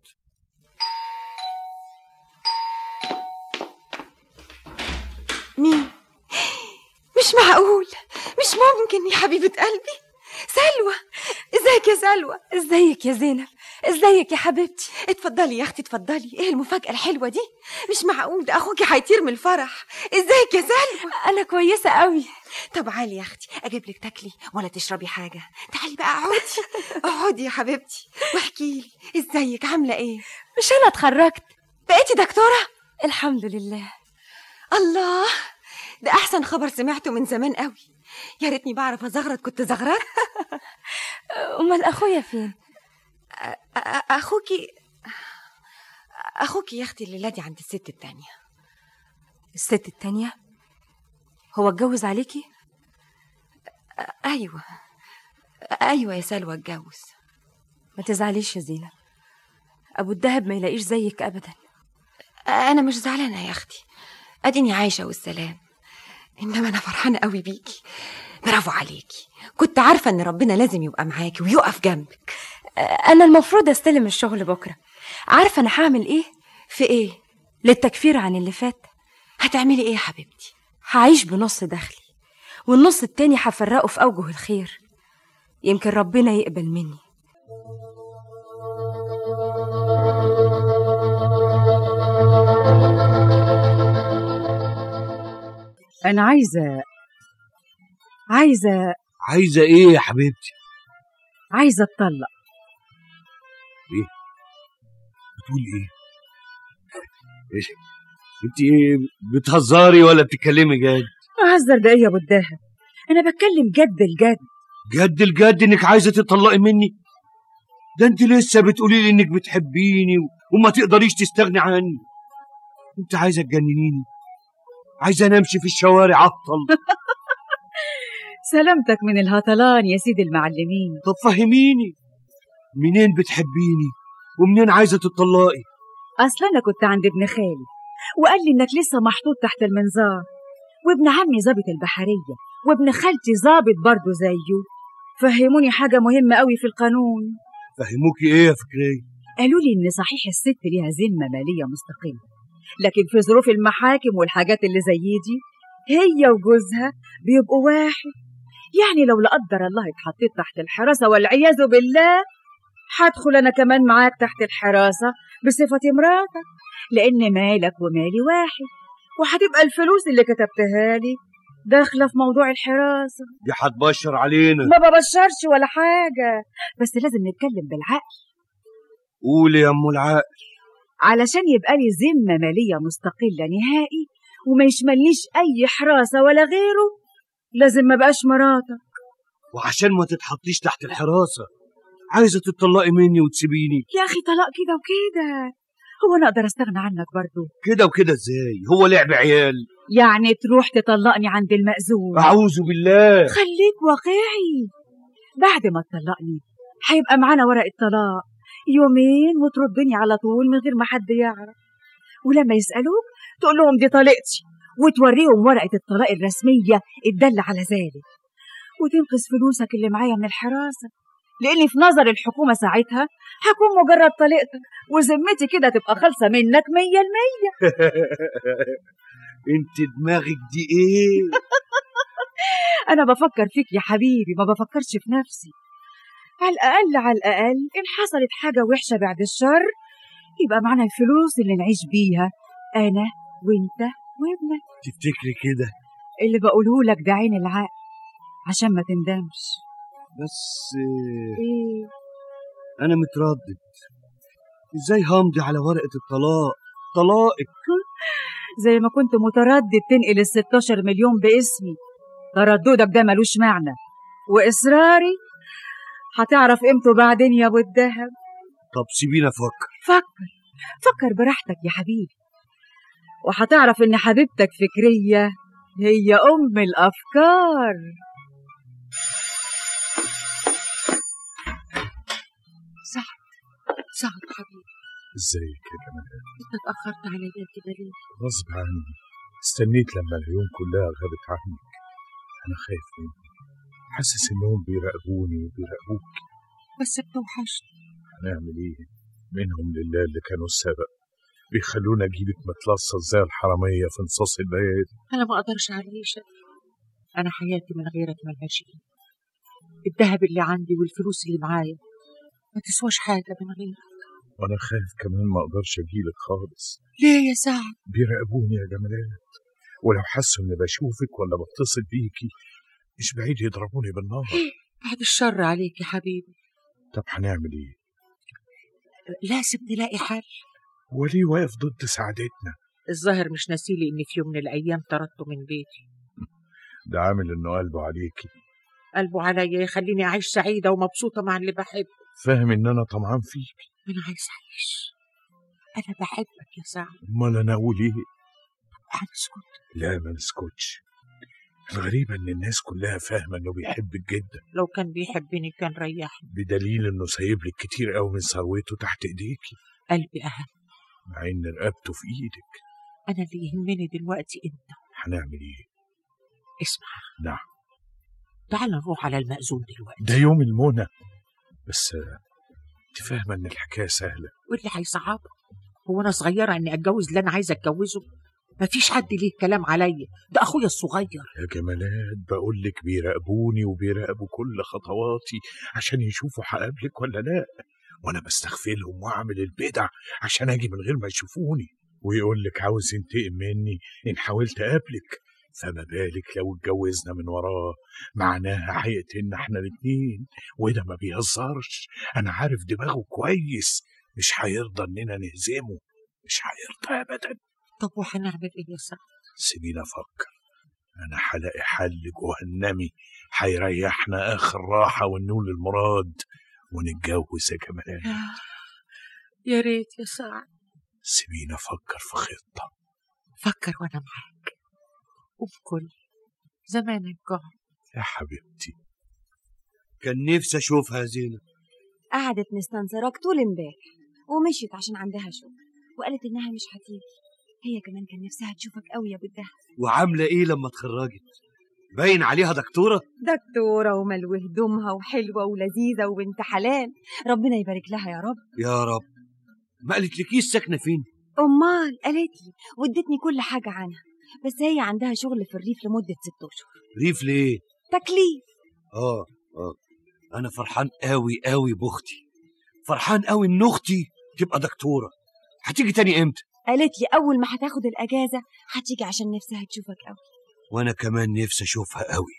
مين مش معقول مش ممكن يا حبيبة قلبي سلوى ازيك يا سلوى ازيك يا زينب ازيك يا حبيبتي اتفضلي يا اختي اتفضلي ايه المفاجأة الحلوة دي مش معقول ده اخوكي هيطير من الفرح ازيك يا سلوى انا كويسة قوي طب عالي يا اختي اجيب لك تاكلي ولا تشربي حاجة تعالي بقى اقعدي اقعدي يا حبيبتي واحكي لي ازيك عاملة ايه مش انا اتخرجت بقيتي دكتورة الحمد لله الله ده احسن خبر سمعته من زمان قوي يا ريتني بعرف ازغرط كنت زغرت امال اخويا فين أ- أ- اخوكي اخوكي يا اختي الليله دي عند الست التانية الست التانية هو اتجوز عليكي أ- ايوه ايوه يا سلوى اتجوز ما تزعليش يا زينب ابو الدهب ما يلاقيش زيك ابدا انا مش زعلانه يا اختي اديني عايشه والسلام انما انا فرحانه قوي بيكي برافو عليكي كنت عارفه ان ربنا لازم يبقى معاكي ويقف جنبك انا المفروض استلم الشغل بكره عارفه انا هعمل ايه في ايه للتكفير عن اللي فات هتعملي ايه يا حبيبتي هعيش بنص دخلي والنص التاني هفرقه في اوجه الخير يمكن ربنا يقبل مني أنا عايزة عايزة عايزة ايه يا حبيبتي عايزة أتطلق ايه بتقول ايه ايش انت ايه بتهزري ولا بتتكلمي جد أهزر ده إيه يا أبو الدهب أنا بتكلم جد الجد جد الجد انك عايزه تطلقي مني ده انت لسه بتقولي لي انك بتحبيني وما تقدريش تستغني عني انت عايزه تجننيني عايزه انا امشي في الشوارع اعطل سلامتك من الهطلان يا سيدي المعلمين طب فهميني منين بتحبيني ومنين عايزه تطلقي أصل أنا كنت عند ابن خالي وقال لي إنك لسه محطوط تحت المنظار وابن عمي ظابط البحرية وابن خالتي ظابط برضه زيه فهموني حاجة مهمة قوي في القانون فهموكي ايه يا فكرية قالوا لي إن صحيح الست ليها ذمة مالية مستقلة لكن في ظروف المحاكم والحاجات اللي زي دي هي وجوزها بيبقوا واحد يعني لو لا قدر الله اتحطيت تحت الحراسة والعياذ بالله هدخل أنا كمان معاك تحت الحراسة بصفتي مراتك لأن مالك ومالي واحد وهتبقى الفلوس اللي كتبتها لي داخلة في موضوع الحراسة دي هتبشر علينا ما ببشرش ولا حاجة بس لازم نتكلم بالعقل قولي يا ام العقل علشان يبقى لي ذمة مالية مستقلة نهائي وما يشملنيش أي حراسة ولا غيره لازم ما بقاش مراتك وعشان ما تتحطيش تحت الحراسه عايزه تطلقي مني وتسيبيني يا اخي طلاق كده وكده هو انا اقدر استغنى عنك برضو كده وكده ازاي هو لعب عيال يعني تروح تطلقني عند المأذون اعوذ بالله خليك واقعي بعد ما تطلقني هيبقى معانا ورق الطلاق يومين وتردني على طول من غير ما حد يعرف ولما يسألوك تقول لهم دي طليقتي وتوريهم ورقة الطلاق الرسمية الدالة على ذلك وتنقذ فلوسك اللي معايا من الحراسة لأني في نظر الحكومة ساعتها هكون مجرد طليقتك وذمتي كده تبقى خالصة منك مية المية انت دماغك دي ايه أنا بفكر فيك يا حبيبي ما بفكرش في نفسي على الأقل على الأقل إن حصلت حاجة وحشة بعد الشر يبقى معنا الفلوس اللي نعيش بيها أنا وأنت وابنك تفتكري كده اللي بقوله لك ده عين العقل عشان ما تندمش بس آه، إيه انا متردد ازاي همضي على ورقه الطلاق طلاقك زي ما كنت متردد تنقل ال 16 مليون باسمي ترددك ده ملوش معنى وإصراري هتعرف قيمته بعدين يا أبو الدهب طب سيبيني افكر فكر فكر براحتك يا حبيبي وهتعرف إن حبيبتك فكرية هي أم الأفكار سعد سعد حبيبي ازيك يا جمال انت اتأخرت عليا كده ليه؟ غصب عني استنيت لما العيون كلها غابت عنك انا خايف منهم حاسس انهم بيراقبوني وبيراقبوك بس بتوحشني هنعمل ايه منهم لله اللي كانوا السبب بيخلونا اجيبك متلصص زي الحراميه في نصاص الليالي انا ما اقدرش اعيشك انا حياتي من غيرك ملهاش قيمة الذهب اللي عندي والفلوس اللي معايا ما تسواش حاجة من غيرك وانا خايف كمان ما اقدرش اجيلك خالص ليه يا سعد؟ بيراقبوني يا جمالات ولو حسوا اني بشوفك ولا بتصل بيكي مش بعيد يضربوني بالنار بعد الشر عليك يا حبيبي طب هنعمل ايه لازم نلاقي حل وليه واقف ضد سعادتنا الظاهر مش ناسيلي اني في يوم من الايام طردته من بيتي ده عامل انه قلبه عليكي قلبه عليا يخليني اعيش سعيدة ومبسوطة مع اللي بحبه فاهم ان انا طمعان فيك انا عايز اعيش انا بحبك يا سعد امال انا اقول ايه هنسكت لا ما نسكتش الغريبة إن الناس كلها فاهمة إنه بيحبك جدا لو كان بيحبني كان ريحني بدليل إنه سايب لك كتير قوي من ثروته تحت إيديكي قلبي اهم مع إن رقبته في إيدك انا اللي يهمني دلوقتي انت هنعمل إيه؟ اسمع نعم تعال نروح على المأذون دلوقتي ده يوم المنى بس آه، أنت فاهمة إن الحكاية سهلة واللي هيصعبها هو انا صغيرة اني اتجوز اللي انا عايزة اتجوزه مفيش حد ليه كلام عليا ده اخويا الصغير يا جمالات بقول لك بيراقبوني وبيراقبوا كل خطواتي عشان يشوفوا هقابلك ولا لا وانا بستغفلهم واعمل البدع عشان اجي من غير ما يشوفوني ويقول لك عاوز ينتقم مني ان حاولت اقابلك فما بالك لو اتجوزنا من وراه معناها هيقتلنا احنا الاتنين وده ما بيهزرش انا عارف دماغه كويس مش هيرضى اننا نهزمه مش هيرضى ابدا طب وهنعمل ايه يا سعد سيبيني افكر انا هلاقي حل جهنمي هيريحنا اخر راحه ونول المراد ونتجوز يا جمالات يا ريت يا سعد سيبيني افكر في خطه فكر وانا معاك وبكل زمانك جعان يا حبيبتي كان نفسي اشوفها يا زينب قعدت مستنصراك طول امبارح ومشيت عشان عندها شغل وقالت انها مش هتيجي هي كمان كان نفسها تشوفك قوي يا بدها وعامله ايه لما اتخرجت باين عليها دكتوره دكتورة وملو هدومها وحلوة ولذيذة وبنت حلال ربنا يبارك لها يا رب يا رب ما قالتلكيش ساكنه فين أمال قالت لي وادتني كل حاجة عنها بس هي عندها شغل في الريف لمدة ست أشهر ريف ليه تكليف اه اه انا فرحان قوي قوي باختي فرحان قوي ان اختي تبقى دكتوره هتيجي تاني امتى قالت لي أول ما هتاخد الأجازة هتيجي عشان نفسها تشوفك قوي وانا كمان نفسي اشوفها قوي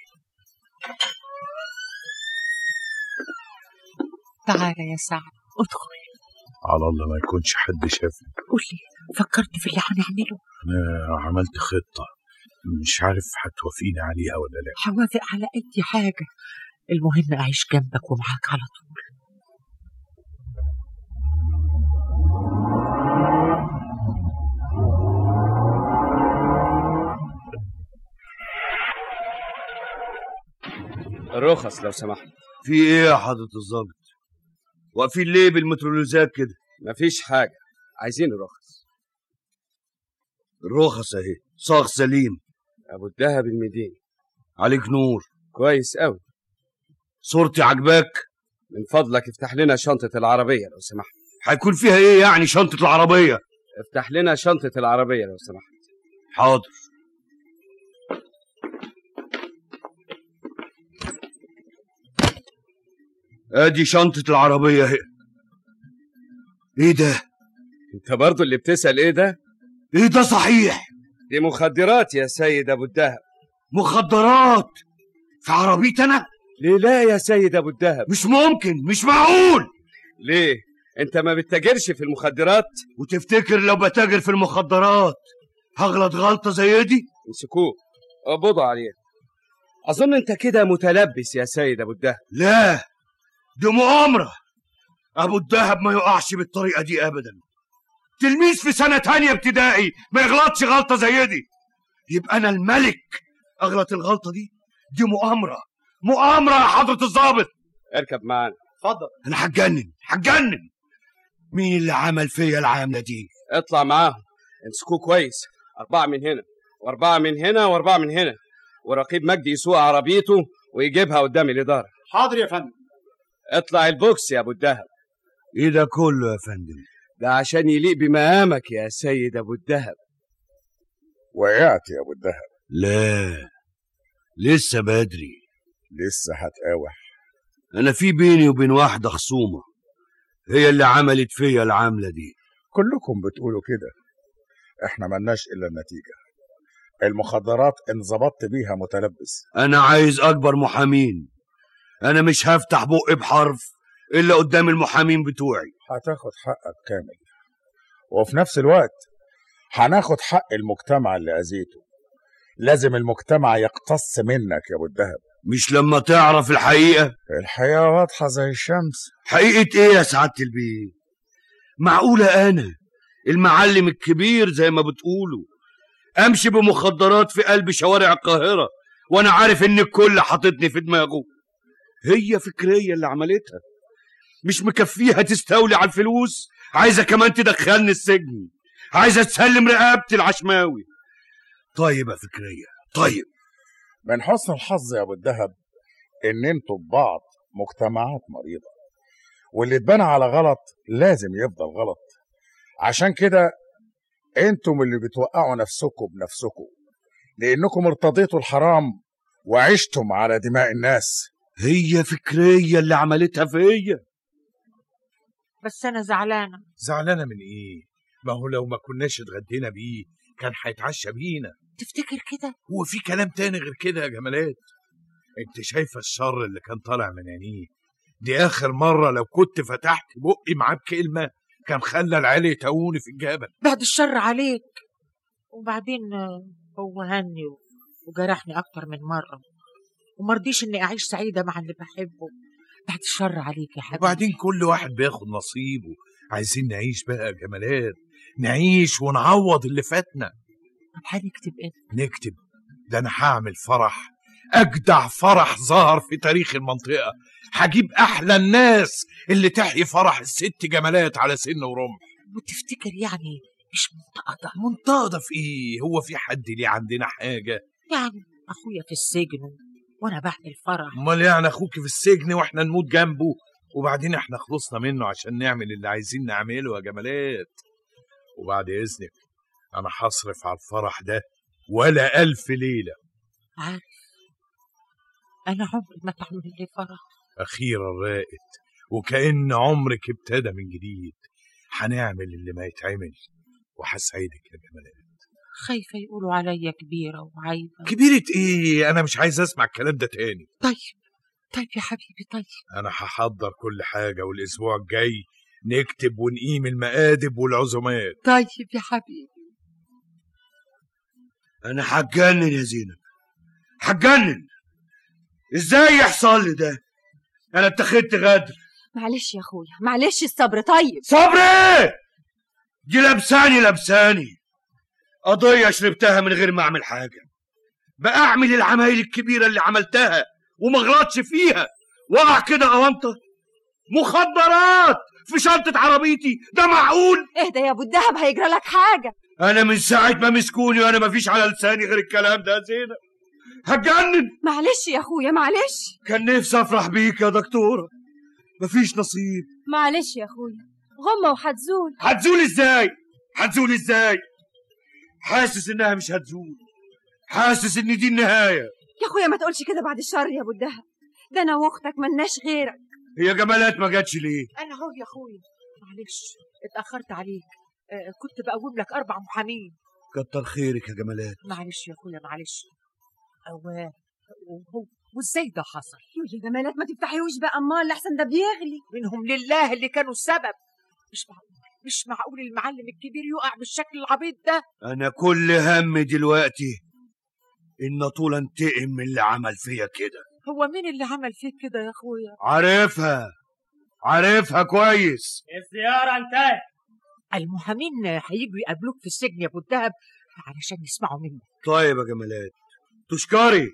تعالى يا سعد ادخل على الله ما يكونش حد شافني قول لي فكرت في اللي هنعمله انا عملت خطه مش عارف هتوافقيني عليها ولا لا هوافق على اي حاجة المهم اعيش جنبك ومعاك على طول الرخص لو سمحت في ايه يا حضرة الظابط واقفين ليه بالمترولوزات كده مفيش حاجة عايزين الرخص الرخص اهي صاغ سليم ابو الدهب المديني عليك نور كويس قوي صورتي عجباك من فضلك افتح لنا شنطة العربية لو سمحت هيكون فيها ايه يعني شنطة العربية افتح لنا شنطة العربية لو سمحت حاضر ادي شنطة العربية اهي ايه ده انت برضو اللي بتسأل ايه ده ايه ده صحيح دي مخدرات يا سيد ابو الدهب مخدرات في عربيتي انا ليه لا يا سيد ابو الدهب مش ممكن مش معقول ليه انت ما بتتاجرش في المخدرات وتفتكر لو بتاجر في المخدرات هغلط غلطة زي دي امسكوه اقبضوا عليه اظن انت كده متلبس يا سيد ابو الدهب لا دي مؤامرة ابو الدهب ما يقعش بالطريقة دي ابدا تلميذ في سنة تانية ابتدائي ما يغلطش غلطة زي دي يبقى انا الملك اغلط الغلطة دي دي مؤامرة مؤامرة يا حضرة الضابط اركب معانا اتفضل انا هتجنن هتجنن مين اللي عمل فيا العاملة دي اطلع معاهم امسكوه كويس أربعة من هنا وأربعة من هنا وأربعة من هنا ورقيب مجدي يسوق عربيته ويجيبها قدام الإدارة حاضر يا فندم اطلع البوكس يا أبو الدهب ايه ده كله يا فندم ده عشان يليق بمقامك يا سيد أبو الدهب وقعت يا ابو الدهب لا لسه بدري لسه هتقاوح انا في بيني وبين واحدة خصومة هي اللي عملت فيا العاملة دي كلكم بتقولوا كده احنا ملناش الا النتيجة المخدرات انظبطت بيها متلبس انا عايز اكبر محامين انا مش هفتح بقي بحرف الا قدام المحامين بتوعي هتاخد حقك كامل وفي نفس الوقت هناخد حق المجتمع اللي اذيته لازم المجتمع يقتص منك يا ابو الدهب مش لما تعرف الحقيقة الحقيقة واضحة زي الشمس حقيقة ايه يا سعادة البيه معقولة انا المعلم الكبير زي ما بتقولوا امشي بمخدرات في قلب شوارع القاهرة وانا عارف ان الكل حاططني في دماغه هي فكرية اللي عملتها مش مكفيها تستولي على الفلوس عايزة كمان تدخلني السجن عايزة تسلم رقبتي العشماوي طيب يا فكرية طيب من حسن الحظ يا ابو الدهب ان انتوا ببعض مجتمعات مريضة واللي اتبنى على غلط لازم يفضل غلط عشان كده انتم اللي بتوقعوا نفسكم بنفسكم لانكم ارتضيتوا الحرام وعشتم على دماء الناس هي فكرية اللي عملتها فيا بس انا زعلانه زعلانة من ايه ما هو لو ما كناش اتغدينا بيه كان هيتعشى بينا تفتكر كده هو في كلام تاني غير كده يا جمالات انت شايفه الشر اللي كان طالع من عينيه دي اخر مره لو كنت فتحت بقي معاه بكلمه كان خلى العيال يتووني في الجبل بعد الشر عليك وبعدين آه، هو هني و- وجرحني اكتر من مره ومرضيش اني اعيش سعيده مع اللي بحبه بعد الشر عليك يا حبيبي وبعدين كل واحد بياخد نصيبه عايزين نعيش بقى يا جمالات نعيش ونعوض اللي فاتنا طب هنكتب ايه نكتب ده انا هعمل فرح اجدع فرح ظهر في تاريخ المنطقه هجيب احلى الناس اللي تحيي فرح الست جمالات على سن ورمح وتفتكر يعني مش منتقدة منتقدة في ايه هو في حد ليه عندنا حاجه يعني اخويا في السجن وانا بعمل فرح امال يعني اخوك في السجن واحنا نموت جنبه وبعدين احنا خلصنا منه عشان نعمل اللي عايزين نعمله يا جمالات وبعد اذنك انا هصرف على الفرح ده ولا الف ليله عارف انا عمري ما تعمل لي فرح اخيرا راقت وكأن عمرك ابتدى من جديد هنعمل اللي ما يتعمل وهسعدك يا جمالات خايفه يقولوا عليا كبيره وعايبه كبيرة ايه انا مش عايز اسمع الكلام ده تاني طيب طيب يا حبيبي طيب انا هحضر كل حاجة والاسبوع الجاي نكتب ونقيم المقادب والعزومات طيب يا حبيبي انا هتجنن يا زينب هتجنن ازاي يحصل لي ده انا اتخذت غدر معلش يا اخويا معلش الصبر طيب صبري دي لبساني لبساني قضية شربتها من غير ما اعمل حاجة بقى اعمل العمايل الكبيرة اللي عملتها وما غلطش فيها وقع كده أونطة مخدرات في شنطة عربيتي ده معقول اهدى يا ابو الدهب هيجرى لك حاجه أنا من ساعة ما مسكوني وأنا ما فيش على لساني غير الكلام ده يا زينب هتجنن معلش يا اخويا معلش كان نفسي أفرح بيك يا دكتورة مفيش نصيب معلش يا اخويا غمة وهتزول هتزول ازاي هتزول ازاي حاسس انها مش هتزول حاسس ان دي النهايه يا اخويا ما تقولش كده بعد الشر يا ابو الدهب ده انا واختك ملناش غيرك هي جمالات ما جاتش ليه انا هو يا اخويا معلش اتاخرت عليك آه، كنت بقوم لك اربع محامين كتر خيرك يا جمالات معلش يا اخويا معلش أو وهو وازاي ده حصل يا جمالات ما تفتحيوش بقى امال لحسن ده بيغلي منهم لله اللي كانوا السبب مش معقول مش معقول المعلم الكبير يقع بالشكل العبيط ده انا كل هم دلوقتي ان طول انتقم من اللي عمل فيا كده هو مين اللي عمل فيك كده يا اخويا عارفها عارفها كويس الزيارة انتهت المحامين هيجوا يقابلوك في السجن يا ابو الدهب علشان يسمعوا منك طيب يا جمالات تشكري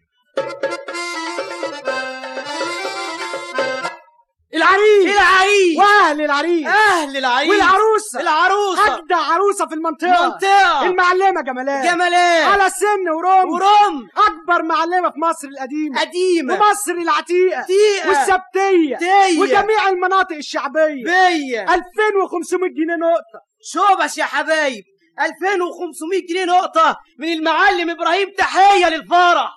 العريس العريس واهل العريس اهل العريس والعروسه العروسه اجدع عروسه في المنطقه المنطقة. المعلمه جمالات جمالات. على سن ورم ورم. اكبر معلمه في مصر القديمه قديمة. ومصر العتيقه عتيقة. والسبتيه تية. وجميع المناطق الشعبيه بيا 2500 جنيه نقطه شوبش يا حبايب 2500 جنيه نقطة من المعلم إبراهيم تحية للفرح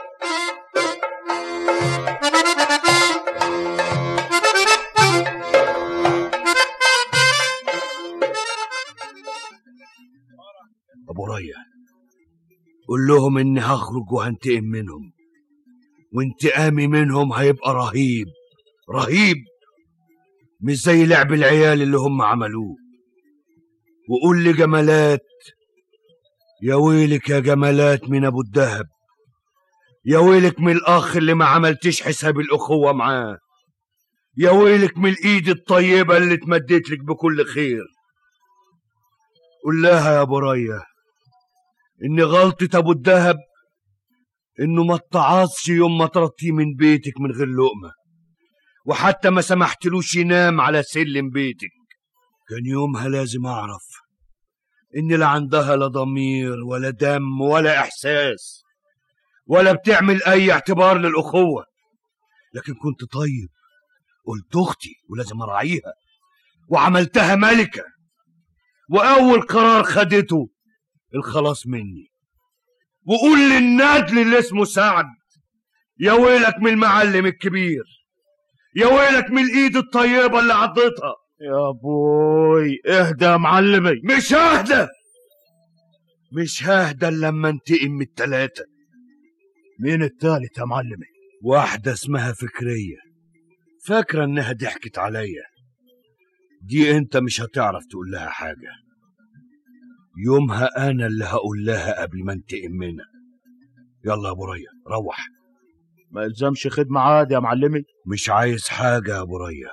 ابو ريا قول لهم اني هخرج وهنتقم منهم وانتقامي منهم هيبقى رهيب رهيب مش زي لعب العيال اللي هم عملوه وقول لجمالات يا ويلك يا جمالات من ابو الدهب يا ويلك من الاخ اللي ما عملتش حساب الاخوه معاه يا ويلك من الايد الطيبه اللي اتمدت لك بكل خير قول لها يا ابو ريا ان غلطة ابو الدهب انه ما اتعظش يوم ما طردتيه من بيتك من غير لقمة وحتى ما سمحتلوش ينام على سلم بيتك كان يومها لازم اعرف ان لا عندها لا ضمير ولا دم ولا احساس ولا بتعمل اي اعتبار للاخوة لكن كنت طيب قلت اختي ولازم اراعيها وعملتها ملكة واول قرار خدته الخلاص مني وقول للندل اللي اسمه سعد يا ويلك من المعلم الكبير يا ويلك من الايد الطيبة اللي عضتها يا بوي اهدى يا معلمي مش ههدى مش ههدى الا لما انتقم من التلاتة مين التالت يا معلمي واحدة اسمها فكرية فاكرة انها ضحكت عليا دي انت مش هتعرف تقول لها حاجة يومها انا اللي هقول لها قبل ما انتقم منها يلا يا ابو ريا روح ما يلزمش خدمة عادي يا معلمي مش عايز حاجة يا ابو ريا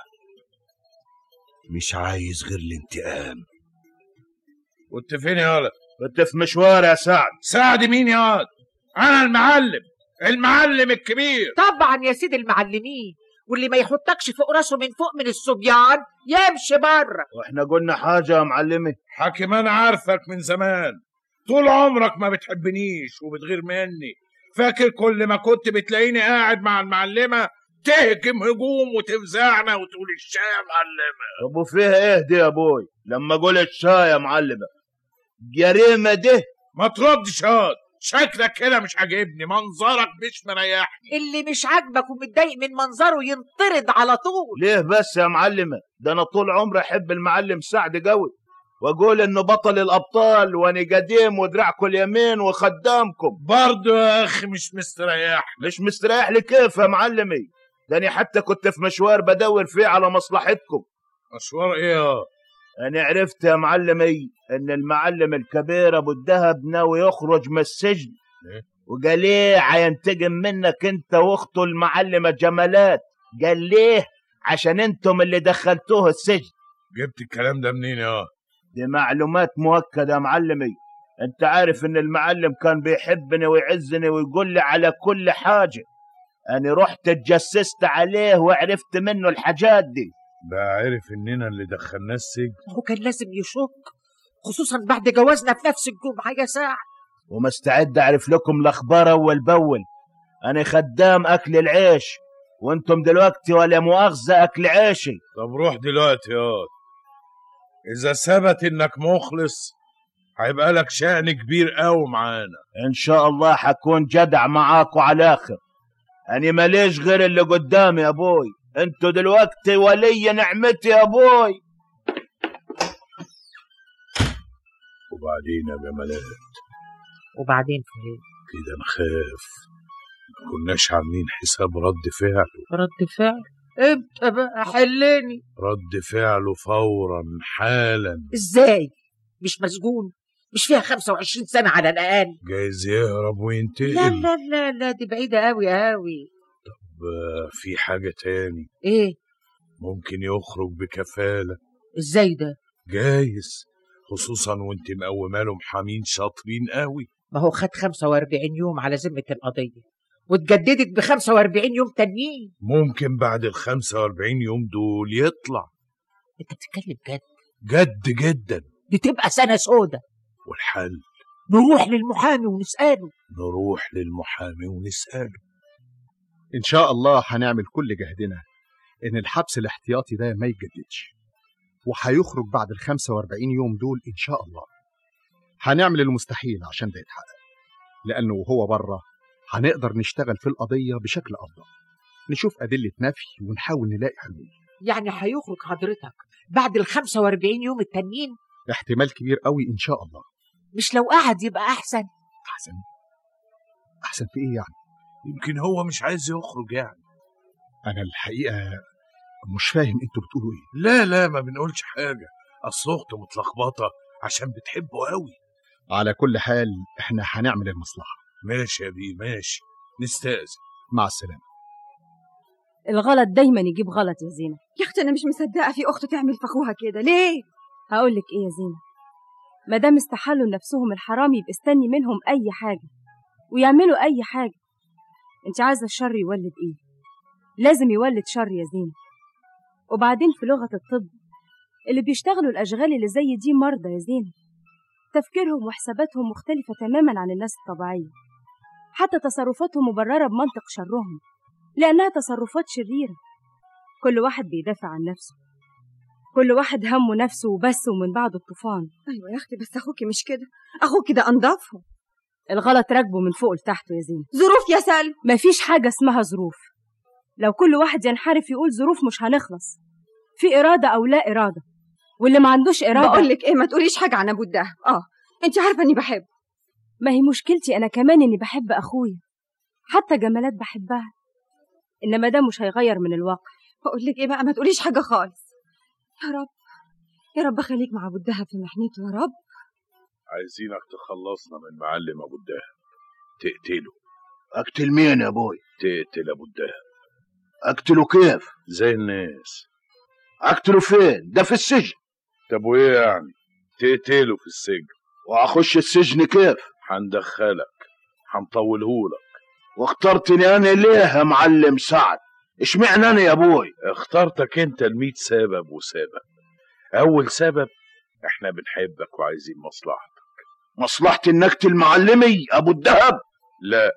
مش عايز غير الانتقام كنت فين يا ولد؟ كنت في مشوار يا سعد سعد مين يا ولد؟ انا المعلم المعلم الكبير طبعا يا سيدي المعلمين واللي ما يحطكش فوق راسه من فوق من الصبيان يمشي بره واحنا قلنا حاجة يا معلمي حكيم انا عارفك من زمان طول عمرك ما بتحبنيش وبتغير مني فاكر كل ما كنت بتلاقيني قاعد مع المعلمة تهجم هجوم وتفزعنا وتقول الشاي يا معلمة طب وفيها ايه دي يا ابوي لما قلت شاي يا معلمة جريمة دي ما تردش هاد شكلك كده مش عاجبني منظرك مش مريحني اللي مش عاجبك ومتضايق من منظره ينطرد على طول ليه بس يا معلمة ده انا طول عمري احب المعلم سعد قوي واقول انه بطل الابطال وانا قديم ودراعكم اليمين وخدامكم برضه يا اخي مش مستريح مش مستريح لي كيف يا معلمي ده انا حتى كنت في مشوار بدور فيه على مصلحتكم مشوار ايه انا عرفت يا معلمي ان المعلم الكبير ابو الدهب ناوي يخرج من السجن وقال ليه هينتقم منك انت واخته المعلمه جمالات قال ليه عشان انتم اللي دخلتوه السجن جبت الكلام ده منين يا دي معلومات مؤكده يا معلمي انت عارف ان المعلم كان بيحبني ويعزني ويقول لي على كل حاجه أنا رحت اتجسست عليه وعرفت منه الحاجات دي بقى عرف اننا اللي دخلناه السجن هو كان لازم يشك خصوصا بعد جوازنا في نفس الجمعة يا سعد ومستعد أعرف لكم الأخبار أول بأول أنا خدام أكل العيش وانتم دلوقتي ولا مؤاخذة أكل عيشي طب روح دلوقتي ياض اذا ثبت انك مخلص هيبقى لك شأن كبير قوي معانا إن شاء الله حكون جدع معاكوا على الآخر أنا ماليش غير اللي قدامي يا أبوي انتوا دلوقتي ولي نعمتي يا أبوي وبعدين يا جمالات وبعدين فين كده نخاف ما كناش عاملين حساب رد فعله رد فعل امتى بقى حلني رد فعله فورا حالا ازاي مش مسجون مش فيها 25 سنة على الأقل جايز يهرب وينتقم لا لا لا لا دي بعيدة أوي أوي ب- في حاجة تاني إيه ممكن يخرج بكفالة إزاي ده جايز خصوصا وانت مقومه له محامين شاطرين قوي ما هو خد 45 يوم على ذمة القضية واتجددت ب 45 يوم تانيين ممكن بعد ال 45 يوم دول يطلع انت بتتكلم جد جد جدا دي تبقى سنة سودة والحل نروح للمحامي ونسأله نروح للمحامي ونسأله إن شاء الله هنعمل كل جهدنا إن الحبس الاحتياطي ده ما يتجددش وهيخرج بعد ال 45 يوم دول إن شاء الله هنعمل المستحيل عشان ده يتحقق لأنه وهو بره هنقدر نشتغل في القضية بشكل أفضل نشوف أدلة نفي ونحاول نلاقي حلول يعني هيخرج حضرتك بعد ال 45 يوم التانيين احتمال كبير قوي إن شاء الله مش لو قعد يبقى أحسن أحسن أحسن في إيه يعني يمكن هو مش عايز يخرج يعني أنا الحقيقة مش فاهم أنتوا بتقولوا إيه لا لا ما بنقولش حاجة أصل أخته متلخبطة عشان بتحبه قوي على كل حال إحنا هنعمل المصلحة ماشي يا بيه ماشي نستأذن مع السلامة الغلط دايما يجيب غلط يا زينة يا اختي انا مش مصدقه في اخته تعمل في اخوها كده ليه هقول لك ايه يا زينة ما دام استحلوا لنفسهم الحرام يبقى استني منهم اي حاجة ويعملوا اي حاجة انت عايزة الشر يولد ايه لازم يولد شر يا زينة وبعدين في لغة الطب اللي بيشتغلوا الأشغال اللي زي دي مرضى يا زينة تفكيرهم وحساباتهم مختلفة تماما عن الناس الطبيعية حتى تصرفاتهم مبررة بمنطق شرهم لأنها تصرفات شريرة كل واحد بيدافع عن نفسه كل واحد همه نفسه وبس ومن بعده الطوفان ايوه يا اختي بس اخوكي مش كده اخوكي ده انضفهم الغلط راكبه من فوق لتحته يا زينة ظروف يا سلمى مفيش حاجة اسمها ظروف لو كل واحد ينحرف يقول ظروف مش هنخلص في إرادة أو لا إرادة واللي ما عندوش إرادة بقول لك ايه ما تقوليش حاجه عن ابو الدهب اه انت عارفه اني بحبه ما هي مشكلتي أنا كمان إني بحب أخويا حتى جمالات بحبها إنما ده مش هيغير من الواقع بقول لك ايه بقى ما تقوليش حاجه خالص يا رب يا رب خليك مع ابو الدهب في محنته يا رب عايزينك تخلصنا من معلم أبو الدهب تقتله أقتل مين يا أبوي تقتل أبو الدهب أقتله كيف زي الناس أقتله فين ده في السجن طب وإيه يعني تقتله في السجن وأخش السجن كيف هندخلك هنطولهولك واخترتني أنا ليه يا معلم سعد اشمعنى أنا يا أبوي اخترتك انت الميت سبب وسبب اول سبب احنا بنحبك وعايزين مصلحتك مصلحتي إن أقتل معلمي أبو الدهب لا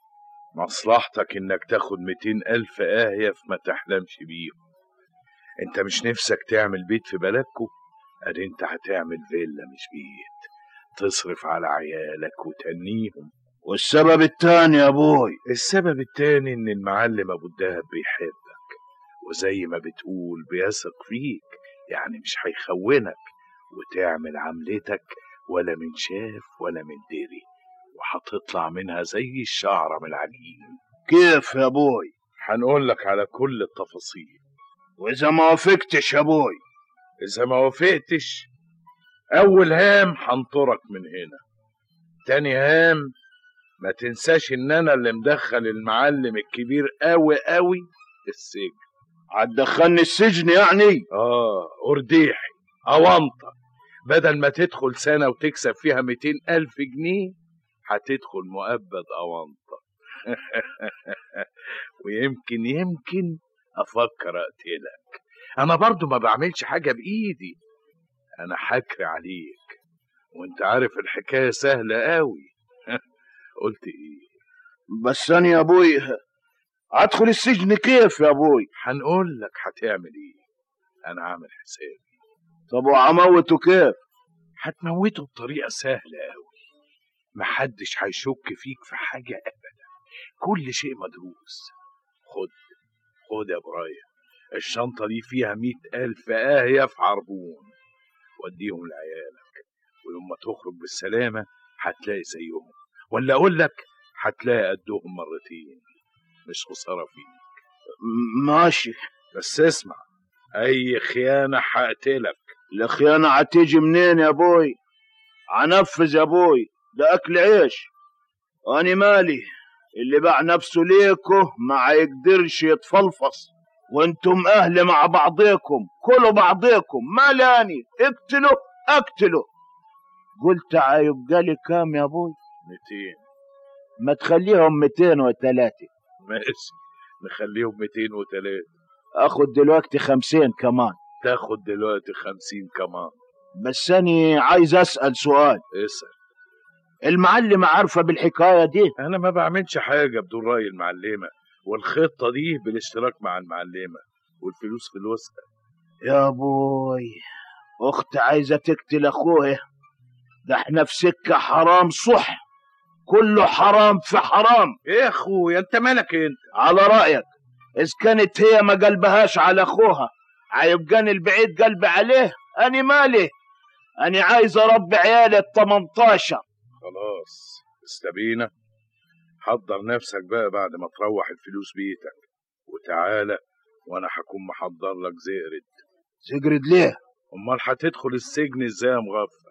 مصلحتك انك تاخد 200 الف اهية في ما تحلمش بيهم انت مش نفسك تعمل بيت في بلدكو ادي انت هتعمل فيلا مش بيت تصرف على عيالك وتنيهم والسبب التاني يا أبوي السبب التاني ان المعلم ابو الدهب بيحبك وزي ما بتقول بيثق فيك يعني مش هيخونك وتعمل عملتك ولا من شاف ولا من دري وهتطلع منها زي الشعرة من العجين كيف يا أبوي هنقول لك على كل التفاصيل وإذا ما وافقتش يا أبوي إذا ما وافقتش أول هام هنطرك من هنا تاني هام ما تنساش إن أنا اللي مدخل المعلم الكبير أوي أوي السجن هتدخلني السجن يعني آه أرديحي أونطة بدل ما تدخل سنة وتكسب فيها 200 ألف جنيه هتدخل مؤبد أونطة ويمكن يمكن افكر اقتلك انا برضو ما بعملش حاجه بايدي انا حكر عليك وانت عارف الحكايه سهله قوي قلت ايه بس انا يا ابوي ادخل السجن كيف يا ابوي هنقول لك هتعمل ايه انا عامل حسابي طب وعموته كيف هتموته بطريقه سهله قوي محدش هيشك فيك في حاجه ابدا كل شيء مدروس خد خد يا برايا الشنطه دي فيها مئة ألف آهية في عربون وديهم لعيالك ويوم ما تخرج بالسلامة هتلاقي زيهم ولا أقول لك هتلاقي قدهم مرتين مش خسارة فيك ماشي بس اسمع أي خيانة هقتلك الخيانة هتيجي منين يا ابوي عنفذ يا ابوي ده اكل عيش وانا مالي اللي باع نفسه ليكو ما يقدرش يتفلفص وانتم اهل مع بعضيكم كلوا بعضيكم ما لاني اقتلوا اقتلوا قلت هيبقى لي كام يا ابوي 200 ما تخليهم 203 ماشي نخليهم 203 اخد دلوقتي 50 كمان تاخد دلوقتي 50 كمان بس انا عايز اسال سؤال اسال المعلمة عارفة بالحكاية دي انا ما بعملش حاجه بدون راي المعلمه والخطه دي بالاشتراك مع المعلمه والفلوس في الوسطى يا ابوي اخت عايزة تقتل اخوها ده احنا في سكة حرام صح كله حرام في حرام ايه يا اخويا انت مالك انت على رأيك اذا كانت هي ما قلبهاش على اخوها هيبقاني البعيد قلبي عليه انا مالي انا عايز اربي عيالي ال 18 خلاص استبينا حضر نفسك بقى بعد ما تروح الفلوس بيتك وتعالى وانا هكون محضر لك زئرد زجرد ليه امال هتدخل السجن ازاي يا مغفل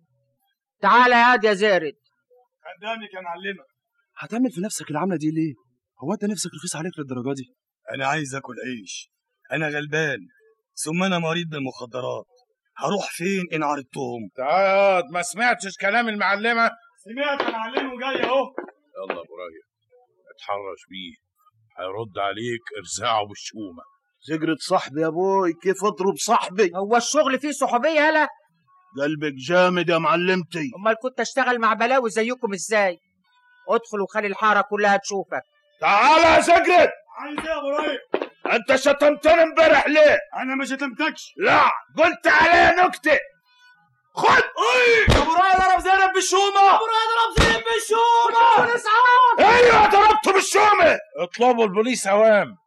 تعالى يا واد يا زارد قدامك يا معلمة هتعمل في نفسك العملة دي ليه؟ هو انت نفسك رخيص عليك للدرجة دي؟ أنا عايز آكل عيش أنا غلبان ثم أنا مريض بالمخدرات هروح فين إن عرضتهم؟ تعال ما سمعتش كلام المعلمة سمعت يا معلم وجاي أهو يلا يا برايا اتحرش بيه هيرد عليك ارزعه بالشومه زجرة صاحبي يا ابوي كيف اضرب صاحبي هو الشغل فيه صحوبية هلا قلبك جامد يا معلمتي امال كنت اشتغل مع بلاوي زيكم ازاي ادخل وخلي الحاره كلها تشوفك تعال يا زجرة عايز إيه يا أبو رايق؟ انت شتمتني امبارح ليه أنا ما شتمتكش لا قلت عليه نكتة خد أي أبو رايق ضرب زينب بالشومة أبو رايق ضرب زينب بالشومة ايوه ضربته بالشومة اطلبوا البوليس اوام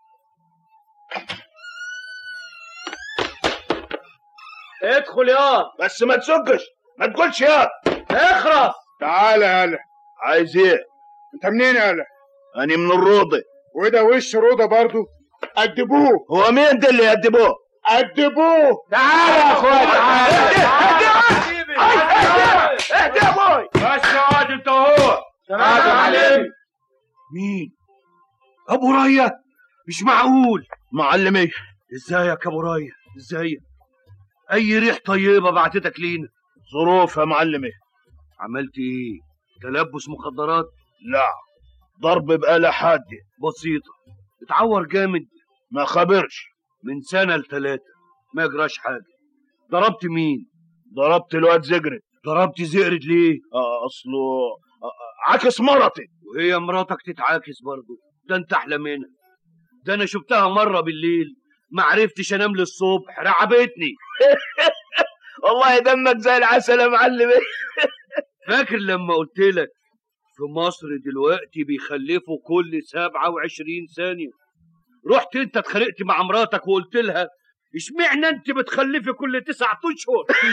ادخل يا بس ما تسقش ما تقولش يا اخرس تعال يا هلا عايز ايه أنت منين يا هلا؟ انا من الروضة وده وش روضة برضو أدبوه هو مين ده اللي يدبوه أدبوه تعال يا اخويا تعال اهدى يا ابوي بس يا واد أنت أهو تمام يا معلم مين ابو رايه مش معقول معلمي ازيك يا ابو رايه ازيك اي ريح طيبه بعتتك لينا ظروف يا معلمي عملت ايه تلبس مخدرات لا ضرب بآلة حادة بسيطه اتعور جامد ما خبرش من سنه لثلاثه ما يجراش حاجه ضربت مين ضربت الواد زجرد ضربت زئرد ليه آه، اصله آه، عكس مرتي وهي مراتك تتعاكس برضه ده انت احلى منها ده انا شفتها مره بالليل ما عرفتش انام للصبح رعبتني والله دمك زي العسل يا معلمي فاكر لما قلت لك في مصر دلوقتي بيخلفوا كل 27 ثانية رحت انت اتخانقت مع مراتك وقلت لها اشمعنى انت بتخلفي كل تسعة اشهر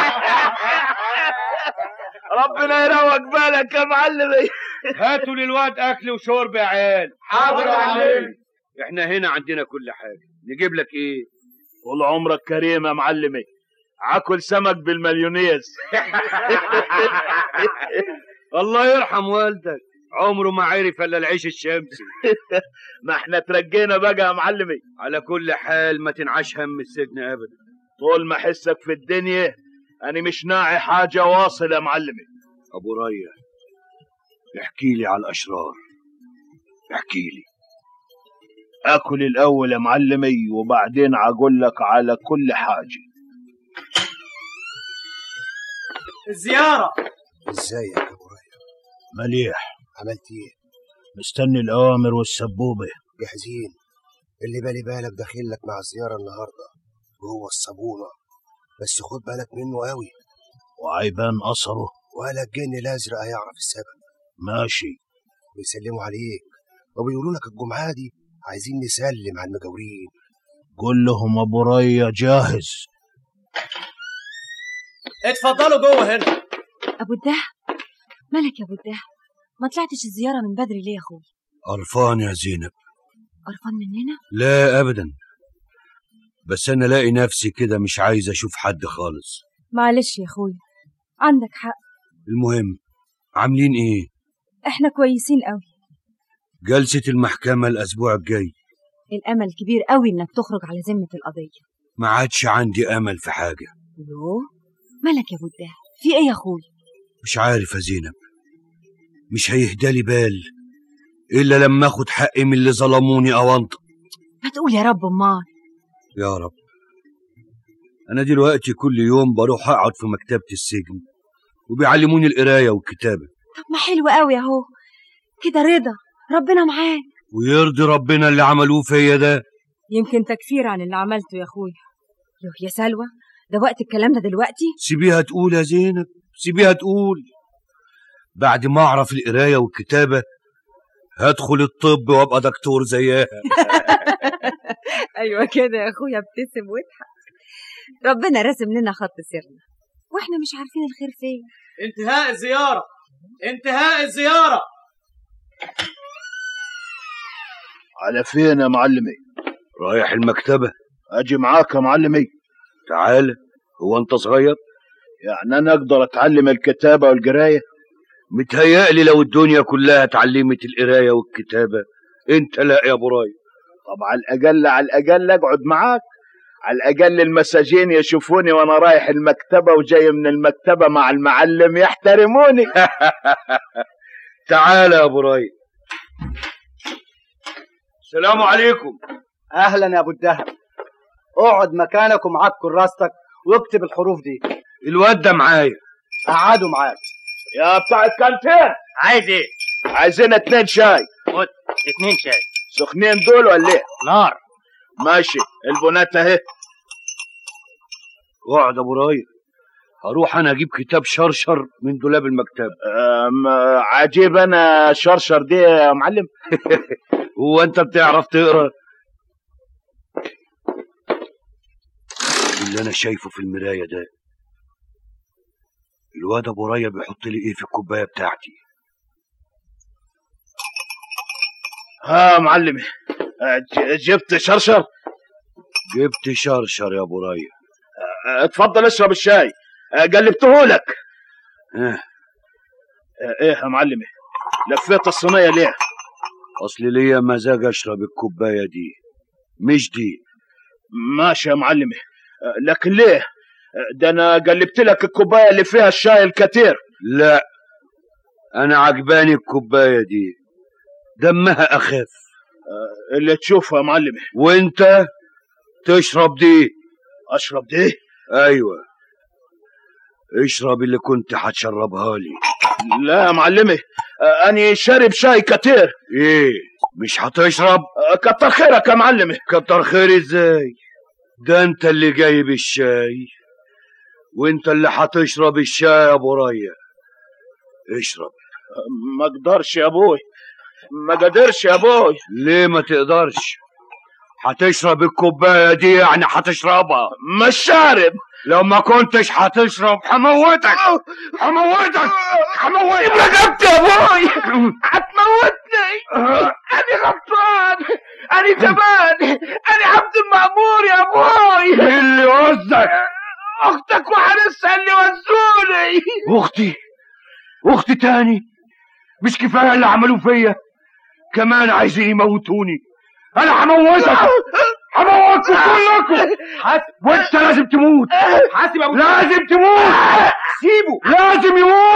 ربنا يروق بالك يا معلمي هاتوا للواد اكل وشرب يا عيال حاضر يا معلم احنا هنا عندنا كل حاجة نجيب لك ايه طول عمرك كريم يا معلمي عاكل سمك بالمليونيز الله يرحم والدك عمره ما عرف الا العيش الشمسي ما احنا ترجينا بقى يا معلمي على كل حال ما تنعش هم السجن ابدا طول ما احسك في الدنيا انا مش ناعي حاجه واصل يا معلمي ابو ريا احكي لي على الاشرار احكي لي اكل الاول يا معلمي وبعدين اقول لك على كل حاجه الزيارة ازيك يا ابو ريا مليح عملت ايه مستني الاوامر والسبوبه جاهزين اللي بالي بالك داخل لك مع الزياره النهارده جوه الصابونه بس خد بالك منه قوي وعيبان اثره ولا الجن الازرق هيعرف السبب ماشي بيسلموا عليك وبيقولوا لك الجمعه دي عايزين نسلم على المجاورين قول لهم ابو ريا جاهز اتفضلوا جوه هنا ابو الدهب مالك يا ابو الدهب ما طلعتش الزياره من بدري ليه يا اخوي قرفان يا زينب قرفان مننا لا ابدا بس انا لاقي نفسي كده مش عايز اشوف حد خالص معلش يا اخويا عندك حق المهم عاملين ايه احنا كويسين قوي جلسه المحكمه الاسبوع الجاي الامل كبير قوي انك تخرج على ذمه القضيه ما عادش عندي امل في حاجه يوه مالك يا ابو الدهب في ايه يا اخوي مش عارف يا زينب مش هيهدالي بال الا لما اخد حقي من اللي ظلموني او انطق ما تقول يا رب امال يا رب انا دلوقتي كل يوم بروح اقعد في مكتبه السجن وبيعلموني القرايه والكتابه طب ما حلو قوي اهو كده رضا ربنا معاك ويرضي ربنا اللي عملوه فيا ده يمكن تكفير عن اللي عملته يا اخويا يوه يا سلوى ده وقت الكلام ده دلوقتي سيبيها تقول يا زينب سيبيها تقول بعد ما اعرف القرايه والكتابه هدخل الطب وابقى دكتور زيها ايوه كده يا اخويا ابتسم واضحك ربنا راسم لنا خط سيرنا واحنا مش عارفين الخير فين انتهاء الزيارة انتهاء الزيارة على فين يا معلمي رايح المكتبه اجي معاك يا معلمي تعال هو انت صغير يعني انا اقدر اتعلم الكتابه والقرايه متهيألي لو الدنيا كلها اتعلمت القرايه والكتابه انت لا يا ابو راي طب على الاقل على الاقل اقعد معاك على الاقل المساجين يشوفوني وانا رايح المكتبه وجاي من المكتبه مع المعلم يحترموني تعال يا ابو راي السلام عليكم اهلا يا ابو الدهب اقعد مكانك ومعاك كراستك واكتب الحروف دي الواد ده معايا قعدوا معاك يا بتاع الكانتين عايز ايه عايزين اتنين شاي خد اتنين شاي سخنين دول ولا ايه نار ماشي البنات اهي اقعد يا ابو راي هروح انا اجيب كتاب شرشر من دولاب المكتب أم، عجيب انا شرشر دي يا معلم هو انت بتعرف تقرا اللي انا شايفه في المرايه ده الواد ابو ريا بيحط لي ايه في الكوبايه بتاعتي ها معلمي أه، ج- جبت شرشر جبت شرشر يا ابو ريا أه، اتفضل اشرب الشاي أه، قلبته لك اه ايه يا معلمي لفيت الصينيه ليه اصل ليا مزاج اشرب الكوبايه دي مش دي ماشي يا معلمي أه، لكن ليه أه، ده انا قلبت لك الكوبايه اللي فيها الشاي الكتير لا انا عجباني الكوبايه دي دمها اخف أه، اللي تشوفه يا معلمي وانت تشرب دي اشرب دي ايوه اشرب اللي كنت هتشربها لي لا يا معلمي أه، اني شارب شاي كتير ايه مش هتشرب أه، كتر خيرك يا معلمي كتر خير ازاي ده انت اللي جايب الشاي وانت اللي هتشرب الشاي يا ابو ريا اشرب ما اقدرش يا ابوي ما قدرش يا ابوي ليه ما تقدرش هتشرب الكوبايه دي يعني هتشربها مش شارب لو ما كنتش هتشرب هموتك هموتك هموتك رقبت يا ابوي هتموتني انا غلطان انا جبان انا عبد المأمور يا ابوي مين اللي وزك اختك وحارسها اللي وزوني اختي اختي تاني مش كفايه اللي عملوه فيا كمان عايزين يموتوني انا هموتك هموتكم كلكم وانت لازم تموت حاسب يا ابو لازم تموت سيبه لازم يموت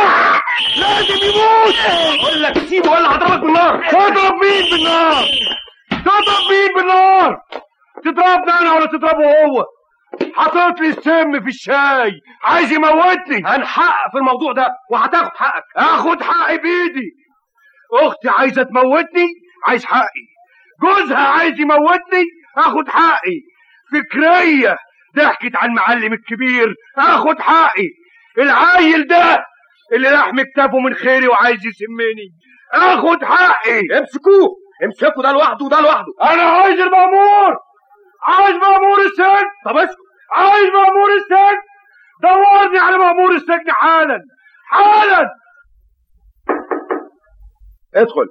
لازم يموت اقول لك سيبه ولا هضربك بالنار تضرب مين بالنار تضرب مين بالنار تضربني انا ولا تضربه هو حاطط لي السم في الشاي عايز يموتني هنحقق في الموضوع ده وهتاخد حقك اخد حقي بايدي اختي عايزه تموتني عايز حقي جوزها عايز يموتني اخد حقي فكريه ضحكت على المعلم الكبير اخد حقي العيل ده اللي لحم كتافه من خيري وعايز يسمني اخد حقي امسكوه امسكوا ده لوحده وده لوحده انا عايز المأمور عايز مأمور السجن طب اسكت عايز مأمور السجن دورني على مأمور السجن حالا حالا ادخل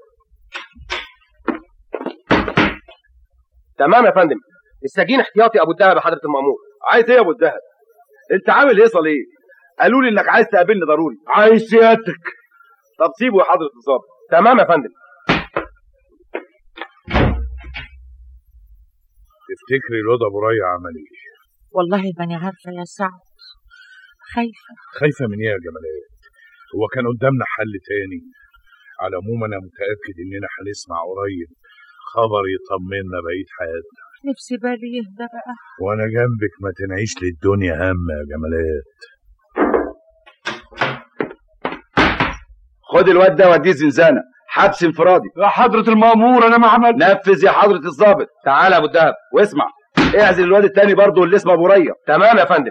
تمام يا فندم السجين احتياطي ابو الدهب يا حضره المامور عايز ايه يا ابو الدهب انت عامل ايه صليب قالوا لي انك عايز تقابلني ضروري عايز سيادتك طب سيبه يا حضره الظابط تمام يا فندم تفتكري الواد ابو ريا عمل ايه والله ماني عارفة يا سعد خايفة خايفه من ايه يا جمالات هو كان قدامنا حل تاني على العموم انا متاكد اننا هنسمع قريب خبر يطمنا بقيه حياتنا نفسي بالي يهدى بقى وانا جنبك ما تنعيش للدنيا هم يا جمالات خد الواد ده وديه زنزانه حبس انفرادي يا حضرة المأمور أنا ما عملت نفذ يا حضرة الضابط تعال يا أبو الدهب واسمع اعزل الواد التاني برضه اللي اسمه أبو ريا تمام يا فندم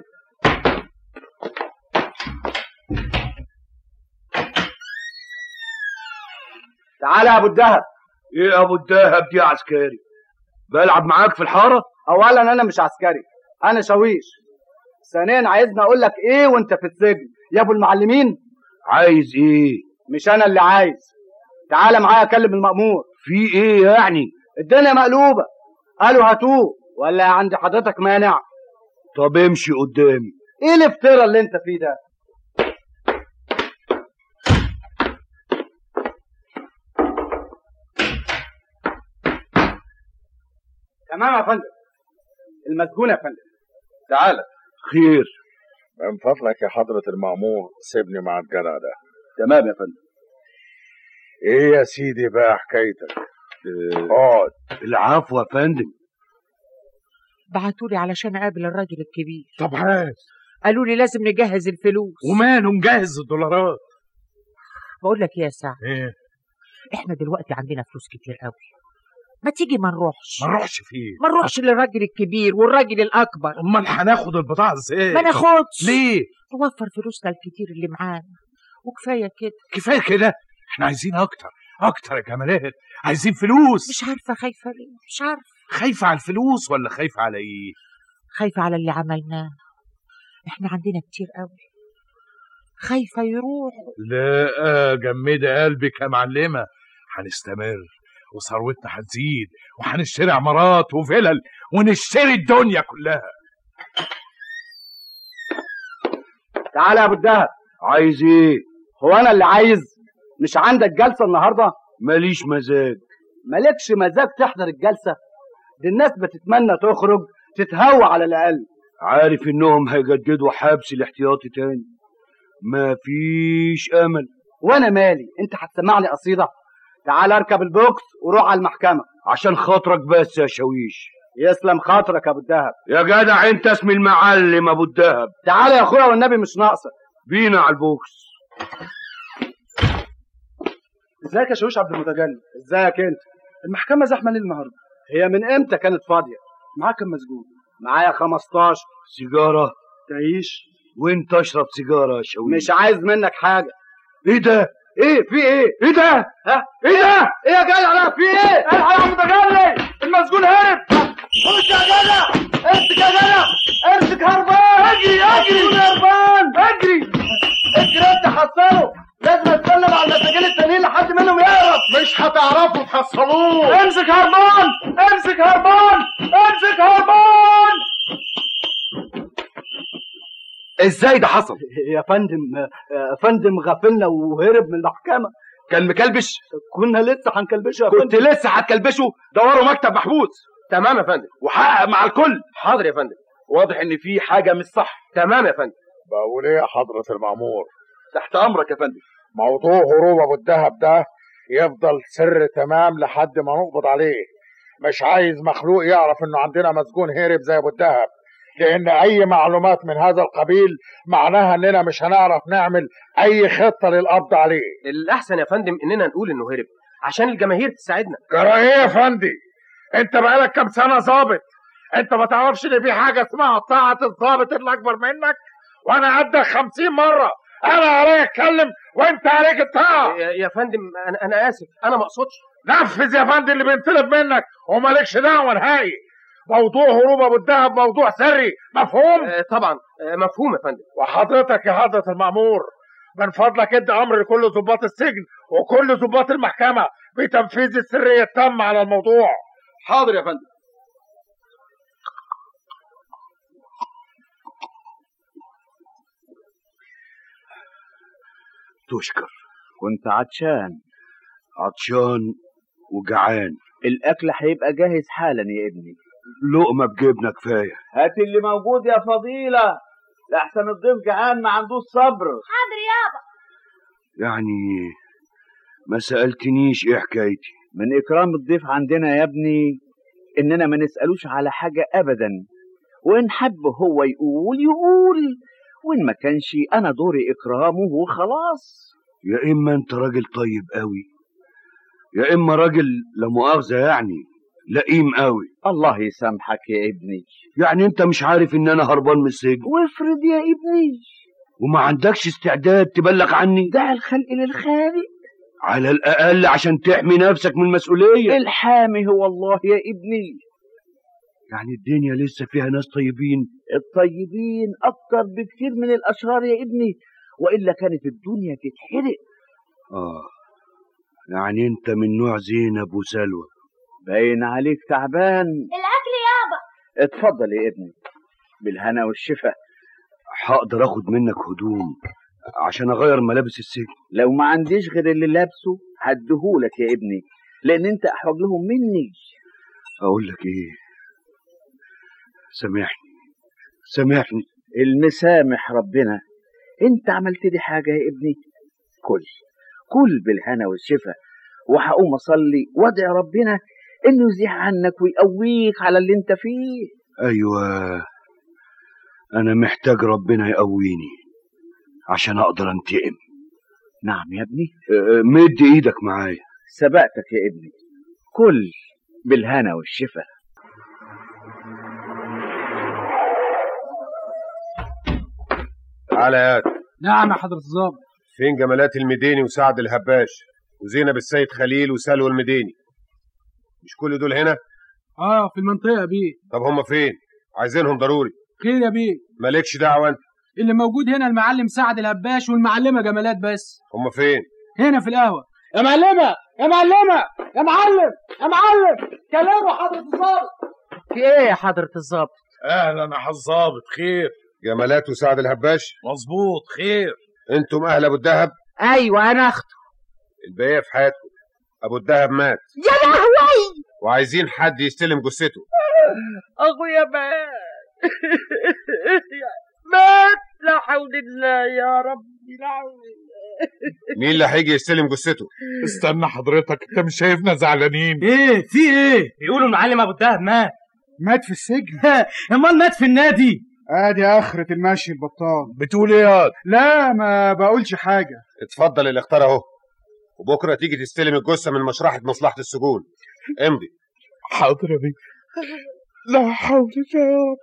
تعالى يا ابو الدهب ايه يا ابو الدهب دي يا عسكري بلعب معاك في الحاره اولا انا مش عسكري انا شاويش ثانيا عايزني اقول لك ايه وانت في السجن يا ابو المعلمين عايز ايه مش انا اللي عايز تعالى معايا اكلم المأمور في ايه يعني الدنيا مقلوبه قالوا هاتوه ولا عند حضرتك مانع طب امشي قدامي ايه الافتراء اللي انت فيه ده تمام يا فندم المسجون يا فندم تعالى خير من فضلك يا حضرة المأمور سيبني مع الجدع ده تمام يا فندم ايه يا سيدي بقى حكايتك اقعد العفو يا فندم بعتولي علشان اقابل الراجل الكبير طب عايز قالوا لي لازم نجهز الفلوس وماله نجهز الدولارات بقول لك إيه يا سعد ايه احنا دلوقتي عندنا فلوس كتير قوي ما تيجي ما نروحش ما نروحش فين ما نروحش للراجل الكبير والراجل الاكبر امال هناخد البضاعه ازاي ما ناخدش ليه نوفر فلوسنا الكتير اللي معانا وكفايه كده كفايه كده احنا عايزين اكتر اكتر يا جمالات عايزين فلوس مش عارفه خايفه ليه مش عارفه خايفه على الفلوس ولا خايفه على ايه خايفه على اللي عملناه احنا عندنا كتير قوي خايفه يروحوا لا جمدي قلبك يا معلمه هنستمر وثروتنا هتزيد وهنشتري عمارات وفلل ونشتري الدنيا كلها تعالى يا ابو الدهب عايز ايه هو انا اللي عايز مش عندك جلسه النهارده ماليش مزاج مالكش مزاج تحضر الجلسه دي الناس بتتمنى تخرج تتهوى على الاقل عارف انهم هيجددوا حبس الاحتياطي تاني مفيش امل وانا مالي انت هتسمعني قصيده تعال اركب البوكس وروح على المحكمه عشان خاطرك بس يا شويش يسلم خاطرك يا ابو الدهب يا جدع انت اسم المعلم ابو الدهب تعال يا اخويا والنبي مش ناقصه بينا على البوكس ازيك يا شويش عبد المتجلي ازيك انت المحكمه زحمه ليه النهارده هي من امتى كانت فاضيه معاك كم مسجون معايا 15 سيجاره تعيش وانت اشرب سيجاره يا شويش مش عايز منك حاجه ايه ده ايه في ايه ايه ده ها ايه ده ايه يا جدع لا في ايه الحق يا متجلي المسجون هرب خش يا جدع امسك يا جدع امسك هربان اجري اجري هربان اجري اجري انت حصله لازم استنى مع المساجين التانيين لحد منهم يهرب مش هتعرفوا تحصلوه امسك هربان امسك هربان امسك هربان ازاي ده حصل يا فندم يا فندم غفلنا وهرب من المحكمة كان مكلبش كنا لسه هنكلبشه يا كنت فندم لسه هتكلبشه دوروا مكتب محبوس تمام يا فندم وحقق مع الكل حاضر يا فندم واضح ان في حاجه مش صح تمام يا فندم بقول ايه يا حضرة المأمور تحت امرك يا فندم موضوع هروب ابو الدهب ده يفضل سر تمام لحد ما نقبض عليه مش عايز مخلوق يعرف انه عندنا مسجون هرب زي ابو الدهب لان اي معلومات من هذا القبيل معناها اننا مش هنعرف نعمل اي خطه للقبض عليه الاحسن يا فندم اننا نقول انه هرب عشان الجماهير تساعدنا جرى ايه يا فندي انت بقالك كام سنه ظابط انت ما تعرفش ان في حاجه اسمها طاعه الظابط اللي اكبر منك وانا قدك خمسين مره انا عليك اتكلم وانت عليك الطاعه يا يا فندم انا انا اسف انا ما اقصدش نفذ يا فندم اللي بينطلب منك ومالكش دعوه نهائي موضوع هروب ابو الدهب موضوع سري مفهوم طبعا مفهوم يا فندم وحضرتك يا حضره المامور من فضلك ادي امر لكل ضباط السجن وكل ضباط المحكمه بتنفيذ السريه التامه على الموضوع حاضر يا فندم تشكر كنت عطشان عطشان وجعان الاكل هيبقى جاهز حالا يا ابني لقمه بجبنه كفايه هات اللي موجود يا فضيله لأحسن الضيف جعان ما عندوش صبر حاضر يابا يعني ما سالتنيش ايه حكايتي من اكرام الضيف عندنا يا ابني اننا ما نسالوش على حاجه ابدا وان حب هو يقول يقول وان ما كانش انا دوري اكرامه وخلاص يا اما انت راجل طيب قوي يا اما راجل لا مؤاخذه يعني لئيم قوي الله يسامحك يا ابني يعني انت مش عارف ان انا هربان من السجن وافرض يا ابني وما عندكش استعداد تبلغ عني دع الخلق للخالق على الاقل عشان تحمي نفسك من المسؤوليه الحامي هو الله يا ابني يعني الدنيا لسه فيها ناس طيبين الطيبين اكتر بكتير من الاشرار يا ابني والا كانت الدنيا تتحرق اه يعني انت من نوع زينب وسلوى باين عليك تعبان الاكل يابا اتفضل يا ابني بالهنا والشفا هقدر اخد منك هدوم عشان اغير ملابس السجن لو ما عنديش غير اللي لابسه هديهولك يا ابني لان انت احوج لهم مني اقول لك ايه سامحني سامحني المسامح ربنا انت عملت لي حاجه يا ابني كل كل بالهنا والشفا وهقوم اصلي وادعي ربنا انه يزيح عنك ويقويك على اللي انت فيه ايوه انا محتاج ربنا يقويني عشان اقدر انتقم نعم يا ابني أه، مد ايدك معايا سبقتك يا ابني كل بالهنا والشفا تعالى يا آدم. نعم يا حضرة الظابط فين جمالات المديني وسعد الهباش وزينب السيد خليل وسلوى المديني مش كل دول هنا اه في المنطقة يا بيه طب هم فين عايزينهم ضروري خير يا بيه مالكش دعوه انت اللي موجود هنا المعلم سعد الهباش والمعلمة جمالات بس هم فين هنا في القهوة يا معلمة يا معلمة يا معلم يا معلم كلموا حضرة الظابط في ايه يا حضرة الظابط اهلا يا الظابط خير جمالات وسعد الهباش مظبوط خير انتم اهل ابو الدهب ايوه انا اخته البقيه في حياتكم ابو الدهب مات يا لهوي وعايزين حد يستلم جثته اخويا مات مات لا حول الله يا ربي لا حول الله مين اللي هيجي يستلم جثته استنى حضرتك انت مش شايفنا زعلانين ايه في ايه بيقولوا المعلم ابو الدهب مات مات في السجن امال مات في النادي ادي اخرة المشي البطال بتقول ايه يا لا ما بقولش حاجة اتفضل الاختار اهو وبكره تيجي تستلم الجثه من مشرحه مصلحه السجون امضي حاضر يا بيه لا حول الله يا رب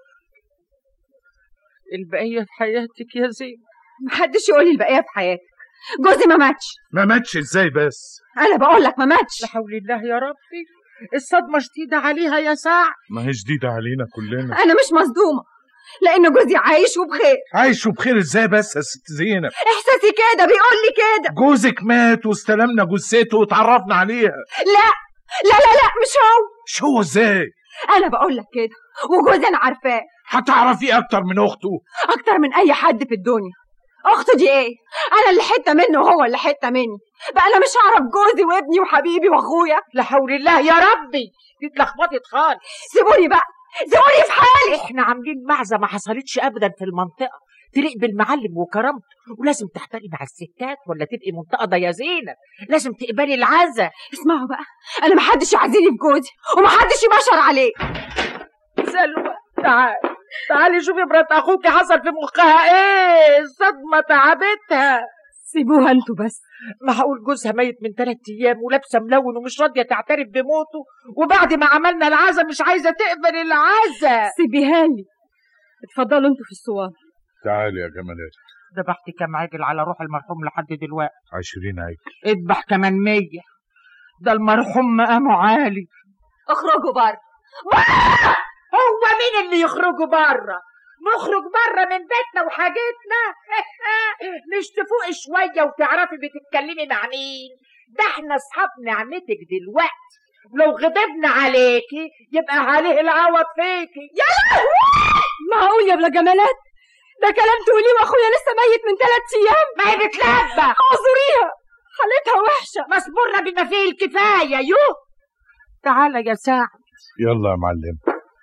البقية في حياتك يا زين محدش يقول لي البقيه في حياتك جوزي ما ماتش ما ماتش ازاي بس انا بقول لك ما ماتش لا حول الله يا ربي الصدمة شديدة عليها يا سعد ما هي جديدة علينا كلنا انا مش مصدومه لان جوزي عايش وبخير عايش وبخير ازاي بس يا ست زينب احساسي كده بيقول لي كده جوزك مات واستلمنا جثته واتعرفنا عليها لا لا لا لا مش هو شو هو ازاي انا بقول لك كده وجوزي انا عارفاه هتعرفي اكتر من اخته اكتر من اي حد في الدنيا اخته دي ايه انا اللي حته منه وهو اللي حته مني بقى انا مش هعرف جوزي وابني وحبيبي واخويا لا حول الله يا ربي دي اتلخبطت خالص سيبوني بقى سيبوني في حالي احنا عاملين معزة ما حصلتش ابدا في المنطقة تليق بالمعلم وكرامته ولازم تحترمي مع الستات ولا تبقي منتقده يا زينب لازم تقبلي العزة اسمعوا بقى انا محدش يعزيني بجوزي ومحدش يبشر عليه سلوى تعالي تعالي شوفي مرات اخوكي حصل في مخها ايه الصدمه تعبتها سيبوها انتوا بس معقول جوزها ميت من ثلاث ايام ولابسه ملون ومش راضيه تعترف بموته وبعد ما عملنا العزا مش عايزه تقبل العزا سيبيها لي اتفضلوا انتوا في الصوان تعالي يا جمالات ذبحت كام عجل على روح المرحوم لحد دلوقتي عشرين عجل اذبح كمان مية ده المرحوم مقامه عالي اخرجوا بره هو مين اللي يخرجوا بره نخرج بره من بيتنا وحاجتنا مش تفوقي شويه وتعرفي بتتكلمي مع مين ده احنا اصحاب نعمتك دلوقتي لو غضبنا عليكي يبقى عليه العوض فيكي يا معقول يا بلا جمالات ده كلام تقوليه واخويا لسه ميت من ثلاث ايام ما هي بتلبى اعذريها حالتها وحشه مصبورة بما فيه الكفايه يو تعالى يا سعد يلا يا معلم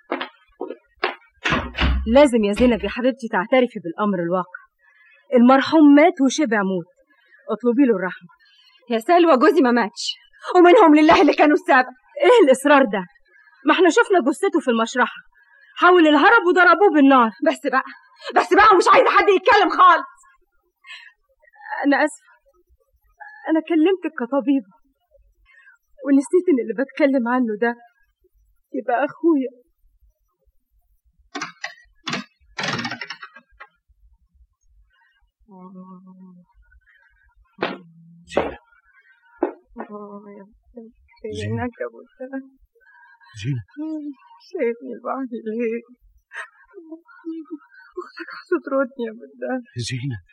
لازم يا زينب يا حبيبتي تعترفي بالامر الواقع المرحوم مات وشبع موت اطلبي له الرحمه يا سلوى جوزي ما ماتش ومنهم لله اللي كانوا السبب ايه الاصرار ده ما احنا شفنا جثته في المشرحه حاول الهرب وضربوه بالنار بس بقى بس بقى ومش عايزه حد يتكلم خالص انا اسفه انا كلمتك كطبيبه ونسيت ان اللي بتكلم عنه ده يبقى اخويا زينب زينب زينب سيبني لوحدي ليه اختك هتطردني يا بدان زينب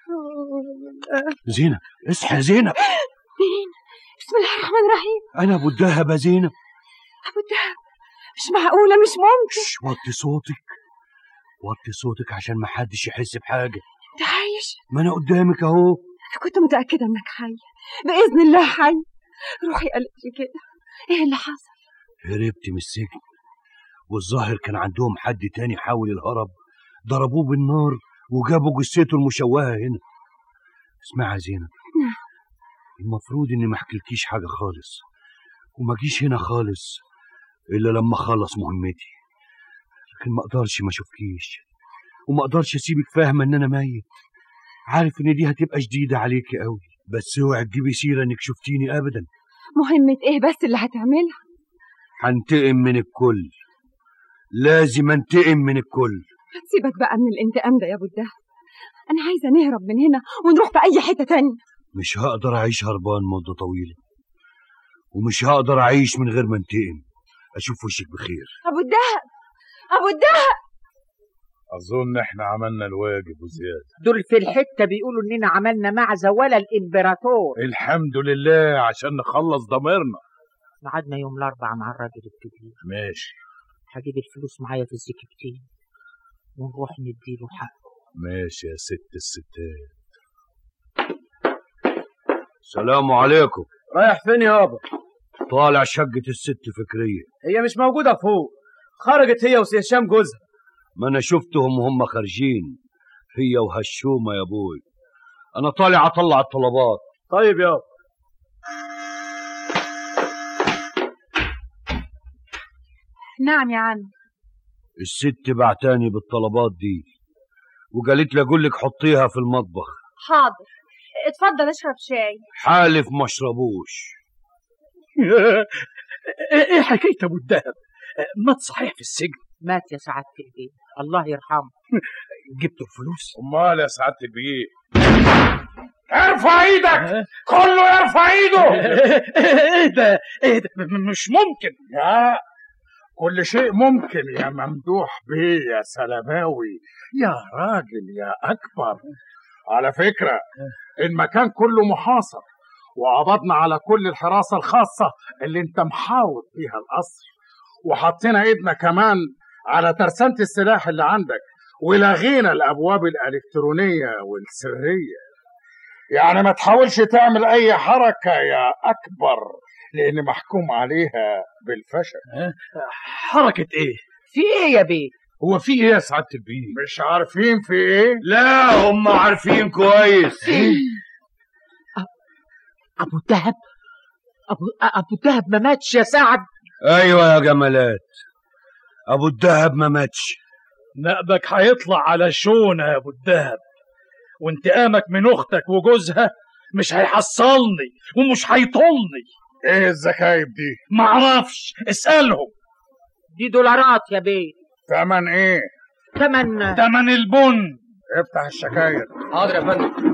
زينب اصحى يا زينب مين بسم الله الرحمن الرحيم انا ابو الدهب يا زينب ابو الدهب مش معقوله مش ممكن شش، وطي صوتك وطي صوتك عشان ما حدش يحس بحاجه انت عايش ما انا قدامك اهو انا كنت متاكده انك حي باذن الله حي روحي قالت لي كده ايه اللي حصل هربت من السجن والظاهر كان عندهم حد تاني حاول الهرب ضربوه بالنار وجابوا جثته المشوهه هنا اسمعي يا زينب المفروض اني ما احكيلكيش حاجه خالص وما اجيش هنا خالص الا لما اخلص مهمتي لكن ما اقدرش ما اشوفكيش وما اقدرش اسيبك فاهمه ان انا ميت عارف ان دي هتبقى شديده عليكي قوي بس اوعي تجيبي سيره انك شفتيني ابدا مهمه ايه بس اللي هتعملها هنتقم من الكل لازم انتقم من الكل سيبك بقى من الانتقام ده يا ابو الدهب انا عايزه نهرب من هنا ونروح في اي حته تانية مش هقدر اعيش هربان مده طويله ومش هقدر اعيش من غير ما انتقم اشوف وشك بخير ابو الدهب ابو الدهب اظن احنا عملنا الواجب وزياده دول في الحته بيقولوا اننا عملنا معزه ولا الامبراطور الحمد لله عشان نخلص ضميرنا ميعادنا يوم الاربعاء مع الراجل الكبير ماشي هجيب الفلوس معايا في الزكبتين ونروح نديله حقه ماشي يا ست الستات السلام عليكم رايح فين يابا طالع شقة الست فكرية هي مش موجودة فوق خرجت هي وسي هشام جوزها ما انا شفتهم وهم خارجين هي وهشومة يا ابوي انا طالع اطلع الطلبات طيب يابا نعم يا عم الست بعتاني بالطلبات دي وقالت لي اقول لك حطيها في المطبخ حاضر اتفضل اشرب شاي حالف ما اشربوش ايه حكايه ابو الدهب مات صحيح في السجن مات يا سعادة البيه الله يرحمه جبتوا الفلوس امال يا سعاده البيه ارفع ايدك كله يرفع ايده ايه ده ايه ده م- مش ممكن لا كل شيء ممكن يا ممدوح بيه يا سلماوي يا راجل يا اكبر على فكره المكان كله محاصر وقبضنا على كل الحراسه الخاصه اللي انت محاوط بيها القصر وحطينا ايدنا كمان على ترسانة السلاح اللي عندك ولغينا الابواب الالكترونيه والسريه يعني ما تحاولش تعمل اي حركه يا اكبر لان محكوم عليها بالفشل حركه ايه في ايه يا بيه هو في ايه يا سعاده البيه مش عارفين في ايه لا هم عارفين كويس ابو الدهب ابو ابو الدهب ما ماتش يا سعد ايوه يا جمالات ابو الدهب ما ماتش نقبك هيطلع على شونة يا ابو الدهب وانتقامك من اختك وجوزها مش هيحصلني ومش هيطولني ايه الزكايب دي معرفش اسألهم دي دولارات يا بيه تمن ايه تمن تمن البن افتح الشكاير حاضر يا فندم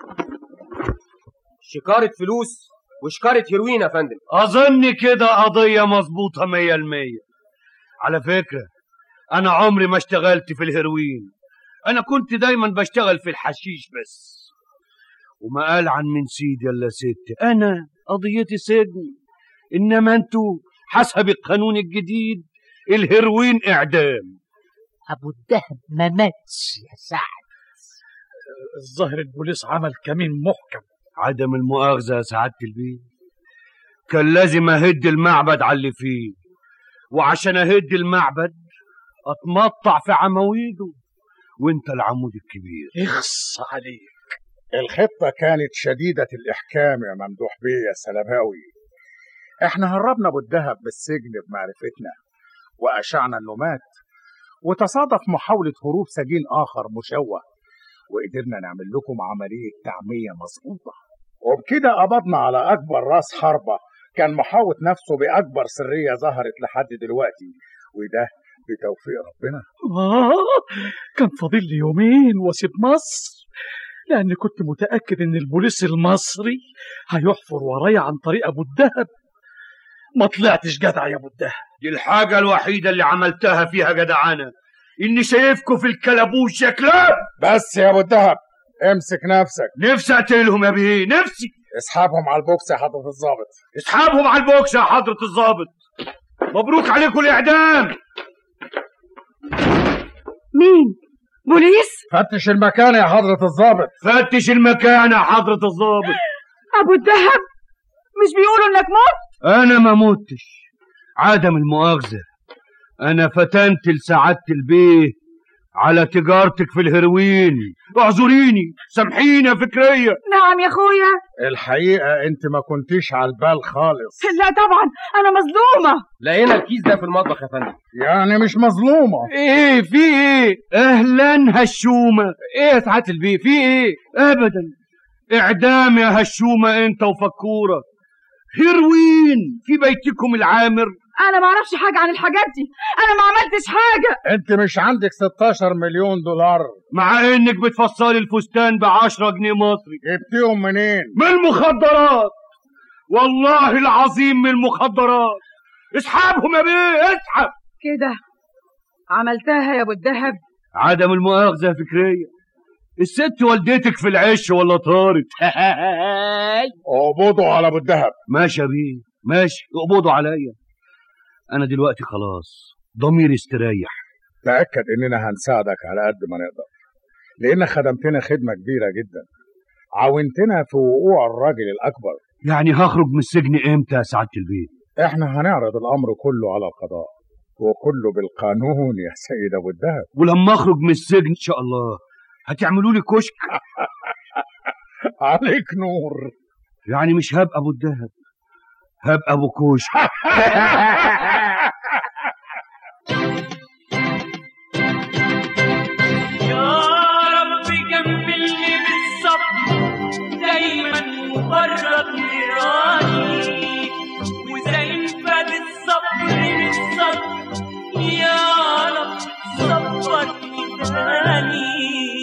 شكارة فلوس وشكارة هيروين يا فندم اظن كده قضية مظبوطة مية المية على فكرة انا عمري ما اشتغلت في الهيروين انا كنت دايما بشتغل في الحشيش بس وما قال عن من سيدي يلا ست انا قضيتي سجن انما انتوا حسب القانون الجديد الهيروين اعدام ابو الدهب ما ماتش يا سعد الظاهر البوليس عمل كمين محكم عدم المؤاخذة يا سعادة البيه كان لازم أهد المعبد على اللي فيه وعشان أهد المعبد أتمطع في عواميده وانت العمود الكبير اخص عليك الخطة كانت شديدة الإحكام يا ممدوح بيه يا سلباوي احنا هربنا ابو الدهب بالسجن بمعرفتنا وأشعنا انه مات وتصادف محاولة هروب سجين آخر مشوه وقدرنا نعمل لكم عملية تعمية مظبوطة وبكده قبضنا على أكبر راس حربة كان محاوط نفسه بأكبر سرية ظهرت لحد دلوقتي وده بتوفيق ربنا آه كان فاضل لي يومين واسيب مصر لأني كنت متأكد إن البوليس المصري هيحفر ورايا عن طريق أبو الدهب ما طلعتش جدع يا أبو الدهب دي الحاجة الوحيدة اللي عملتها فيها جدعانة إني شايفكوا في الكلبوش يا كلاب بس يا أبو الدهب امسك نفسك نفسي أقتلهم يا بيه نفسي اسحبهم على البوكس يا حضرة الظابط اسحبهم على البوكس يا حضرة الظابط مبروك عليكم الإعدام مين؟ بوليس؟ فتش المكان يا حضرة الظابط فتش المكان يا حضرة الظابط أبو الدهب مش بيقولوا إنك مت؟ أنا ما متش عدم المؤاخذة أنا فتنت لسعادة البيه على تجارتك في الهيروين اعذريني سامحيني يا فكرية نعم يا أخويا الحقيقة أنت ما كنتيش على البال خالص لا طبعا أنا مظلومة لقينا الكيس ده في المطبخ يا فندم يعني مش مظلومة ايه في ايه اهلا هشومة ايه يا سعادة البيه في ايه ابدا اعدام يا هشومة انت وفكورة هيروين في بيتكم العامر أنا ما أعرفش حاجة عن الحاجات دي أنا ما عملتش حاجة أنت مش عندك 16 مليون دولار مع إنك بتفصلي الفستان ب 10 جنيه مصري جبتيهم منين؟ من المخدرات والله العظيم من المخدرات اسحبهم يا بيه اسحب كده عملتها يا أبو الدهب عدم المؤاخذة يا فكرية الست والدتك في العش ولا طارت اقبضوا على ابو الدهب ماشي يا بيه ماشي اقبضوا عليا انا دلوقتي خلاص ضميري استريح تأكد اننا هنساعدك على قد ما نقدر لانك خدمتنا خدمة كبيرة جدا عاونتنا في وقوع الراجل الاكبر يعني هخرج من السجن امتى يا سعادة البيت احنا هنعرض الامر كله على القضاء وكله بالقانون يا سيد ابو الدهب ولما اخرج من السجن ان شاء الله هتعملوا لي كشك عليك نور يعني مش هبقى ابو الدهب هبقى ابو كشك يا رب كملني بالصبر دايما مبرد نيراني وزي انفاد الصبر بالصبر يا رب صبرني تاني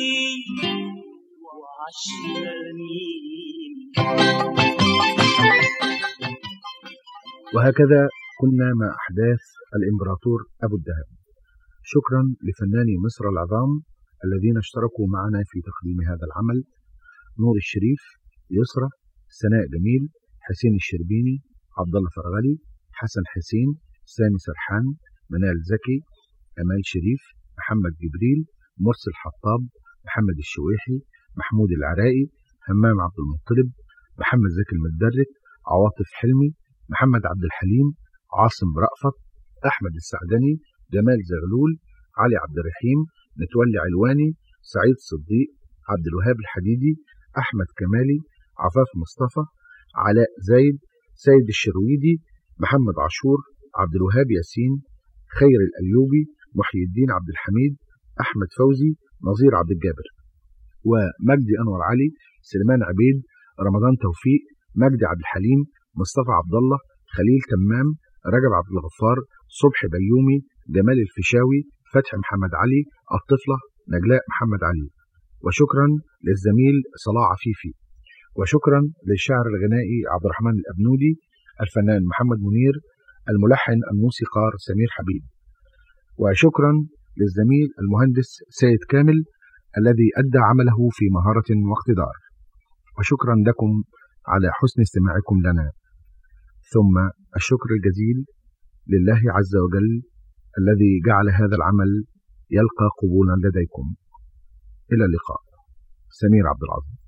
وهكذا كنا مع أحداث الإمبراطور أبو الدهب شكرا لفناني مصر العظام الذين اشتركوا معنا في تقديم هذا العمل نور الشريف يسرى سناء جميل حسين الشربيني عبد الله فرغلي حسن حسين سامي سرحان منال زكي أمال شريف محمد جبريل مرسل حطاب محمد الشويحي محمود العرائي همام عبد المطلب محمد زكي المدرك عواطف حلمي محمد عبد الحليم عاصم رأفت أحمد السعدني جمال زغلول علي عبد الرحيم متولي علواني سعيد صديق عبد الوهاب الحديدي أحمد كمالي عفاف مصطفى علاء زايد سيد الشرويدي محمد عاشور عبد الوهاب ياسين خير الأيوبي محي الدين عبد الحميد أحمد فوزي نظير عبد الجابر ومجدي أنور علي سليمان عبيد رمضان توفيق مجدي عبد الحليم مصطفى عبد الله خليل تمام رجب عبد الغفار صبحي بيومي جمال الفيشاوي فتحي محمد علي الطفلة نجلاء محمد علي وشكرا للزميل صلاح عفيفي وشكرا للشاعر الغنائي عبد الرحمن الأبنودي الفنان محمد منير الملحن الموسيقار سمير حبيب وشكرا للزميل المهندس سيد كامل الذي أدى عمله في مهارة واقتدار وشكرا لكم على حسن استماعكم لنا ثم الشكر الجزيل لله عز وجل الذي جعل هذا العمل يلقى قبولا لديكم إلى اللقاء سمير عبد العظيم